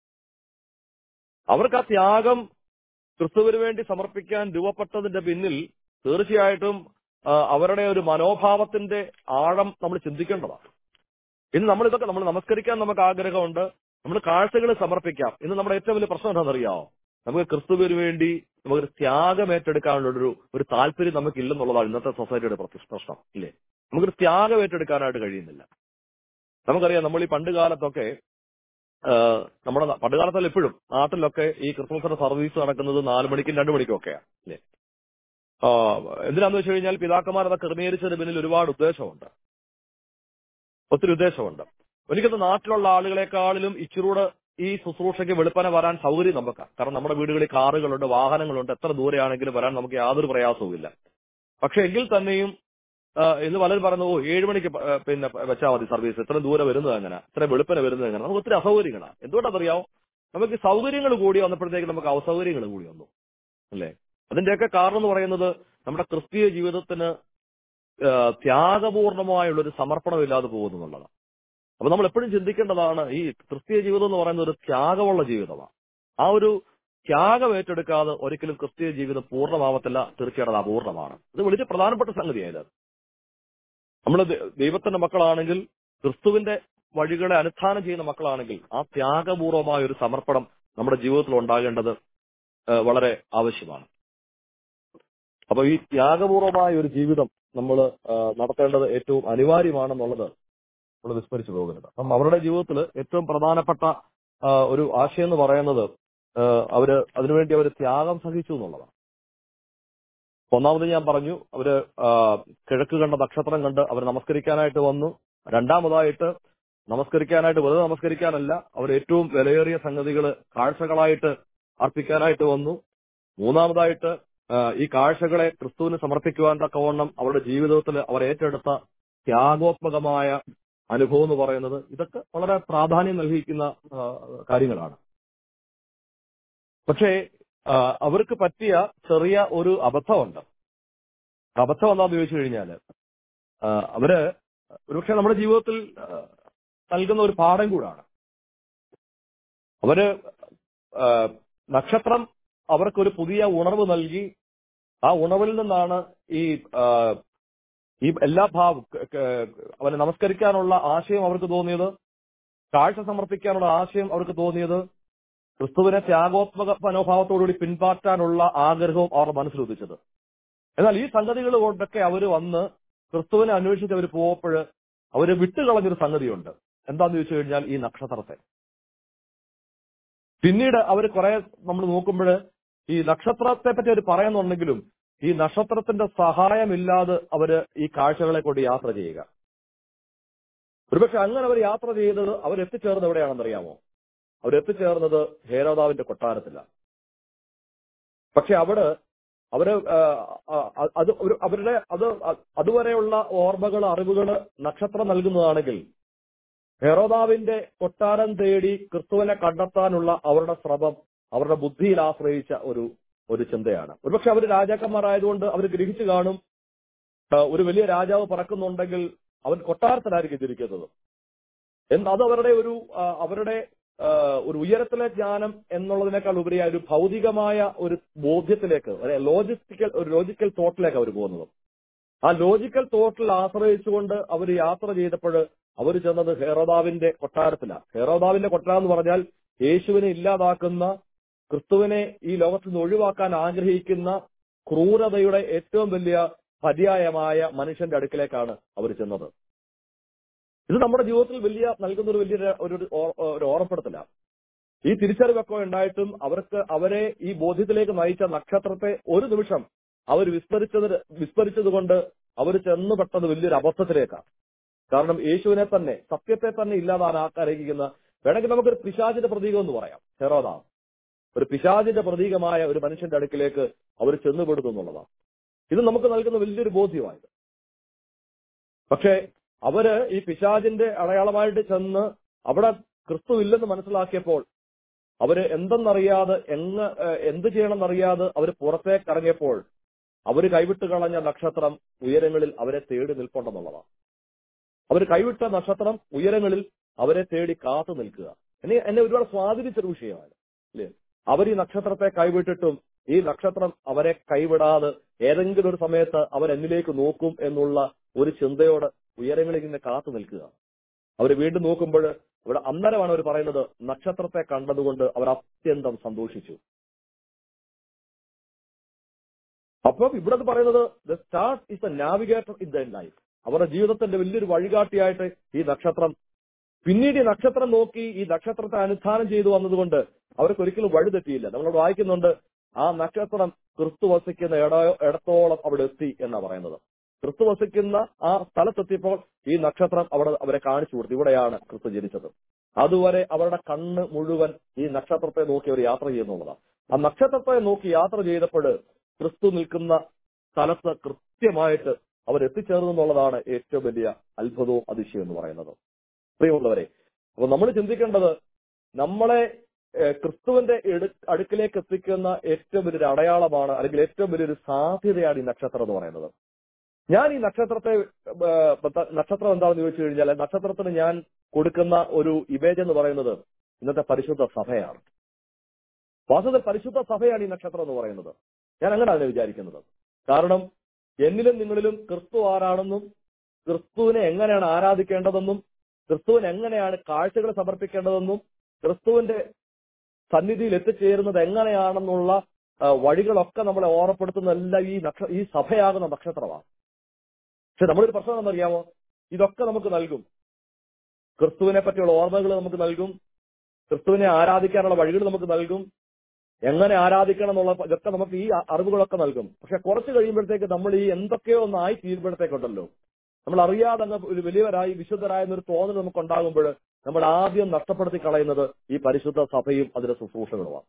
അവർക്ക് ആ ത്യാഗം ക്രിസ്തുവിന് വേണ്ടി സമർപ്പിക്കാൻ രൂപപ്പെട്ടതിന്റെ പിന്നിൽ തീർച്ചയായിട്ടും ആ, അവരുടെ ഒരു മനോഭാവത്തിന്റെ ആഴം നമ്മൾ ചിന്തിക്കേണ്ടതാണ് ഇന്ന് നമ്മൾ ഇതൊക്കെ നമ്മൾ നമസ്കരിക്കാൻ നമുക്ക് ആഗ്രഹമുണ്ട് നമ്മൾ കാഴ്ചകൾ സമർപ്പിക്കാം ഇന്ന് നമ്മുടെ ഏറ്റവും വലിയ പ്രശ്നം എന്താണെന്നറിയാമോ നമുക്ക് ക്രിസ്തുവിന് വേണ്ടി നമുക്കൊരു ത്യാഗം ഏറ്റെടുക്കാനുള്ള ഒരു ഒരു താല്പര്യം നമുക്ക് ഇല്ലെന്നുള്ളതാണ് ഇന്നത്തെ സൊസൈറ്റിയുടെ പ്രത്യ- പ്രശ്നം ഇല്ലേ നമുക്കൊരു ത്യാഗം ഏറ്റെടുക്കാനായിട്ട് കഴിയുന്നില്ല നമുക്കറിയാം നമ്മൾ ഈ പണ്ട് കാലത്തൊക്കെ ആ, നമ്മുടെ ന- പണ്ട് കാലത്തല്ല ഇപ്പോഴും നാട്ടിലൊക്കെ ഈ ക്രിസ്മസിന്റെ സർവീസ് നടക്കുന്നത് നാല് മണിക്കും രണ്ടു മണിക്കും ഒക്കെയാണ് അല്ലേ ആ, എന്തിനാന്ന് വെച്ച് കഴിഞ്ഞാൽ പിതാക്കന്മാർ അത് ക്രമീകരിച്ചതിന് പിന്നിൽ ഒരുപാട് ഉദ്ദേശമുണ്ട് ഒത്തിരി ഉദ്ദേശമുണ്ട് ഒരിക്കലും നാട്ടിലുള്ള ആളുകളെക്കാളിലും ഇച്ചിരൂടെ ഈ ശുശ്രൂഷയ്ക്ക് വെളുപ്പന വരാൻ സൗകര്യം നമുക്ക് കാരണം നമ്മുടെ വീടുകളിൽ കാറുകളുണ്ട് വാഹനങ്ങളുണ്ട് എത്ര ദൂരെയാണെങ്കിലും വരാൻ നമുക്ക് യാതൊരു പ്രയാസവുമില്ല പക്ഷെ എങ്കിൽ തന്നെയും ആ, ഇന്ന് പലരും പറയുന്നു ഓ ഏഴ് മണിക്ക് പ- ആ, പിന്നെ വെച്ചാൽ മതി സർവീസ് ഇത്ര ദൂരെ വരുന്നത് എങ്ങനെ ഇത്ര വെളുപ്പന വരുന്നത് എങ്ങനെ നമുക്ക് ഒത്തിരി അസൗകര്യങ്ങളാണ് എന്തുകൊണ്ടറിയാമോ നമുക്ക് സൗകര്യങ്ങൾ കൂടി വന്നപ്പോഴത്തേക്ക് നമുക്ക് അസൗകര്യങ്ങൾ കൂടി വന്നു അല്ലേ അതിന്റെയൊക്കെ കാരണം എന്ന് പറയുന്നത് നമ്മുടെ ക്രിസ്തീയ ജീവിതത്തിന് ആ, ത്യാഗപൂർണമായുള്ള ഒരു സമർപ്പണം ഇല്ലാതെ പോകുന്നു എന്നുള്ളതാണ് അപ്പൊ നമ്മൾ എപ്പോഴും ചിന്തിക്കേണ്ടതാണ് ഈ ക്രിസ്തീയ ജീവിതം എന്ന് പറയുന്നത് ഒരു ത്യാഗമുള്ള ജീവിതമാണ് ആ ഒരു ത്യാഗം ഏറ്റെടുക്കാതെ ഒരിക്കലും ക്രിസ്തീയ ജീവിതം പൂർണ്ണമാവത്തില്ല തീർച്ചയായിട്ടും അത് അപൂർണമാണ് ഇത് വളരെ പ്രധാനപ്പെട്ട സംഗതിയായത് നമ്മൾ ദൈവത്തിന്റെ മക്കളാണെങ്കിൽ ക്രിസ്തുവിന്റെ വഴികളെ അനുഷ്ഠാനം ചെയ്യുന്ന മക്കളാണെങ്കിൽ ആ ത്യാഗപൂർവമായ ഒരു സമർപ്പണം നമ്മുടെ ജീവിതത്തിൽ ഉണ്ടാകേണ്ടത് ആ, വളരെ ആവശ്യമാണ് അപ്പൊ ഈ ത്യാഗപൂർവമായ ഒരു ജീവിതം നമ്മൾ നടത്തേണ്ടത് ഏറ്റവും അനിവാര്യമാണെന്നുള്ളത് നമ്മൾ വിസ്മരിച്ചു പോകരുത് അപ്പം അവരുടെ ജീവിതത്തിൽ ഏറ്റവും പ്രധാനപ്പെട്ട ആ, ഒരു ആശയം എന്ന് പറയുന്നത് ആ, അവര് അതിനുവേണ്ടി അവർ ത്യാഗം സഹിച്ചു എന്നുള്ളതാണ് ഒന്നാമത് ഞാൻ പറഞ്ഞു അവര് ആ, കിഴക്ക് കണ്ട നക്ഷത്രം കണ്ട് അവർ നമസ്കരിക്കാനായിട്ട് വന്നു രണ്ടാമതായിട്ട് നമസ്കരിക്കാനായിട്ട് വെറുതെ നമസ്കരിക്കാനല്ല അവർ ഏറ്റവും വിലയേറിയ സംഗതികൾ കാഴ്ചകളായിട്ട് അർപ്പിക്കാനായിട്ട് വന്നു മൂന്നാമതായിട്ട് ആ, ഈ കാഴ്ചകളെ ക്രിസ്തുവിന് സമർപ്പിക്കുവാൻ തക്കവണ്ണം അവരുടെ ജീവിതത്തിൽ അവർ ഏറ്റെടുത്ത ത്യാഗോത്മകമായ അനുഭവം എന്ന് പറയുന്നത് ഇതൊക്കെ വളരെ പ്രാധാന്യം നൽകിയിരിക്കുന്ന ആ, കാര്യങ്ങളാണ് പക്ഷേ ആ, അവർക്ക് പറ്റിയ ചെറിയ ഒരു അബദ്ധമുണ്ട് അബദ്ധം എന്താന്ന് ചോദിച്ചു കഴിഞ്ഞാല് ആ, അവര് ഒരുപക്ഷെ നമ്മുടെ ജീവിതത്തിൽ ആ, നൽകുന്ന ഒരു പാഠം കൂടാണ് അവര് ആ, നക്ഷത്രം അവർക്കൊരു പുതിയ ഉണർവ് നൽകി ആ ഉണർവിൽ നിന്നാണ് ഈ ആ, ഈ എല്ലാ ഭാവ അവനെ നമസ്കരിക്കാനുള്ള ആശയം അവർക്ക് തോന്നിയത് കാഴ്ച സമർപ്പിക്കാനുള്ള ആശയം അവർക്ക് തോന്നിയത് ക്രിസ്തുവിനെ ത്യാഗോത്മക മനോഭാവത്തോടുകൂടി പിൻപാറ്റാനുള്ള ആഗ്രഹവും അവരുടെ മനസ്സിലുദിച്ചത് എന്നാൽ ഈ സംഗതികൾ കൊണ്ടൊക്കെ അവർ വന്ന് ക്രിസ്തുവിനെ അന്വേഷിച്ച് അവർ പോകുമ്പോൾ അവര് വിട്ടുകളഞ്ഞൊരു സംഗതിയുണ്ട് എന്താന്ന് ചോദിച്ചു കഴിഞ്ഞാൽ ഈ നക്ഷത്രത്തെ പിന്നീട് അവർ കുറെ നമ്മൾ നോക്കുമ്പോൾ ഈ നക്ഷത്രത്തെ പറ്റി അവർ പറയുന്നുണ്ടെങ്കിലും ഈ നക്ഷത്രത്തിന്റെ സഹായമില്ലാതെ അവര് ഈ കാഴ്ചകളെ കൊണ്ട് യാത്ര ചെയ്യുക ഒരുപക്ഷെ അങ്ങനെ അവർ യാത്ര ചെയ്തത് അവരെത്തിച്ചേർന്നത് എവിടെയാണെന്ന് അറിയാമോ അവരെത്തിച്ചേർന്നത് ഹേരോദാവിന്റെ കൊട്ടാരത്തിലാണ് പക്ഷെ അവിടെ അവര് ആ, ആ, അത് ഒരു- അവരുടെ അത് അതുവരെയുള്ള ഓർമ്മകൾ അറിവുകൾ നക്ഷത്രം നൽകുന്നതാണെങ്കിൽ ഹെറോദാവിന്റെ കൊട്ടാരം തേടി ക്രിസ്തുവിനെ കണ്ടെത്താനുള്ള അവരുടെ ശ്രമം അവരുടെ ബുദ്ധിയിൽ ആശ്രയിച്ച ഒരു ഒരു ചിന്തയാണ് ഒരുപക്ഷെ അവർ രാജാക്കന്മാരായതുകൊണ്ട് അവർ ഗ്രഹിച്ചു കാണും ആ, ഒരു വലിയ രാജാവ് പറക്കുന്നുണ്ടെങ്കിൽ അവൻ കൊട്ടാരത്തിലായിരിക്കും ഇരിക്കുന്നത് എന്ന് അത് അവരുടെ ഒരു ആ, അവരുടെ ആ, ഒരു ഉയരത്തിലെ ജ്ഞാനം എന്നുള്ളതിനേക്കാൾ ഉപരിയായ ഒരു ഭൗതികമായ ഒരു ബോധ്യത്തിലേക്ക് ഒരു ലോജിസ്റ്റിക്കൽ ഒരു ലോജിക്കൽ തോട്ടിലേക്ക് അവർ പോകുന്നത് ആ ലോജിക്കൽ തോട്ടിൽ ആശ്രയിച്ചുകൊണ്ട് അവർ യാത്ര ചെയ്തപ്പോൾ അവർ ചെന്നത് ഹെറോദാവിന്റെ കൊട്ടാരത്തിലാണ് ഹെറോദാവിന്റെ കൊട്ടാരം എന്ന് പറഞ്ഞാൽ യേശുവിനെ ഇല്ലാതാക്കുന്ന ക്രിസ്തുവിനെ ഈ ലോകത്തിൽ നിന്ന് ഒഴിവാക്കാൻ ആഗ്രഹിക്കുന്ന ക്രൂരതയുടെ ഏറ്റവും വലിയ പര്യായമായ മനുഷ്യന്റെ അടുക്കിലേക്കാണ് അവർ ചെന്നത് ഇത് നമ്മുടെ ജീവിതത്തിൽ വലിയ നൽകുന്ന ഒരു വലിയ ഒരു ഒരു ഓ- ഒരു ഓർമ്മപ്പെടുത്തലാണ് ഈ തിരിച്ചറിവൊക്കെ ഉണ്ടായിട്ടും അവർക്ക് അവരെ ഈ ബോധ്യത്തിലേക്ക് നയിച്ച നക്ഷത്രത്തെ ഒരു നിമിഷം അവർ വിസ്മരിച്ചത് വിസ്മരിച്ചത് കൊണ്ട് അവർ ചെന്ന് പെട്ടത് വലിയൊരു അബദ്ധത്തിലേക്കാണ് കാരണം യേശുവിനെ തന്നെ സത്യത്തെ തന്നെ ഇല്ലാതാനാക്കാനിരിക്കുന്ന വേണമെങ്കിൽ നമുക്കൊരു പിശാചിന്റെ പ്രതീകം എന്ന് പറയാം ഹെറോദാം ഒരു പിശാചിന്റെ പ്രതീകമായ ഒരു മനുഷ്യന്റെ അടുക്കിലേക്ക് അവർ ചെന്നുപെടുന്നു എന്നുള്ളതാണ് ഇത് നമുക്ക് നൽകുന്ന വലിയൊരു ബോധ്യമായത് പക്ഷേ അവര് ഈ പിശാചിന്റെ അടയാളമായിട്ട് ചെന്ന് അവിടെ ക്രിസ്തു ഇല്ലെന്ന് മനസ്സിലാക്കിയപ്പോൾ അവര് എന്തെന്നറിയാതെ എങ്ങ് ഏഹ് എന്ത് ചെയ്യണമെന്നറിയാതെ അവർ പുറത്തേക്ക് ഇറങ്ങിയപ്പോൾ അവര് കൈവിട്ട് കളഞ്ഞ നക്ഷത്രം ഉയരങ്ങളിൽ അവരെ തേടി നിൽപ്പുണ്ടെന്നുള്ളതാണ് അവർ കൈവിട്ട നക്ഷത്രം ഉയരങ്ങളിൽ അവരെ തേടി കാത്തു നിൽക്കുക എന്നെ എന്നെ ഒരുപാട് സ്വാധീനിച്ചൊരു വിഷയമാണ് അല്ലേ അവർ ഈ നക്ഷത്രത്തെ കൈവിട്ടിട്ടും ഈ നക്ഷത്രം അവരെ കൈവിടാതെ ഏതെങ്കിലും ഒരു സമയത്ത് അവർ എന്നിലേക്ക് നോക്കും എന്നുള്ള ഒരു ചിന്തയോട് ഉയരങ്ങളിൽ ഇങ്ങനെ കാത്തു നിൽക്കുക അവർ വീണ്ടും നോക്കുമ്പോൾ ഇവിടെ അന്നേരമാണ് അവർ പറയുന്നത് നക്ഷത്രത്തെ കണ്ടതുകൊണ്ട് അവർ അത്യന്തം സന്തോഷിച്ചു അപ്പം ഇവിടെ പറയുന്നത് the star is a navigator in the life അവരുടെ ജീവിതത്തിന്റെ വലിയൊരു വഴികാട്ടിയായിട്ട് ഈ നക്ഷത്രം പിന്നീട് ഈ നക്ഷത്രം നോക്കി ഈ നക്ഷത്രത്തെ അനുധാനം ചെയ്തു വന്നതുകൊണ്ട് അവർക്ക് ഒരിക്കലും വഴി തെറ്റിയില്ല നമ്മളോട് വായിക്കുന്നുണ്ട് ആ നക്ഷത്രം ക്രിസ്തു വസിക്കുന്ന ഇട ഇടത്തോളം അവിടെ എത്തി എന്നാ പറയുന്നത് ക്രിസ്തു വസിക്കുന്ന ആ സ്ഥലത്തെത്തിയപ്പോൾ ഈ നക്ഷത്രം അവിടെ അവരെ കാണിച്ചു കൊടുത്തു ഇവിടെയാണ് ക്രിസ്തു ജനിച്ചത് അതുവരെ അവരുടെ കണ്ണ് മുഴുവൻ ഈ നക്ഷത്രത്തെ നോക്കി അവർ യാത്ര ചെയ്യുന്നുള്ളതാണ് ആ നക്ഷത്രത്തെ നോക്കി യാത്ര ചെയ്തപ്പോൾ ക്രിസ്തു നിൽക്കുന്ന സ്ഥലത്ത് കൃത്യമായിട്ട് അവർ എത്തിച്ചേർന്നു എന്നുള്ളതാണ് ഏറ്റവും വലിയ അത്ഭുതവും അതിശയം എന്ന് പറയുന്നത് പ്രിയമുള്ളവരെ അപ്പൊ നമ്മൾ ചിന്തിക്കേണ്ടത് നമ്മളെ ഏഹ്, ക്രിസ്തുവിന്റെ എടു- അടുക്കിലേക്ക് എത്തിക്കുന്ന ഏറ്റവും വലിയൊരു അടയാളമാണ് അല്ലെങ്കിൽ ഏറ്റവും വലിയൊരു സാധ്യതയാണ് ഈ നക്ഷത്രം എന്ന് പറയുന്നത് ഞാൻ ഈ നക്ഷത്രത്തെ ഏഹ്, ബത്ത- നക്ഷത്രം എന്താണെന്ന് ചോദിച്ചു കഴിഞ്ഞാൽ നക്ഷത്രത്തിന് ഞാൻ കൊടുക്കുന്ന ഒരു ഇമേജ് എന്ന് പറയുന്നത് ഇന്നത്തെ പരിശുദ്ധ സഭയാണ് വാസ്തവത്തിൽ പരിശുദ്ധ സഭയാണ് ഈ നക്ഷത്രം എന്ന് പറയുന്നത് ഞാൻ അങ്ങനെയാണ് വിചാരിക്കുന്നത് കാരണം എന്നിലും നിങ്ങളിലും ക്രിസ്തു ആരാണെന്നും ക്രിസ്തുവിനെ എങ്ങനെയാണ് ആരാധിക്കേണ്ടതെന്നും ക്രിസ്തുവിന് എങ്ങനെയാണ് കാഴ്ചകൾ സമർപ്പിക്കേണ്ടതെന്നും ക്രിസ്തുവിന്റെ സന്നിധിയിൽ എത്തിച്ചേരുന്നത് എങ്ങനെയാണെന്നുള്ള ആ, വഴികളൊക്കെ നമ്മളെ ഓർമ്മപ്പെടുത്തുന്ന എല്ലാം ഈ നക്ഷ ഈ സഭയാകുന്ന നക്ഷത്രമാണ് പക്ഷെ നമ്മളൊരു പ്രശ്നം എന്നറിയാമോ ഇതൊക്കെ നമുക്ക് നൽകും ക്രിസ്തുവിനെ പറ്റിയുള്ള ഓർമ്മകൾ നമുക്ക് നൽകും ക്രിസ്തുവിനെ ആരാധിക്കാനുള്ള വഴികൾ നമുക്ക് നൽകും എങ്ങനെ ആരാധിക്കണം എന്നുള്ള ഇതൊക്കെ നമുക്ക് ഈ അറിവുകളൊക്കെ നൽകും പക്ഷെ കുറച്ച് കഴിയുമ്പോഴത്തേക്ക് നമ്മൾ ഈ എന്തൊക്കെയോ ഒന്ന് ആയി തീരുമ്പോഴത്തേക്കുണ്ടല്ലോ നമ്മൾ അറിയാതെ അങ്ങ് ഒരു വലിയവരായി വിശുദ്ധരായ എന്നൊരു തോന്നൽ നമുക്ക് ഉണ്ടാകുമ്പോൾ നമ്മൾ ആദ്യം നഷ്ടപ്പെടുത്തി കളയുന്നത് ഈ പരിശുദ്ധ സഭയും അതിന്റെ ശുശ്രൂഷകളുമാണ്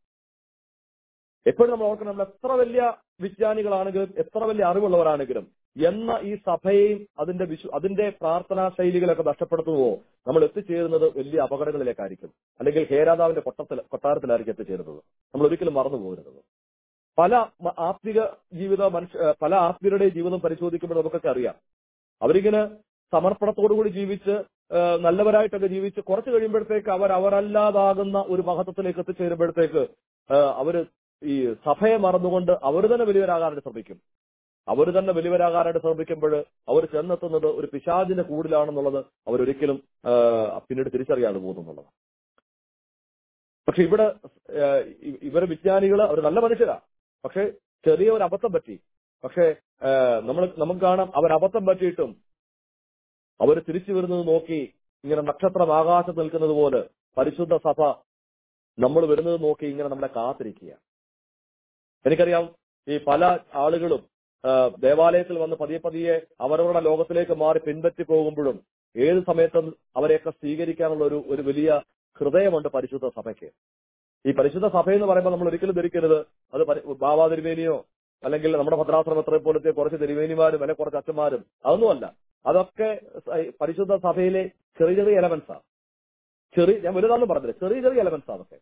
എപ്പോഴും നമ്മൾ ഓർക്കണം നമ്മൾ എത്ര വലിയ വിജ്ഞാനികളാണെങ്കിലും എത്ര വലിയ അറിവുള്ളവരാണെങ്കിലും എന്ന ഈ സഭയെയും അതിന്റെ വിശു അതിന്റെ പ്രാർത്ഥനാ ശൈലികളൊക്കെ നഷ്ടപ്പെടുത്തുവോ നമ്മൾ എത്തിച്ചേരുന്നത് വലിയ അപകടങ്ങളിലേക്കായിരിക്കും അല്ലെങ്കിൽ ഹേരാദാവിന്റെ കൊട്ടത്തിൽ കൊട്ടാരത്തിലായിരിക്കും എത്തിച്ചേരുന്നത് നമ്മൾ ഒരിക്കലും മറന്നു പോകരുത് പല മ- ആത്മിക ജീവിത മനുഷ്യ ഏഹ് പല ആത്മീയരുടെയും ജീവിതം പരിശോധിക്കുമ്പോൾ നമുക്കൊക്കെ അറിയാം അവരിങ്ങനെ സമർപ്പണത്തോടുകൂടി ജീവിച്ച് ഏഹ് നല്ലവരായിട്ടൊക്കെ ജീവിച്ച് കുറച്ച് കഴിയുമ്പോഴത്തേക്ക് അവർ അവരല്ലാതാകുന്ന ഒരു മഹത്വത്തിലേക്ക് എത്തിച്ചേരുമ്പോഴത്തേക്ക് ഏഹ് അവര് ഈ സഭയെ മറന്നുകൊണ്ട് അവർ തന്നെ വലിയവരാകാനായിട്ട് ശ്രമിക്കും അവർ തന്നെ വലിയവരാകാനായിട്ട് ശ്രമിക്കുമ്പോൾ അവർ ചെന്നെത്തുന്നത് ഒരു പിശാചിന്റെ കൂടിലാണെന്നുള്ളത് അവരൊരിക്കലും ആ, പിന്നീട് തിരിച്ചറിയാതെ പോകുന്നുള്ളത് പക്ഷെ ഇവിടെ ആ, ഇ- ഇവര് വിജ്ഞാനികള് അവർ നല്ല മനുഷ്യരാ പക്ഷെ ചെറിയ ഒരു അബദ്ധം പറ്റി പക്ഷെ നമ്മൾ നമുക്ക് കാണാം അവർ അബദ്ധം പറ്റിയിട്ടും അവർ തിരിച്ചു വരുന്നത് നോക്കി ഇങ്ങനെ നക്ഷത്രം ആകാശത്ത് നിൽക്കുന്നത് പോലെ പരിശുദ്ധ സഭ നമ്മൾ വരുന്നത് നോക്കി ഇങ്ങനെ നമ്മളെ കാത്തിരിക്കുക എനിക്കറിയാം ഈ പല ആളുകളും ആ, ദേവാലയത്തിൽ വന്ന് പതിയെ പതിയെ അവരവരുടെ ലോകത്തിലേക്ക് മാറി പിൻപറ്റി പോകുമ്പോഴും ഏത് സമയത്തും അവരെയൊക്കെ സ്വീകരിക്കാനുള്ള ഒരു ഒരു വലിയ ഹൃദയമുണ്ട് പരിശുദ്ധ സഭയ്ക്ക് ഈ പരിശുദ്ധ സഭ എന്ന് പറയുമ്പോൾ നമ്മൾ ഒരിക്കലും ധരിക്കരുത് അത് പരി- ബാബാ തിരുമേനിയോ അല്ലെങ്കിൽ നമ്മുടെ ഭദ്രാശ്രമത്തെ പോലത്തെ കുറച്ച് തിരുമേനിമാരും അല്ലെങ്കിൽ കുറച്ച് അച്ഛന്മാരും അതൊന്നുമല്ല അതൊക്കെ സ- ഈ പരിശുദ്ധ സഭയിലെ ചെറിയ ചെറിയ എലമെന്റ്സാ ചെറിയ ഞാൻ വലുതാണെന്ന് പറഞ്ഞില്ല ചെറിയ ചെറിയ എലമെന്റ്സ് അതൊക്കെ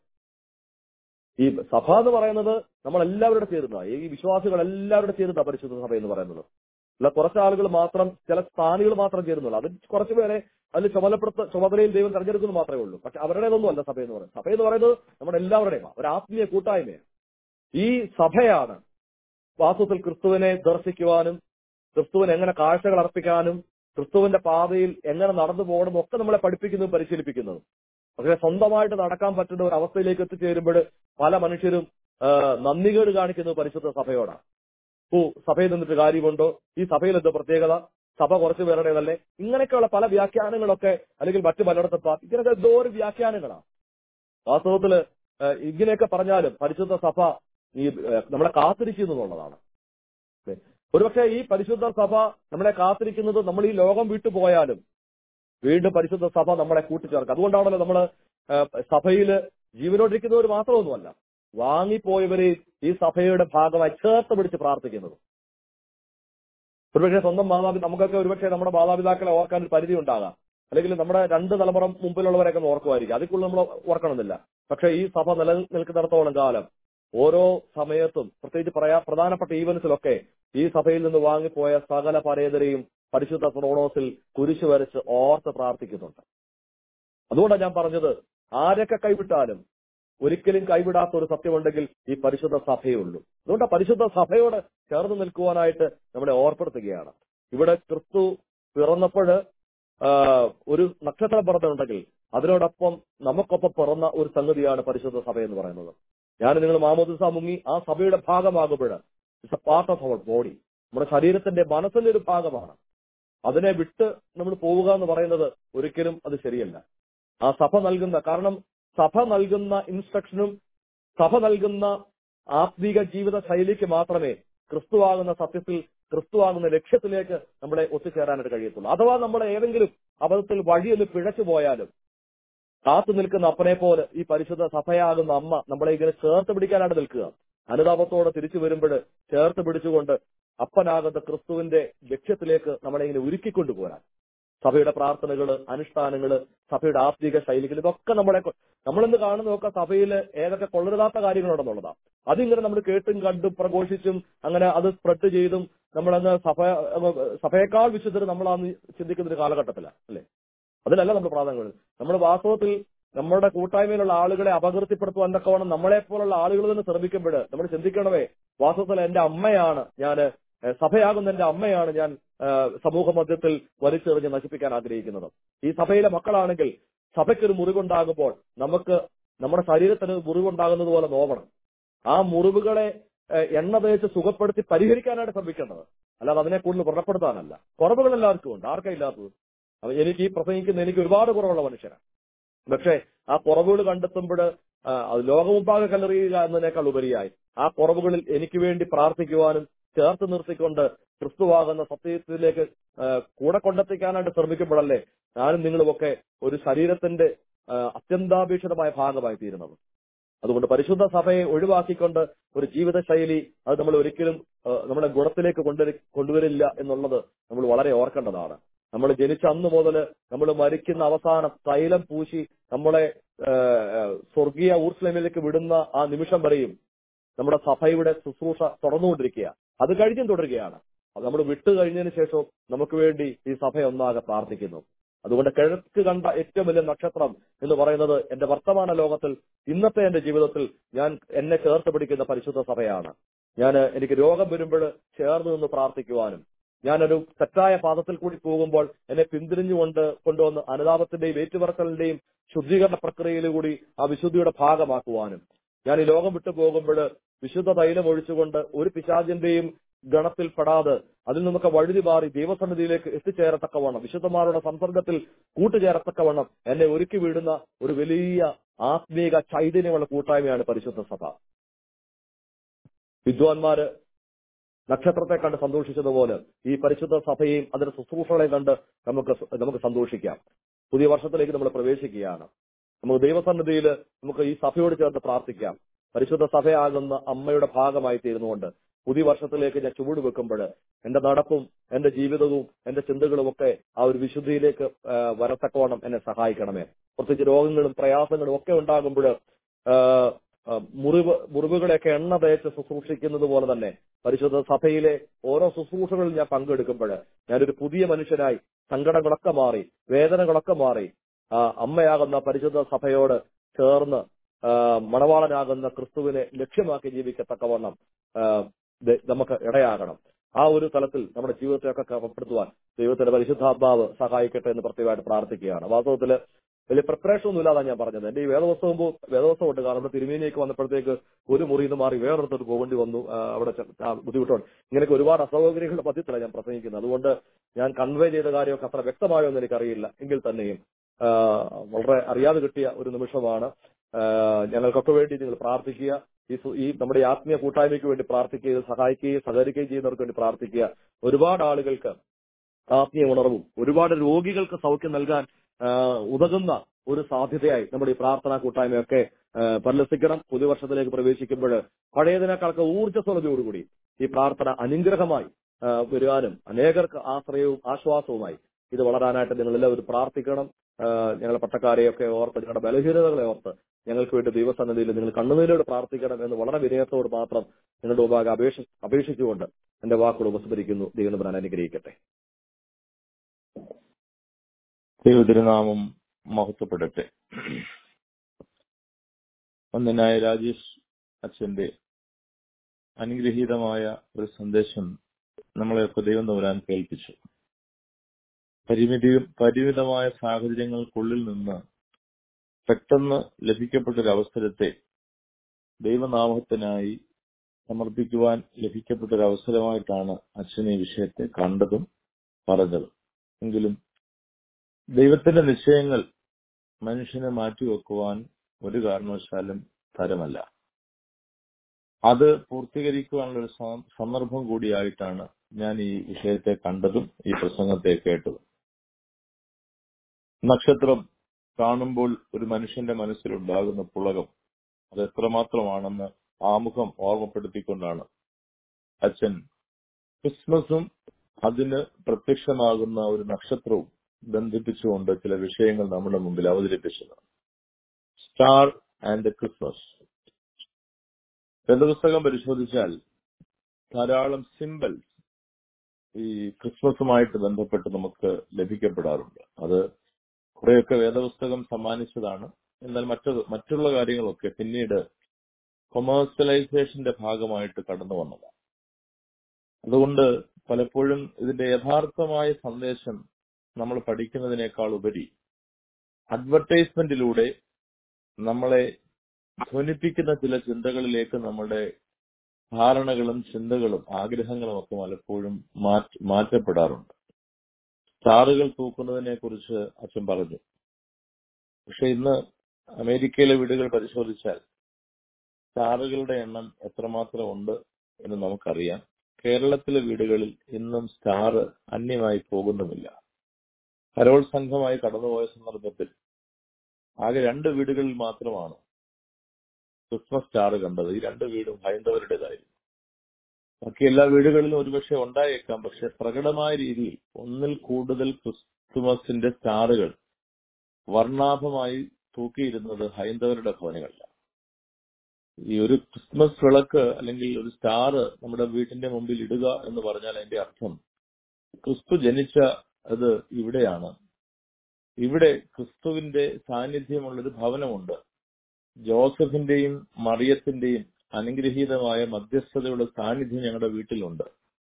ഈ സഭ എന്ന് പറയുന്നത് നമ്മൾ എല്ലാവരുടെ ചേരുന്ന ഈ വിശ്വാസികൾ എല്ലാവരുടെ ചേരുന്ന പരിശുദ്ധ സഭ എന്ന് പറയുന്നത് അല്ല കുറച്ച് ആളുകൾ മാത്രം ചില സ്ഥാനികൾ മാത്രം ചേരുന്നുള്ളൂ അത് കുറച്ച് പേരെ അതിൽ ചുമതലപ്പെടുത്ത ചുമതലയിൽ ദൈവം തെരഞ്ഞെടുക്കുന്നു മാത്രമേ ഉള്ളൂ പക്ഷെ അവരുടേതൊന്നും അല്ല സഭ എന്ന് പറയുന്നത് സഭ എന്ന് പറയുന്നത് നമ്മുടെ എല്ലാവരുടെയും ഒരു ആത്മീയ കൂട്ടായ്മയാണ് ഈ സഭയാണ് വാസ്തവത്തിൽ ക്രിസ്തുവിനെ ദർശിക്കുവാനും ക്രിസ്തുവിന് എങ്ങനെ കാഴ്ചകൾ അർപ്പിക്കാനും ക്രിസ്തുവിന്റെ പാതയിൽ എങ്ങനെ നടന്നു പോകണം ഒക്കെ നമ്മളെ പഠിപ്പിക്കുന്നതും പരിശീലിപ്പിക്കുന്നതും പക്ഷെ സ്വന്തമായിട്ട് നടക്കാൻ പറ്റുന്ന ഒരു അവസ്ഥയിലേക്ക് എത്തിച്ചേരുമ്പോൾ പല മനുഷ്യരും ആ, നന്ദികേട് കാണിക്കുന്നത് പരിശുദ്ധ സഭയോടാണ് ഓ സഭയിൽ നിന്നിട്ട് കാര്യമുണ്ടോ ഈ സഭയിൽ എന്തോ പ്രത്യേകത സഭ കുറച്ചു പേരുടേതല്ലേ ഇങ്ങനെയൊക്കെയുള്ള പല വ്യാഖ്യാനങ്ങളൊക്കെ അല്ലെങ്കിൽ മറ്റു പലയിടത്തും പാ- ഇങ്ങനെയൊക്കെ എന്തോ ഒരു വ്യാഖ്യാനങ്ങളാണ് വാസ്തവത്തില് ആ, ഇങ്ങനെയൊക്കെ പറഞ്ഞാലും പരിശുദ്ധ സഭ ഈ ആ, നമ്മളെ കാത്തിരിക്കുന്നു എന്നുള്ളതാണ് ല്ലേ? ഒരുപക്ഷെ ഈ പരിശുദ്ധ സഭ നമ്മളെ കാത്തിരിക്കുന്നത് നമ്മൾ ഈ ലോകം വിട്ടുപോയാലും വീണ്ടും പരിശുദ്ധ സഭ നമ്മളെ കൂട്ടിച്ചേർക്കും അതുകൊണ്ടാണല്ലോ നമ്മൾ സഭയില് ജീവനോടിരിക്കുന്നവർ മാത്രമൊന്നുമല്ല വാങ്ങിപ്പോയവരെ ഈ സഭയുടെ ഭാഗമായി ചേർത്ത് പിടിച്ച് പ്രാർത്ഥിക്കുന്നത് ഒരുപക്ഷെ സ്വന്തം മാതാപി നമുക്കൊക്കെ ഒരുപക്ഷെ നമ്മുടെ മാതാപിതാക്കളെ ഓർക്കാൻ ഒരു പരിധി ഉണ്ടാകാം അല്ലെങ്കിൽ നമ്മുടെ രണ്ട് തലമുറ മുമ്പിലുള്ളവരൊക്കെ ഒന്ന് ഓർക്കുമായിരിക്കും അതിക്കുള്ള നമ്മൾ ഓർക്കണമെന്നില്ല പക്ഷെ ഈ സഭ നിലനിൽക്കുന്നിടത്തോളം കാലം ഓരോ സമയത്തും പ്രത്യേകിച്ച് പറയാ പ്രധാനപ്പെട്ട ഈവൻസിലൊക്കെ ഈ സഭയിൽ നിന്ന് വാങ്ങിപ്പോയ സകല പരേതരെയും പരിശുദ്ധ ക്രോണോസിൽ കുരിശു വരച്ച് ഓർത്ത് പ്രാർത്ഥിക്കുന്നുണ്ട് അതുകൊണ്ടാണ് ഞാൻ പറഞ്ഞത് ആരൊക്കെ കൈവിട്ടാലും ഒരിക്കലും കൈവിടാത്ത ഒരു സത്യമുണ്ടെങ്കിൽ ഈ പരിശുദ്ധ സഭയേ ഉള്ളൂ അതുകൊണ്ട് ആ പരിശുദ്ധ സഭയോട് ചേർന്ന് നിൽക്കുവാനായിട്ട് നമ്മളെ ഓർപ്പെടുത്തുകയാണ് ഇവിടെ ക്രിസ്തു പിറന്നപ്പോഴ് ഒരു നക്ഷത്രം പിറന്നുണ്ടെങ്കിൽ അതിനോടൊപ്പം നമുക്കൊപ്പം പിറന്ന ഒരു സംഗതിയാണ് പരിശുദ്ധ സഭ എന്ന് പറയുന്നത് ഞാൻ നിങ്ങൾ മാമോദിസ മുങ്ങി ആ സഭയുടെ ഭാഗമാകുമ്പോൾ it's a part of our body നമ്മുടെ ശരീരത്തിന്റെ മനസ്സിന്റെ ഒരു ഭാഗമാണ് അതിനെ വിട്ട് നമ്മൾ പോവുക എന്ന് പറയുന്നത് ഒരിക്കലും അത് ശരിയല്ല ആ സഭ നൽകുന്ന കാരണം സഭ നൽകുന്ന ഇൻസ്ട്രക്ഷനും സഭ നൽകുന്ന ആത്മീക ജീവിത ശൈലിക്ക് മാത്രമേ ക്രിസ്തുവാകുന്ന സത്യത്തിൽ ക്രിസ്തുവാകുന്ന ലക്ഷ്യത്തിലേക്ക് നമ്മളെ ഒത്തുചേരാനായിട്ട് കഴിയത്തുള്ളൂ അഥവാ നമ്മൾ ഏതെങ്കിലും അബദ്ധത്തിൽ വഴിയൊന്ന് പിഴച്ചു പോയാലും കാത്തു നിൽക്കുന്ന അപ്പനെ പോലെ ഈ പരിശുദ്ധ സഭയാകുന്ന അമ്മ നമ്മളെ ഇങ്ങനെ ചേർത്ത് പിടിക്കാനായിട്ട് നിൽക്കുക അനുതാപത്തോടെ തിരിച്ചു വരുമ്പോൾ ചേർത്ത് പിടിച്ചുകൊണ്ട് അപ്പനാകുന്ന ക്രിസ്തുവിന്റെ ലക്ഷ്യത്തിലേക്ക് നമ്മളെ ഇങ്ങനെ ഉരുക്കിക്കൊണ്ടുപോരാൻ സഭയുടെ പ്രാർത്ഥനകള് അനുഷ്ഠാനങ്ങള് സഭയുടെ ആത്മീക ശൈലികൾ ഇതൊക്കെ നമ്മളെ കൊ- നമ്മളിന്ന് കാണുന്നതൊക്കെ സഭയിൽ ഏതൊക്കെ കൊള്ളരുതാത്ത കാര്യങ്ങളുണ്ടെന്നുള്ളതാണ് അതിങ്ങനെ നമ്മൾ കേട്ടും കണ്ടും പ്രഘോഷിച്ചും അങ്ങനെ അത് സ്പ്രെഡ് ചെയ്തും നമ്മളങ്ങ് സഭ അങ്ങ് സഭയേക്കാൾ വിശുദ്ധർ നമ്മളാന്ന് ചിന്തിക്കുന്ന ഒരു കാലഘട്ടത്തിലാണ് അല്ലെ അതിലല്ല നമ്മൾ പ്രാധാന്യം നമ്മൾ വാസ്തവത്തിൽ നമ്മുടെ കൂട്ടായ്മയിലുള്ള ആളുകളെ അപകീർത്തിപ്പെടുത്തുവാൻ തക്കവണ്ണം നമ്മളെ പോലുള്ള ആളുകൾ തന്നെ ശ്രമിക്കുമ്പോൾ നമ്മൾ ചിന്തിക്കണമേ വാസ്തവത്തിൽ എന്റെ അമ്മയാണ് ഞാൻ സഭയാകുന്ന എന്റെ അമ്മയാണ് ഞാൻ ആ, സമൂഹ മധ്യത്തിൽ വലിച്ചെറിഞ്ഞ് നശിപ്പിക്കാൻ ആഗ്രഹിക്കുന്നത് ഈ സഭയിലെ മക്കളാണെങ്കിൽ സഭയ്ക്കൊരു മുറിവുണ്ടാകുമ്പോൾ നമുക്ക് നമ്മുടെ ശരീരത്തിന് മുറിവുണ്ടാകുന്നത് പോലെ നോവണം ആ മുറിവുകളെ ഏ, എണ്ണ തേച്ച് സുഖപ്പെടുത്തി പരിഹരിക്കാനായിട്ട് ശ്രമിക്കേണ്ടത് അല്ലാതെ അതിനെ കൂടുതൽ വ്രണപ്പെടുത്താനല്ല കുറവുകൾ എല്ലാവർക്കും ഉണ്ട് ആർക്കാ ഇല്ലാത്തത് അപ്പൊ എനിക്ക് ഈ പ്രസംഗിക്കുന്ന എനിക്ക് ഒരുപാട് കുറവുള്ള മനുഷ്യരാണ് പക്ഷേ ആ കുറവുകൾ കണ്ടെത്തുമ്പോൾ അത് ലോകമുമ്പാകെ കല്ലെറിയുക എന്നതിനേക്കാൾ ഉപരിയായി ആ കുറവുകളിൽ എനിക്ക് വേണ്ടി പ്രാർത്ഥിക്കുവാനും ചേർത്ത് നിർത്തിക്കൊണ്ട് ക്രിസ്തുവാകുന്ന സത്യത്തിലേക്ക് ആ, കൂടെ കൊണ്ടെത്തിക്കാനായിട്ട് ശ്രമിക്കുമ്പോഴല്ലേ ഞാനും നിങ്ങളുമൊക്കെ ഒരു ശരീരത്തിന്റെ ആ, അത്യന്താപേക്ഷിതമായ ഭാഗമായി തീരുന്നത് അതുകൊണ്ട് പരിശുദ്ധ സഭയെ ഒഴിവാക്കിക്കൊണ്ട് ഒരു ജീവിതശൈലി അത് നമ്മൾ ഒരിക്കലും ആ, നമ്മുടെ ഗുണത്തിലേക്ക് കൊണ്ടുവരി കൊണ്ടുവരില്ല എന്നുള്ളത് നമ്മൾ വളരെ ഓർക്കേണ്ടതാണ് നമ്മൾ ജനിച്ച അന്ന് മുതൽ നമ്മൾ മരിക്കുന്ന അവസാനം തൈലം പൂശി നമ്മളെ ആ, ആ, സ്വർഗീയ ഊർസ്ലമിലേക്ക് വിടുന്ന ആ നിമിഷം വരെയും നമ്മുടെ സഭയുടെ ശുശ്രൂഷ തുടർന്നുകൊണ്ടിരിക്കുക അത് കഴിഞ്ഞും തുടരുകയാണ് അത് നമ്മൾ വിട്ടു കഴിഞ്ഞതിന് ശേഷവും നമുക്ക് വേണ്ടി ഈ സഭ ഒന്നാകെ പ്രാർത്ഥിക്കുന്നു അതുകൊണ്ട് കിഴക്ക് കണ്ട ഏറ്റവും വലിയ നക്ഷത്രം എന്ന് പറയുന്നത് എന്റെ വർത്തമാന ലോകത്തിൽ ഇന്നത്തെ എന്റെ ജീവിതത്തിൽ ഞാൻ എന്നെ ചേർത്ത് പിടിക്കുന്ന പരിശുദ്ധ സഭയാണ് ഞാൻ എനിക്ക് രോഗം വരുമ്പോൾ ചേർന്ന് നിന്ന് പ്രാർത്ഥിക്കുവാനും ഞാനൊരു തെറ്റായ പാദത്തിൽ കൂടി പോകുമ്പോൾ എന്നെ പിന്തിരിഞ്ഞുകൊണ്ട് കൊണ്ടുവന്ന് അനുതാപത്തിന്റെയും ഏറ്റുപറക്കലിന്റെയും ശുദ്ധീകരണ പ്രക്രിയയിലൂടി ആ വിശുദ്ധിയുടെ ഭാഗമാക്കുവാനും ഞാൻ ഈ ലോകം വിട്ടു പോകുമ്പോൾ വിശുദ്ധ തൈലം ഒഴിച്ചുകൊണ്ട് ഒരു പിശാചിന്റെയും ഗണത്തിൽപ്പെടാതെ അതിൽ നിന്നൊക്കെ വഴുതി മാറി ദൈവസന്നിധിയിലേക്ക് എത്തിച്ചേരത്തക്കവണ്ണം വിശുദ്ധന്മാരുടെ സംസർഗത്തിൽ കൂട്ടുചേരത്തക്കവണ്ണം എന്നെ ഒരുക്കി വീടുന്ന ഒരു വലിയ ആത്മീക ചൈതന്യമുള്ള കൂട്ടായ്മയാണ് പരിശുദ്ധ സഭ വിദ്വാൻമാര് നക്ഷത്രത്തെ കണ്ട് സന്തോഷിച്ചതുപോലെ ഈ പരിശുദ്ധ സഭയെയും അതിന്റെ ശുശ്രൂഷകളെയും കണ്ട് നമുക്ക് നമുക്ക് സന്തോഷിക്കാം പുതിയ വർഷത്തിലേക്ക് നമ്മൾ പ്രവേശിക്കുകയാണ് നമുക്ക് ദൈവസന്നിധിയിൽ നമുക്ക് ഈ സഭയോട് ചേർന്ന് പ്രാർത്ഥിക്കാം പരിശുദ്ധ സഭയാകുന്ന അമ്മയുടെ ഭാഗമായി തീരുന്നുകൊണ്ട് പുതിയ വർഷത്തിലേക്ക് ഞാൻ ചുവട് വെക്കുമ്പോൾ എന്റെ നടപ്പും എന്റെ ജീവിതവും എന്റെ ചിന്തകളും ഒക്കെ ആ ഒരു വിശുദ്ധിയിലേക്ക് ആ, വരത്തക്കവണ്ണം എന്നെ സഹായിക്കണമേ പ്രത്യേകിച്ച് രോഗങ്ങളും പ്രയാസങ്ങളും ഒക്കെ ഉണ്ടാകുമ്പോൾ മുറിവ് മുറിവുകളെയൊക്കെ എണ്ണ തേച്ച് ശുശ്രൂഷിക്കുന്നത് പോലെ തന്നെ പരിശുദ്ധ സഭയിലെ ഓരോ ശുശ്രൂഷകളിൽ ഞാൻ പങ്കെടുക്കുമ്പോൾ ഞാനൊരു പുതിയ മനുഷ്യനായി സങ്കടങ്ങളൊക്കെ മാറി വേദനകളൊക്കെ മാറി ആ അമ്മയാകുന്ന പരിശുദ്ധ സഭയോട് ചേർന്ന് ആ, മണവാളനാകുന്ന ക്രിസ്തുവിനെ ലക്ഷ്യമാക്കി ജീവിക്കത്തക്കവണ്ണം ആ, ദ- നമുക്ക് ഇടയാകണം ആ ഒരു തലത്തിൽ നമ്മുടെ ജീവിതത്തെയൊക്കെ ക്രമപ്പെടുത്തുവാൻ ദൈവത്തിന്റെ പരിശുദ്ധാത്മാവ് സഹായിക്കട്ടെ എന്ന് പ്രത്യേകമായിട്ട് പ്രാർത്ഥിക്കുകയാണ് വാസ്തവത്തില് വലിയ പ്രിപ്പറേഷൻ ഒന്നും ഇല്ലാതാണ് ഞാൻ പറഞ്ഞത് എന്റെ ഈ വേദവസ്തവം വേദവസ്തവം ഉണ്ട് കാരണം ഇവിടെ തിരുമേനിയൊക്കെ വന്നപ്പോഴത്തേക്ക് ഒരു മുറിയിൽ നിന്ന് മാറി വേറൊരിടത്തോട്ട് പോകേണ്ടി വന്നു ആ, അവിടെ ചെ- ആ, ബുദ്ധിമുട്ടുണ്ട് ഇങ്ങനെയൊക്കെ ഒരുപാട് അസൗകര്യങ്ങളുടെ മധ്യത്തിലാണ് ഞാൻ പ്രസംഗിക്കുന്നത് അതുകൊണ്ട് ഞാൻ കൺവേ ചെയ്ത കാര്യമൊക്കെ അത്ര വ്യക്തമായോ എന്ന് എനിക്കറിയില്ല എങ്കിൽ തന്നെയും ആ, വളരെ അറിയാതെ കിട്ടിയ ഒരു നിമിഷമാണ് ആ, ഞങ്ങൾക്കൊക്കെ വേണ്ടി നിങ്ങൾ പ്രാർത്ഥിക്കുക ഈ സു- ഈ നമ്മുടെ ഈ ആത്മീയ കൂട്ടായ്മയ്ക്ക് വേണ്ടി പ്രാർത്ഥിക്കുകയും സഹായിക്കുകയും സഹകരിക്കുകയും ചെയ്യുന്നവർക്ക് വേണ്ടി പ്രാർത്ഥിക്കുക ഒരുപാട് ആളുകൾക്ക് ആത്മീയ ഉണർവും ഒരുപാട് രോഗികൾക്ക് സൗഖ്യം നൽകാൻ ആ, ഉതകുന്ന ഒരു സാധ്യതയായി നമ്മുടെ ഈ പ്രാർത്ഥനാ കൂട്ടായ്മയൊക്കെ ആ, പരിലസിക്കണം പുതുവർഷത്തിലേക്ക് പ്രവേശിക്കുമ്പോൾ പഴയതിനേക്കാളൊക്കെ ഊർജ്ജസ്വലതയോടുകൂടി ഈ പ്രാർത്ഥന അനുഗ്രഹമായി ആ, വരുവാനും അനേകർക്ക് ആശ്രയവും ആശ്വാസവുമായി ഇത് വളരാനായിട്ട് നിങ്ങൾ എല്ലാവരും പ്രാർത്ഥിക്കണം ആ, ഞങ്ങളെ പട്ടക്കാരെയൊക്കെ ഓർത്ത് ഞങ്ങളുടെ ബലഹീനതകളെ ഓർത്ത് ഞങ്ങൾക്ക് വേണ്ടി ദൈവസന്നിധിയിൽ നിങ്ങൾ കണ്ണുനീരോട് പ്രാർത്ഥിക്കണം എന്ന് വളരെ വിനയത്തോട് മാത്രം നിങ്ങളുടെ മുമ്പാകെ അപേക്ഷ അപേക്ഷിച്ചുകൊണ്ട് എന്റെ വാക്കുകൾ ഉപസ്മരിക്കുന്നു ദൈവം ഞാൻ അനുഗ്രഹിക്കട്ടെ ദൈവതിരുനാമം മഹത്വപ്പെടട്ടെ ഒന്നിനായ രാജേഷ് അച്ഛന്റെ അനുഗ്രഹീതമായ ഒരു സന്ദേശം നമ്മളെയൊക്കെ ദൈവം തവരാൻ കേൾപ്പിച്ചു പരിമിതിയും പരിമിതമായ സാഹചര്യങ്ങൾക്കുള്ളിൽ നിന്ന് പെട്ടെന്ന് ലഭിക്കപ്പെട്ട ഒരു അവസരത്തെ ദൈവനാമത്തിനായി സമർപ്പിക്കുവാൻ ലഭിക്കപ്പെട്ട ഒരു അവസരമായിട്ടാണ് അച്ഛൻ ഈ വിഷയത്തെ കണ്ടതും പറഞ്ഞതും എങ്കിലും ദൈവത്തിന്റെ നിശ്ചയങ്ങൾ മനുഷ്യനെ മാറ്റിവെക്കുവാൻ ഒരു കാരണവശാലും തരമല്ല അത് പൂർത്തീകരിക്കുവാനുള്ള ഒരു സ- സന്ദർഭം കൂടിയായിട്ടാണ് ഞാൻ ഈ വിഷയത്തെ കണ്ടതും ഈ പ്രസംഗത്തെ കേട്ടതും നക്ഷത്രം കാണുമ്പോൾ ഒരു മനുഷ്യന്റെ മനസ്സിലുണ്ടാകുന്ന പുളകം അത് എത്രമാത്രമാണെന്ന് ആമുഖം ഓർമ്മപ്പെടുത്തിക്കൊണ്ടാണ് അച്ഛൻ ക്രിസ്മസും അതിന് പ്രത്യക്ഷമാകുന്ന ഒരു നക്ഷത്രവും ബന്ധിപ്പിച്ചുകൊണ്ട് ചില വിഷയങ്ങൾ നമ്മുടെ മുമ്പിൽ അവതരിപ്പിച്ചത് സ്റ്റാർ ആൻഡ് ക്രിസ്മസ് വേദപുസ്തകം പരിശോധിച്ചാൽ ധാരാളം സിമ്പിൾസ് ഈ ക്രിസ്മസുമായിട്ട് ബന്ധപ്പെട്ട് നമുക്ക് ലഭിക്കപ്പെടാറുണ്ട് അത് കുറെയൊക്കെ വേദപുസ്തകം സമ്മാനിച്ചതാണ് എന്നാൽ മറ്റത് മറ്റുള്ള കാര്യങ്ങളൊക്കെ പിന്നീട് കൊമേഴ്സ്യലൈസേഷന്റെ ഭാഗമായിട്ട് കടന്നു വന്നതാണ് അതുകൊണ്ട് പലപ്പോഴും ഇതിന്റെ യഥാർത്ഥമായ സന്ദേശം നമ്മൾ പഠിക്കുന്നതിനേക്കാൾ ഉപരി അഡ്വർടൈസ്മെന്റിലൂടെ നമ്മളെ ധ്വനിപ്പിക്കുന്ന ചില ചിന്തകളിലേക്ക് നമ്മുടെ ധാരണകളും ചിന്തകളും ആഗ്രഹങ്ങളും ഒക്കെ പലപ്പോഴും മാറ്റ മാറ്റപ്പെടാറുണ്ട് സ്റ്റാറുകൾ തൂക്കുന്നതിനെ കുറിച്ച് അച്ഛൻ പറഞ്ഞു പക്ഷെ ഇന്ന് അമേരിക്കയിലെ വീടുകൾ പരിശോധിച്ചാൽ സ്റ്റാറുകളുടെ എണ്ണം എത്രമാത്രം ഉണ്ട് എന്ന് നമുക്കറിയാം കേരളത്തിലെ വീടുകളിൽ ഇന്നും സ്റ്റാർ അന്യമായി പോകുന്നുമില്ല കരോൾ സംഘമായി കടന്നുപോയ സന്ദർഭത്തിൽ ആകെ രണ്ട് വീടുകളിൽ മാത്രമാണ് ക്രിസ്മസ് സ്റ്റാർ കണ്ടത് ഈ രണ്ട് വീടും ഹൈന്ദവരുടേതായിരുന്നു ബാക്കി എല്ലാ വീടുകളിലും ഒരുപക്ഷെ ഉണ്ടായേക്കാം പക്ഷെ പ്രകടമായ രീതിയിൽ ഒന്നിൽ കൂടുതൽ ക്രിസ്തുമസിന്റെ സ്റ്റാറുകൾ വർണ്ണാഭമായി തൂക്കിയിരുന്നത് ഹൈന്ദവരുടെ ഭവനങ്ങളിലാണ് ഈ ഒരു ക്രിസ്മസ് വിളക്ക് അല്ലെങ്കിൽ ഒരു സ്റ്റാർ നമ്മുടെ വീട്ടിന്റെ മുമ്പിൽ ഇടുക എന്ന് പറഞ്ഞാൽ അതിന്റെ അർത്ഥം ക്രിസ്തു ജനിച്ച അത് ഇവിടെയാണ് ഇവിടെ ക്രിസ്തുവിന്റെ സാന്നിധ്യമുള്ളൊരു ഭവനമുണ്ട് ജോസഫിന്റെയും മറിയത്തിന്റെയും അനുഗ്രഹീതമായ മധ്യസ്ഥതയുടെ സാന്നിധ്യം ഞങ്ങളുടെ വീട്ടിലുണ്ട്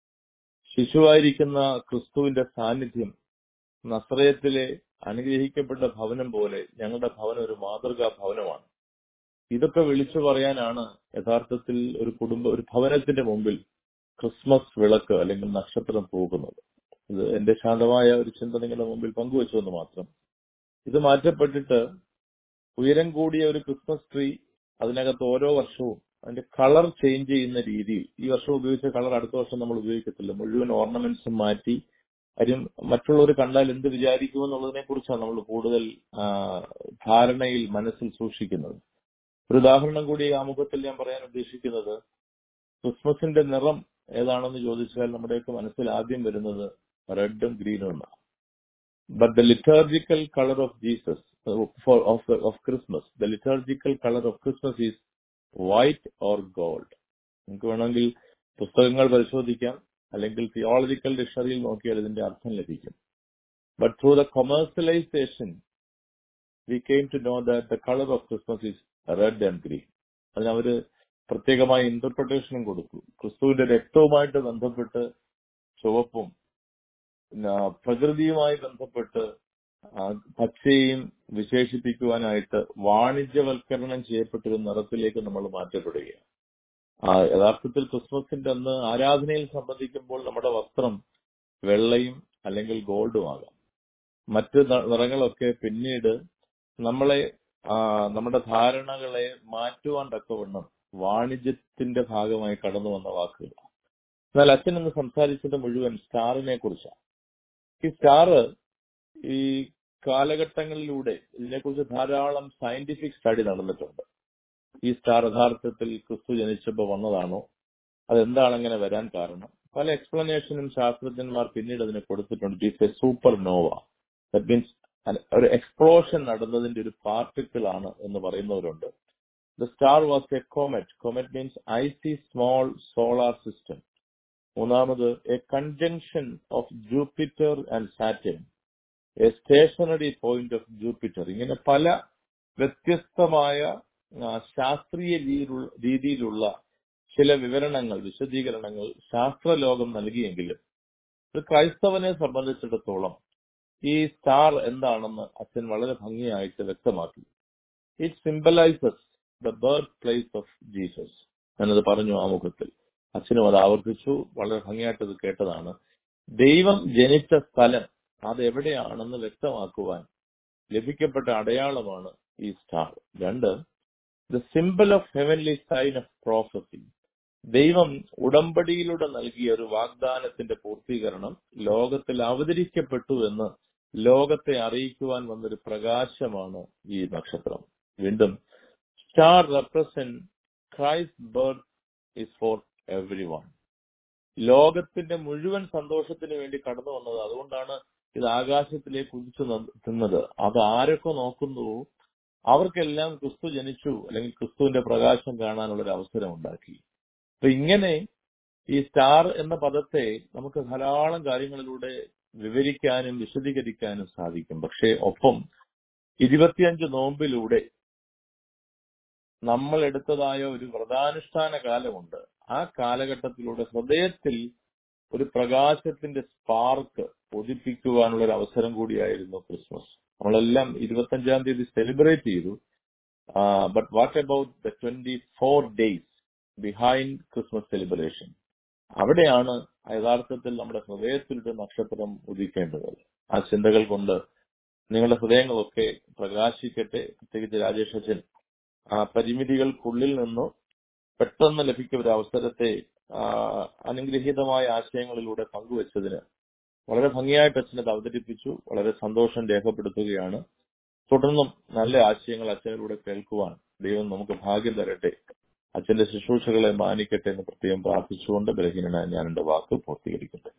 ശിശുവായിരിക്കുന്ന ക്രിസ്തുവിന്റെ സാന്നിധ്യം നസ്രയത്തിലെ അനുഗ്രഹിക്കപ്പെട്ട ഭവനം പോലെ ഞങ്ങളുടെ ഭവനം ഒരു മാതൃകാ ഭവനമാണ് ഇതൊക്കെ വിളിച്ചു പറയാനാണ് യഥാർത്ഥത്തിൽ ഒരു കുടുംബ ഒരു ഭവനത്തിന്റെ മുമ്പിൽ ക്രിസ്മസ് വിളക്ക് അല്ലെങ്കിൽ നക്ഷത്രം തൂക്കുന്നത് ഇത് എന്റെ ശാന്തമായ ഒരു ചിന്ത നിങ്ങളുടെ മുമ്പിൽ പങ്കുവച്ചു എന്ന് മാത്രം ഇത് മാറ്റപ്പെട്ടിട്ട് ഉയരം കൂടിയ ഒരു ക്രിസ്മസ് ട്രീ അതിനകത്ത് ഓരോ വർഷവും അതിന്റെ കളർ ചേഞ്ച് ചെയ്യുന്ന രീതിയിൽ ഈ വർഷം ഉപയോഗിച്ച കളർ അടുത്ത വർഷം നമ്മൾ ഉപയോഗിക്കത്തില്ല മുഴുവൻ ഓർണമെന്റ്സും മാറ്റി കാര്യം മറ്റുള്ളവർ കണ്ടാൽ എന്ത് വിചാരിക്കുമെന്നുള്ളതിനെ കുറിച്ചാണ് നമ്മൾ കൂടുതൽ ആ, ധാരണയിൽ മനസ്സിൽ സൂക്ഷിക്കുന്നത് ഒരു ഉദാഹരണം കൂടി ഈ ആമുഖത്തിൽ ഞാൻ പറയാൻ ഉദ്ദേശിക്കുന്നത് ക്രിസ്മസിന്റെ നിറം ഏതാണെന്ന് ചോദിച്ചാൽ നമ്മുടെയൊക്കെ മനസ്സിൽ ആദ്യം വരുന്നത് റെഡും ഗ്രീനും എന്നാണ് But the liturgical color of Jesus, uh, for of, of Christmas, the liturgical color of Christmas is white or gold. നിങ്ങൾക്ക് വേണമെങ്കിൽ പുസ്തകങ്ങൾ പരിശോധിക്കാം അല്ലെങ്കിൽ തിയോളജിക്കൽ ഡിക്ഷണറിയിൽ നോക്കിയാൽ ഇതിന്റെ അർത്ഥം ലഭിക്കും but through the commercialisation we came to know that the colour of Christmas is red and green അതിന് അവര് പ്രത്യേകമായ ഇന്റർപ്രിട്ടേഷനും കൊടുത്തു ക്രിസ്തുവിന്റെ രക്തവുമായിട്ട് ബന്ധപ്പെട്ട് ചുവപ്പും പിന്നെ പ്രകൃതിയുമായി ബന്ധപ്പെട്ട് ആ, പച്ചയും വിശേഷിപ്പിക്കുവാനായിട്ട് വാണിജ്യവൽക്കരണം ചെയ്യപ്പെട്ടൊരു നിറത്തിലേക്ക് നമ്മൾ മാറ്റപ്പെടുകയാണ് ആ യഥാർത്ഥത്തിൽ ക്രിസ്മസിന്റെ അന്ന് ആരാധനയിൽ സംബന്ധിക്കുമ്പോൾ നമ്മുടെ വസ്ത്രം വെള്ളയും അല്ലെങ്കിൽ ഗോൾഡും ആകാം മറ്റ് ന- നിറങ്ങളൊക്കെ പിന്നീട് നമ്മളെ ആ, നമ്മുടെ ധാരണകളെ മാറ്റുവാൻ തക്കവണ്ണം വാണിജ്യത്തിന്റെ ഭാഗമായി കടന്നു വന്ന വാക്കുകൾ എന്നാൽ അച്ഛൻ ഇന്ന് സംസാരിച്ചത് മുഴുവൻ സ്റ്റാറിനെ കുറിച്ചാണ് ഈ സ്റ്റാർ ഈ കാലഘട്ടങ്ങളിലൂടെ ഇതിനെക്കുറിച്ച് ധാരാളം സയന്റിഫിക് സ്റ്റഡി നടന്നിട്ടുണ്ട് ഈ സ്റ്റാർ യഥാർത്ഥത്തിൽ ക്രിസ്തു ജനിച്ചപ്പോൾ വന്നതാണോ അതെന്താണ് അങ്ങനെ വരാൻ കാരണം പല എക്സ്പ്ലനേഷനും ശാസ്ത്രജ്ഞന്മാർ പിന്നീട് അതിനെ കൊടുത്തിട്ടുണ്ട് it's a supernova that means ഒരു എക്സ്പ്ലോഷൻ നടന്നതിന്റെ ഒരു പാർട്ടിക്കിൾ ആണ് എന്ന് പറയുന്നവരുണ്ട് the star was a comet comet means icy small solar system മൂന്നാമത് a conjunction of Jupiter and Saturn a stationary point of Jupiter ഇങ്ങനെ പല വ്യത്യസ്തമായ ആ, ശാസ്ത്രീയ രീതിയിലുള്ള- രീതിയിലുള്ള ചില വിവരണങ്ങൾ വിശദീകരണങ്ങൾ ശാസ്ത്രലോകം നൽകിയെങ്കിലും ഒരു ക്രൈസ്തവനെ സംബന്ധിച്ചിടത്തോളം ഈ സ്റ്റാർ എന്താണെന്ന് അച്ഛൻ വളരെ ഭംഗിയായിട്ട് വ്യക്തമാക്കി it symbolises the birth place of Jesus എന്നത് പറഞ്ഞു ആമുഖത്തിൽ അച്ഛനും അത് ആവർത്തിച്ചു വളരെ ഭംഗിയായിട്ട് അത് കേട്ടതാണ് ദൈവം ജനിച്ച സ്ഥലം അത് എവിടെയാണെന്ന് വ്യക്തമാക്കുവാൻ ലഭിക്കപ്പെട്ട അടയാളമാണ് ഈ സ്റ്റാർ രണ്ട് the simple of heavenly sign of prophecy ദൈവം ഉടമ്പടിയിലൂടെ നൽകിയ ഒരു വാഗ്ദാനത്തിന്റെ പൂർത്തീകരണം ലോകത്തിൽ അവതരിക്കപ്പെട്ടു എന്ന് ലോകത്തെ അറിയിക്കുവാൻ വന്നൊരു പ്രകാശമാണ് ഈ നക്ഷത്രം വീണ്ടും star represent Christ birth is for every one ലോകത്തിന്റെ മുഴുവൻ സന്തോഷത്തിന് വേണ്ടി കടന്നു വന്നത് അതുകൊണ്ടാണ് ഇത് ആകാശത്തിലേക്ക് കുതിച്ചു നിന്നത് അത് ആരൊക്കെ നോക്കുന്നുവോ അവർക്കെല്ലാം ക്രിസ്തു ജനിച്ചു അല്ലെങ്കിൽ ക്രിസ്തുവിന്റെ പ്രകാശം കാണാനുള്ള ഒരു അവസരം ഉണ്ടാക്കി അപ്പൊ ഇങ്ങനെ ഈ സ്റ്റാർ എന്ന പദത്തെ നമുക്ക് ധാരാളം കാര്യങ്ങളിലൂടെ വിവരിക്കാനും വിശദീകരിക്കാനും സാധിക്കും പക്ഷേ ഒപ്പം ഇരുപത്തിയഞ്ച് നോമ്പിലൂടെ നമ്മൾ എടുത്തതായ ഒരു വ്രതാനുഷ്ഠാന കാലമുണ്ട് ആ കാലഘട്ടത്തിലൂടെ ഹൃദയത്തിൽ ഒരു പ്രകാശത്തിന്റെ സ്പാർക്ക് ഉദിപ്പിക്കുവാനുള്ള ഒരു അവസരം കൂടിയായിരുന്നു ക്രിസ്മസ് നമ്മളെല്ലാം ഇരുപത്തഞ്ചാം തീയതി സെലിബ്രേറ്റ് ചെയ്തു but what about the twenty four days behind Christmas celebration അവിടെയാണ് യഥാർത്ഥത്തിൽ നമ്മുടെ ഹൃദയത്തിലൊരു നക്ഷത്രം ഉദിക്കേണ്ടത് ആ ചിന്തകൾ കൊണ്ട് നിങ്ങളുടെ ഹൃദയങ്ങളൊക്കെ പ്രകാശിക്കട്ടെ പ്രത്യേകിച്ച് രാജേഷ് അച്ഛൻ ആ പരിമിതികൾക്കുള്ളിൽ നിന്ന് പെട്ടെന്ന് ലഭിക്കുന്ന ഒരു അവസരത്തെ ആ, അനുഗ്രഹീതമായ ആശയങ്ങളിലൂടെ പങ്കുവച്ചതിന് വളരെ ഭംഗിയായിട്ട് അച്ഛൻ അത് അവതരിപ്പിച്ചു വളരെ സന്തോഷം രേഖപ്പെടുത്തുകയാണ് തുടർന്നും നല്ല ആശയങ്ങൾ അച്ഛനിലൂടെ കേൾക്കുവാൻ ദൈവം നമുക്ക് ഭാഗ്യം തരട്ടെ അച്ഛന്റെ ശുശ്രൂഷകളെ മാനിക്കട്ടെ എന്ന് പ്രത്യേകം പ്രാർത്ഥിച്ചുകൊണ്ട് ബലഹീനനായ ഞാൻ എന്റെ വാക്ക് പൂർത്തീകരിക്കട്ടെ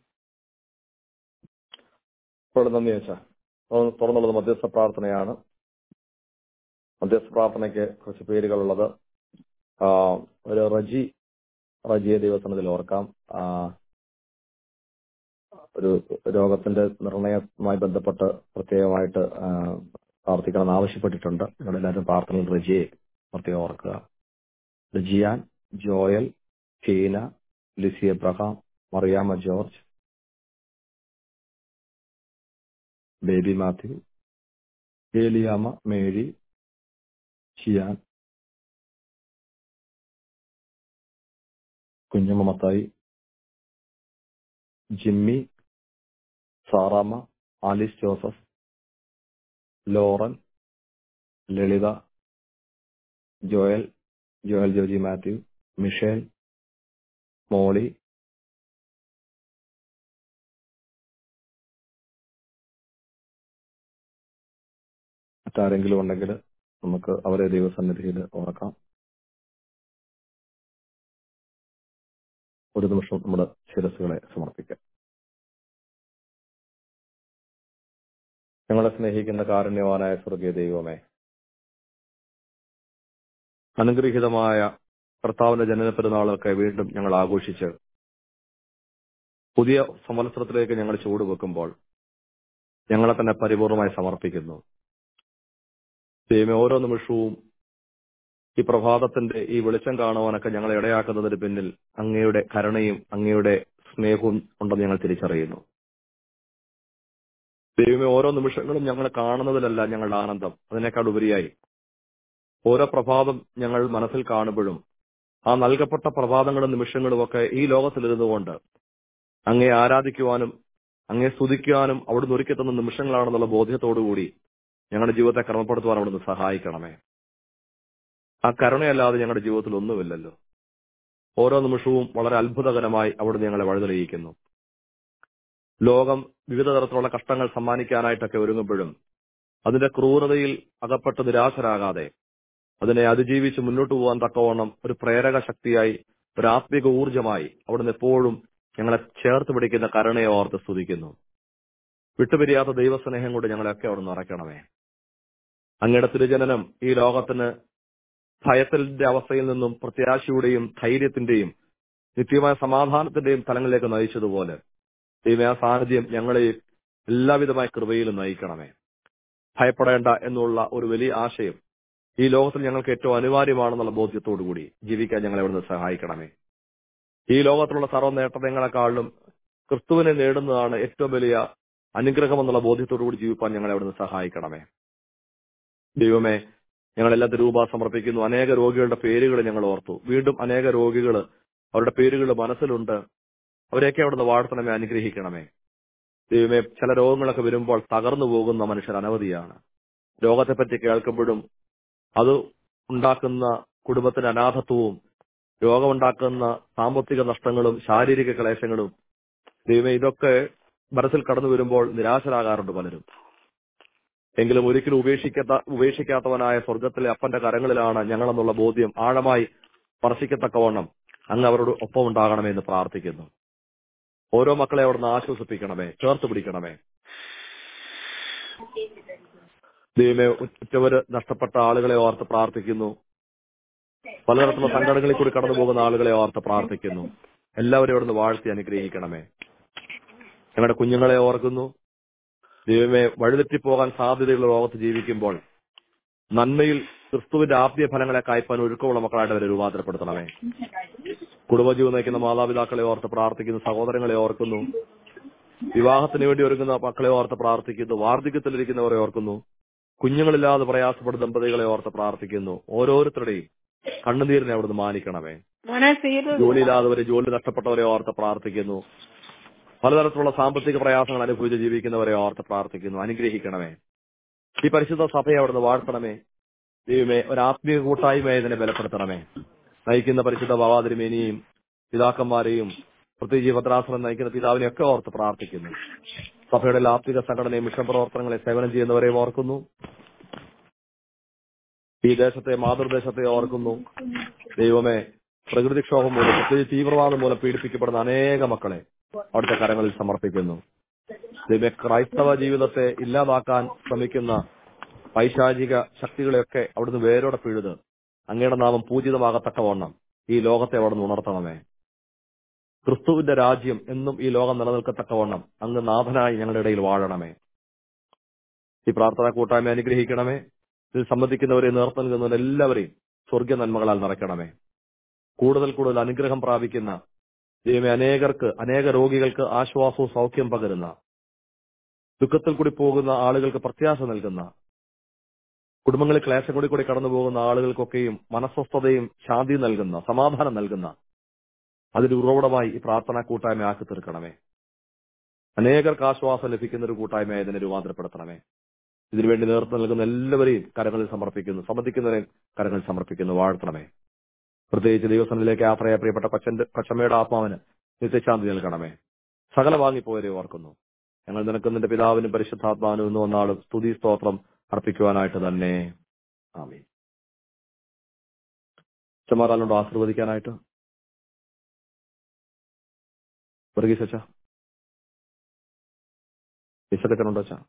വളരെ നന്ദി അച്ഛാ അത് തുറന്നുള്ളത് മധ്യസ്ഥ പ്രാർത്ഥനയാണ് മധ്യസ്ഥ പ്രാർത്ഥനയ്ക്ക് കുറച്ച് പേരുകളുള്ളത് ആ, ഒരു റജി റജിയെ ദൈവസനത്തിൽ ഓർക്കാം ആ, ഒരു രോഗത്തിന്റെ നിർണയവുമായി ബന്ധപ്പെട്ട് പ്രത്യേകമായിട്ട് ആ, പ്രാർത്ഥിക്കണമെന്ന് ആവശ്യപ്പെട്ടിട്ടുണ്ട് നിങ്ങളെല്ലാവരും പ്രാർത്ഥനയിൽ റജിയെ പ്രത്യേകം ഓർക്കുക Rijiyan Joel Tina Lizzy Abraham Mariyamma George Baby Mathew Eliyamma Mary Shiyan Kunjamma Mathai Jimmy Saramma Alice Joseph Lauren Lalitha Joel Joel Joji Mathew Michelle Molly മറ്റാരെങ്കിലും ഉണ്ടെങ്കിൽ നമുക്ക് അവരെ ദൈവസന്നിധിയിൽ ഓർക്കാം ഒരു നിമിഷം നമ്മുടെ ശിരസുകളെ സമർപ്പിക്കാം ഞങ്ങളെ സ്നേഹിക്കുന്ന കാരുണ്യവാനായ സ്വർഗീയ ദൈവമേ അനുഗ്രഹീതമായ കർത്താവിന്റെ ജനന പെരുന്നാളൊക്കെ വീണ്ടും ഞങ്ങൾ ആഘോഷിച്ച് പുതിയ സംവത്സരത്തിലേക്ക് ഞങ്ങൾ ചൂടുവെക്കുമ്പോൾ ഞങ്ങളെ തന്നെ പരിപൂർണമായി സമർപ്പിക്കുന്നു ദൈവമേ ഓരോ നിമിഷവും ഈ പ്രഭാതത്തിന്റെ ഈ വെളിച്ചം കാണുവാനൊക്കെ ഞങ്ങളെ ഇടയാക്കുന്നതിന് പിന്നിൽ അങ്ങയുടെ കരുണയും അങ്ങയുടെ സ്നേഹവും ഉണ്ടെന്ന് ഞങ്ങൾ തിരിച്ചറിയുന്നു ദൈവമേ ഓരോ നിമിഷങ്ങളും ഞങ്ങൾ കാണുന്നതിലല്ല ഞങ്ങളുടെ ആനന്ദം അതിനേക്കാൾ ഉപരിയായി ഓരോ പ്രഭാതം ഞങ്ങൾ മനസ്സിൽ കാണുമ്പോഴും ആ നൽകപ്പെട്ട പ്രഭാതങ്ങളും നിമിഷങ്ങളും ഒക്കെ ഈ ലോകത്തിലിരുന്നുകൊണ്ട് അങ്ങേ ആരാധിക്കുവാനും അങ്ങേ സ്തുതിക്കുവാനും അവിടുന്ന് ഒരുക്കി തന്ന നിമിഷങ്ങളാണെന്നുള്ള ബോധ്യത്തോടുകൂടി ഞങ്ങളുടെ ജീവിതത്തെ ക്രമപ്പെടുത്തുവാൻ അവിടുന്ന് സഹായിക്കണമേ ആ കരുണയല്ലാതെ ഞങ്ങളുടെ ജീവിതത്തിൽ ഒന്നുമില്ലല്ലോ ഓരോ നിമിഷവും വളരെ അത്ഭുതകരമായി അവിടുന്ന് ഞങ്ങളെ വഴുതെളിയിക്കുന്നു ലോകം വിവിധ തരത്തിലുള്ള കഷ്ടങ്ങൾ സമ്മാനിക്കാനായിട്ടൊക്കെ ഒരുങ്ങുമ്പോഴും അതിന്റെ ക്രൂരതയിൽ അകപ്പെട്ട് നിരാശരാകാതെ അതിനെ അതിജീവിച്ച് മുന്നോട്ട് പോകാൻ തക്കവണ്ണം ഒരു പ്രേരക ശക്തിയായി ഒരു ആത്മിക ഊർജമായി അവിടുന്ന് എപ്പോഴും ഞങ്ങളെ ചേർത്ത് പിടിക്കുന്ന കരുണയെ ഓർത്ത് സ്തുതിക്കുന്നു വിട്ടുപിരിയാത്ത ദൈവസ്നേഹം കൊണ്ട് ഞങ്ങളെയൊക്കെ അവിടെ നിറയ്ക്കണമേ അങ്ങയുടെ തിരുജനനം ഈ ലോകത്തിന് ഭയത്തിന്റെ അവസ്ഥയിൽ നിന്നും പ്രത്യാശയുടെയും ധൈര്യത്തിന്റെയും നിത്യമായ സമാധാനത്തിന്റെയും തലങ്ങളിലേക്ക് നയിച്ചതുപോലെ ദൈവം ആ സാന്നിധ്യം ഞങ്ങളെ എല്ലാവിധമായ കൃപയിലും നയിക്കണമേ ഭയപ്പെടേണ്ട എന്നുള്ള ഒരു വലിയ ആശയം ഈ ലോകത്തിൽ ഞങ്ങൾക്ക് ഏറ്റവും അനിവാര്യമാണെന്നുള്ള ബോധ്യത്തോടു കൂടി ജീവിക്കാൻ ഞങ്ങളെ ഇവിടുന്ന് സഹായിക്കണമേ ഈ ലോകത്തിലുള്ള സർവ്വ നേട്ടങ്ങളെക്കാളും ക്രിസ്തുവിനെ നേടുന്നതാണ് ഏറ്റവും വലിയ അനുഗ്രഹം എന്നുള്ള ബോധ്യത്തോടു കൂടി ജീവിക്കാൻ ഞങ്ങളെ അവിടുന്ന് സഹായിക്കണമേ ദൈവമേ ഞങ്ങളെല്ലാം രൂപ സമർപ്പിക്കുന്നു അനേക രോഗികളുടെ പേരുകൾ ഞങ്ങൾ ഓർത്തു വീണ്ടും അനേക രോഗികൾ അവരുടെ പേരുകൾ മനസ്സിലുണ്ട് അവരെയൊക്കെ അവിടുന്ന് വാഴ്ത്തണമേ അനുഗ്രഹിക്കണമേ ദൈവമേ ചില രോഗങ്ങളൊക്കെ വരുമ്പോൾ തകർന്നു പോകുന്ന മനുഷ്യർ അനവധിയാണ് രോഗത്തെപ്പറ്റി കേൾക്കുമ്പോഴും അത് ഉണ്ടാക്കുന്ന കുടുംബത്തിന് അനാഥത്വവും രോഗമുണ്ടാക്കുന്ന സാമ്പത്തിക നഷ്ടങ്ങളും ശാരീരിക ക്ലേശങ്ങളും ദൈവമേ ഇതൊക്കെ മനസ്സിൽ കടന്നു വരുമ്പോൾ നിരാശരാകാറുണ്ട് പലരും എങ്കിലും ഒരിക്കലും ഉപേക്ഷിക്കാത്ത ഉപേക്ഷിക്കാത്തവനായ സ്വർഗത്തിലെ അപ്പന്റെ കരങ്ങളിലാണ് ഞങ്ങളെന്നുള്ള ബോധ്യം ആഴമായി സ്പർശിക്കത്തക്കവണ്ണം അങ്ങ് അവരോട് ഒപ്പം ഉണ്ടാകണമെന്ന് പ്രാർത്ഥിക്കുന്നു ഓരോ മക്കളെ അവിടുന്ന് ആശ്വസിപ്പിക്കണമേ ചേർത്ത് പിടിക്കണമേ ദൈവമേ ഉറ്റവര് നഷ്ടപ്പെട്ട ആളുകളെ ഓർത്ത് പ്രാർത്ഥിക്കുന്നു പലതരത്തിലുള്ള സങ്കടങ്ങളിൽ കൂടി കടന്നു പോകുന്ന ആളുകളെ ഓർത്ത് പ്രാർത്ഥിക്കുന്നു എല്ലാവരും അവിടുന്ന് വാഴ്ത്തി അനുഗ്രഹിക്കണമേ ഞങ്ങളുടെ കുഞ്ഞുങ്ങളെ ഓർക്കുന്നു ദൈവമേ വഴിതെറ്റിപ്പോകാൻ സാധ്യതയുള്ള ലോകത്ത് ജീവിക്കുമ്പോൾ നന്മയിൽ ക്രിസ്തുവിന്റെ ആത്മീയ ഫലങ്ങളെ കായ്പാൻ ഒരുക്കമുള്ള മക്കളായിട്ട് അവരെ രൂപാന്തരപ്പെടുത്തണമേ കുടുംബജീവൻ നയിക്കുന്ന മാതാപിതാക്കളെ ഓർത്ത് പ്രാർത്ഥിക്കുന്നു സഹോദരങ്ങളെ ഓർക്കുന്നു വിവാഹത്തിന് വേണ്ടി ഒരുങ്ങുന്ന മക്കളെ ഓർത്ത് പ്രാർത്ഥിക്കുന്നു വാർദ്ധക്യത്തിലിരിക്കുന്നവരെ ഓർക്കുന്നു കുഞ്ഞുങ്ങളില്ലാതെ പ്രയാസപ്പെടുന്ന ദമ്പതികളെ ഓർത്ത് പ്രാർത്ഥിക്കുന്നു ഓരോരുത്തരുടെയും കണ്ണുനീരിനെ അവിടുന്ന് മാനിക്കണമേ മോനെ സീരിയൽ ജോലിയില്ലാത്തവരെ ജോലി നഷ്ടപ്പെട്ടവരെ ഓർത്ത് പ്രാർത്ഥിക്കുന്നു പലതരത്തിലുള്ള സാമ്പത്തിക പ്രയാസങ്ങൾ അനുഭവിച്ച് ജീവിക്കുന്നവരെ ഓർത്ത് പ്രാർത്ഥിക്കുന്നു അനുഗ്രഹിക്കണമേ ഈ പരിശുദ്ധ സഭയെ അവിടുന്ന് വാഴ്ത്തണമേ ദൈവമേ ഒരു ആത്മീയ കൂട്ടായ്മയെ ഇതിനെ ബലപ്പെടുത്തണമേ നയിക്കുന്ന പരിശുദ്ധ ബാവാതിരുമേനിയും പിതാക്കന്മാരെയും പ്രത്യേകിച്ച് ഭദ്രാസനം നയിക്കുന്ന പിതാവിനെയും ഒക്കെ ഓർത്ത് പ്രാർത്ഥിക്കുന്നു സഭയുടെ എല്ലാ ആത്മിക സംഘടനയും മിഷൻ പ്രവർത്തനങ്ങളെ സേവനം ചെയ്യുന്നവരെയും ഓർക്കുന്നു ഈ ദേശത്തെ മാതൃദേശത്തെ ഓർക്കുന്നു ദൈവമേ പ്രകൃതിക്ഷോഭം മൂലം പ്രത്യേകിച്ച് തീവ്രവാദം മൂലം പീഡിപ്പിക്കപ്പെടുന്ന അനേക മക്കളെ അവിടുത്തെ കരങ്ങളിൽ സമർപ്പിക്കുന്നു ദൈവമേ ക്രൈസ്തവ ജീവിതത്തെ ഇല്ലാതാക്കാൻ ശ്രമിക്കുന്ന പൈശാചിക ശക്തികളെയൊക്കെ അവിടുന്ന് വേരോടെ പിഴുത് അങ്ങയുടെ നാമം പൂജിതമാകത്തക്കവണ്ണം ഈ ലോകത്തെ അവിടുന്ന് ഉണർത്തണമേ ക്രിസ്തുവിന്റെ രാജ്യം എന്നും ഈ ലോകം നിലനിൽക്കത്തക്കവണ്ണം അങ്ങ് നാഥനായി ഞങ്ങളുടെ ഇടയിൽ വാഴണമേ ഈ പ്രാർത്ഥനാ കൂട്ടായ്മ അനുഗ്രഹിക്കണമേ ഇതിൽ സംബന്ധിക്കുന്നവരെ നേർത്തു നൽകുന്നവരെ എല്ലാവരെയും സ്വർഗ നന്മകളാൽ നിറയ്ക്കണമേ കൂടുതൽ കൂടുതൽ അനുഗ്രഹം പ്രാപിക്കുന്ന ദൈവമേ അനേകർക്ക് അനേക രോഗികൾക്ക് ആശ്വാസവും സൗഖ്യം പകരുന്ന ദുഃഖത്തിൽ കൂടി പോകുന്ന ആളുകൾക്ക് പ്രത്യാശ നൽകുന്ന കുടുംബങ്ങളിൽ ക്ലേശം കൂടി കൂടി കടന്നു പോകുന്ന ആളുകൾക്കൊക്കെയും മനസ്വസ്ഥതയും ശാന്തി നൽകുന്ന സമാധാനം നൽകുന്ന അതിന്റെ ഉറവിടമായി ഈ പ്രാർത്ഥനാ കൂട്ടായ്മ ആക്കി തീർക്കണമേ അനേകർക്ക് ആശ്വാസം ലഭിക്കുന്ന ഒരു കൂട്ടായ്മയായി ഇതിനെ രൂപാന്തരപ്പെടുത്തണമേ ഇതിനുവേണ്ടി നേതൃത്വം നൽകുന്ന എല്ലാവരെയും കരങ്ങളിൽ സമർപ്പിക്കുന്നു സംബന്ധിക്കുന്നവരെയും കരങ്ങളിൽ സമർപ്പിക്കുന്നു വാഴ്ത്തണമേ പ്രത്യേകിച്ച് ദൈവസനിലേക്ക് യാത്രയായ പ്രിയപ്പെട്ട കൊച്ചന്റെ കൊച്ചമ്മയുടെ ആത്മാവിന് നിത്യശാന്തി നൽകണമേ സകല വാങ്ങിപ്പോയരെ ഓർക്കുന്നു ഞങ്ങൾ നിനക്ക് നിന്റെ പിതാവിനും പരിശുദ്ധാത്മാവിനും ഇന്ന് വന്നാളും സ്തുതി സ്തോത്രം അർപ്പിക്കുവാനായിട്ട് തന്നെ ആമീൻ ചമാറാലുണ്ടോ ആശീർവദിക്കാനായിട്ട് വർഗീസ് അച്ഛാ ഇസക്കച്ചനുണ്ടോ അച്ഛാ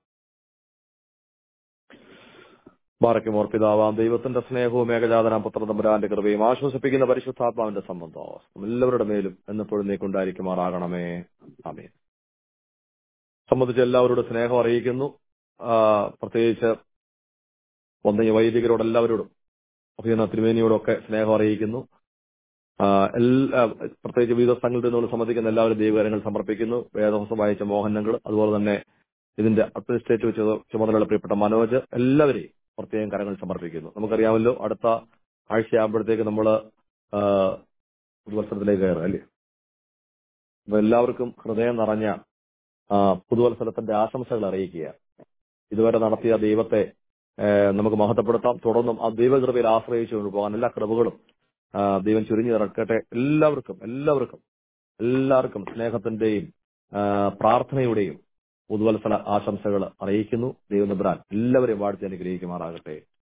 ബാറയ്ക്കുമോർ പിതാവാം ദൈവത്തിന്റെ സ്നേഹവും ഏകജാതനാം പുത്ര തമ്പുരാന്റെ കൃപയും ആശ്വസിപ്പിക്കുന്ന പരിശുദ്ധാത്മാവിന്റെ സംബന്ധം എല്ലാവരുടെ മേലും എന്നപ്പോഴും നീക്കുണ്ടായിരിക്കുമാറാകണമേ ആമേ സംബന്ധിച്ച് എല്ലാവരോടും സ്നേഹം അറിയിക്കുന്നു ആ, പ്രത്യേകിച്ച് ഒന്നീ വൈദികരോട് എല്ലാവരോടും അഭിനന്ദ തിരുമേനിയോടൊക്കെ സ്നേഹം അറിയിക്കുന്നു ആ, എല്ലാ പ്രത്യേകിച്ച് വിവിധ സ്ഥലങ്ങളിൽ നിന്നുള്ള സംബന്ധിക്കുന്ന എല്ലാവരും ദൈവകാര്യങ്ങൾ സമർപ്പിക്കുന്നു വേദവസം വായിച്ച മോഹനങ്ങൾ അതുപോലെ തന്നെ ഇതിന്റെ അഡ്മിനിസ്ട്രേറ്റീവ് ചുമ- ചുമതലയുള്ള പ്രിയപ്പെട്ട മനോജ് എല്ലാവരെയും പ്രത്യേകം കരങ്ങൾ സമർപ്പിക്കുന്നു നമുക്കറിയാമല്ലോ അടുത്ത ആഴ്ചയാകുമ്പോഴത്തേക്ക് നമ്മൾ പുതുവത്സരത്തിലേക്ക് കയറും അല്ലേ അപ്പൊ എല്ലാവർക്കും ഹൃദയം നിറഞ്ഞ ആ, പുതുവത്സരത്തിന്റെ ആശംസകൾ അറിയിക്കുക ഇതുവരെ നടത്തിയ ദൈവത്തെ ആ, നമുക്ക് മഹത്വപ്പെടുത്താം തുടർന്നും ആ ദൈവകൃപയിൽ ആശ്രയിച്ചുകൊണ്ട് പോകാൻ എല്ലാ കൃപകളും ആ, ദൈവം ചുരുങ്ങി നിറക്കട്ടെ എല്ലാവർക്കും എല്ലാവർക്കും എല്ലാവർക്കും സ്നേഹത്തിന്റെയും ആ, പ്രാർത്ഥനയുടെയും പുതുവത്സര ആശംസകൾ അറിയിക്കുന്നു ദൈവം നബ്രാൻ എല്ലാവരെയും വാഴ്ത്തി അനുഗ്രഹിക്കുമാറാകട്ടെ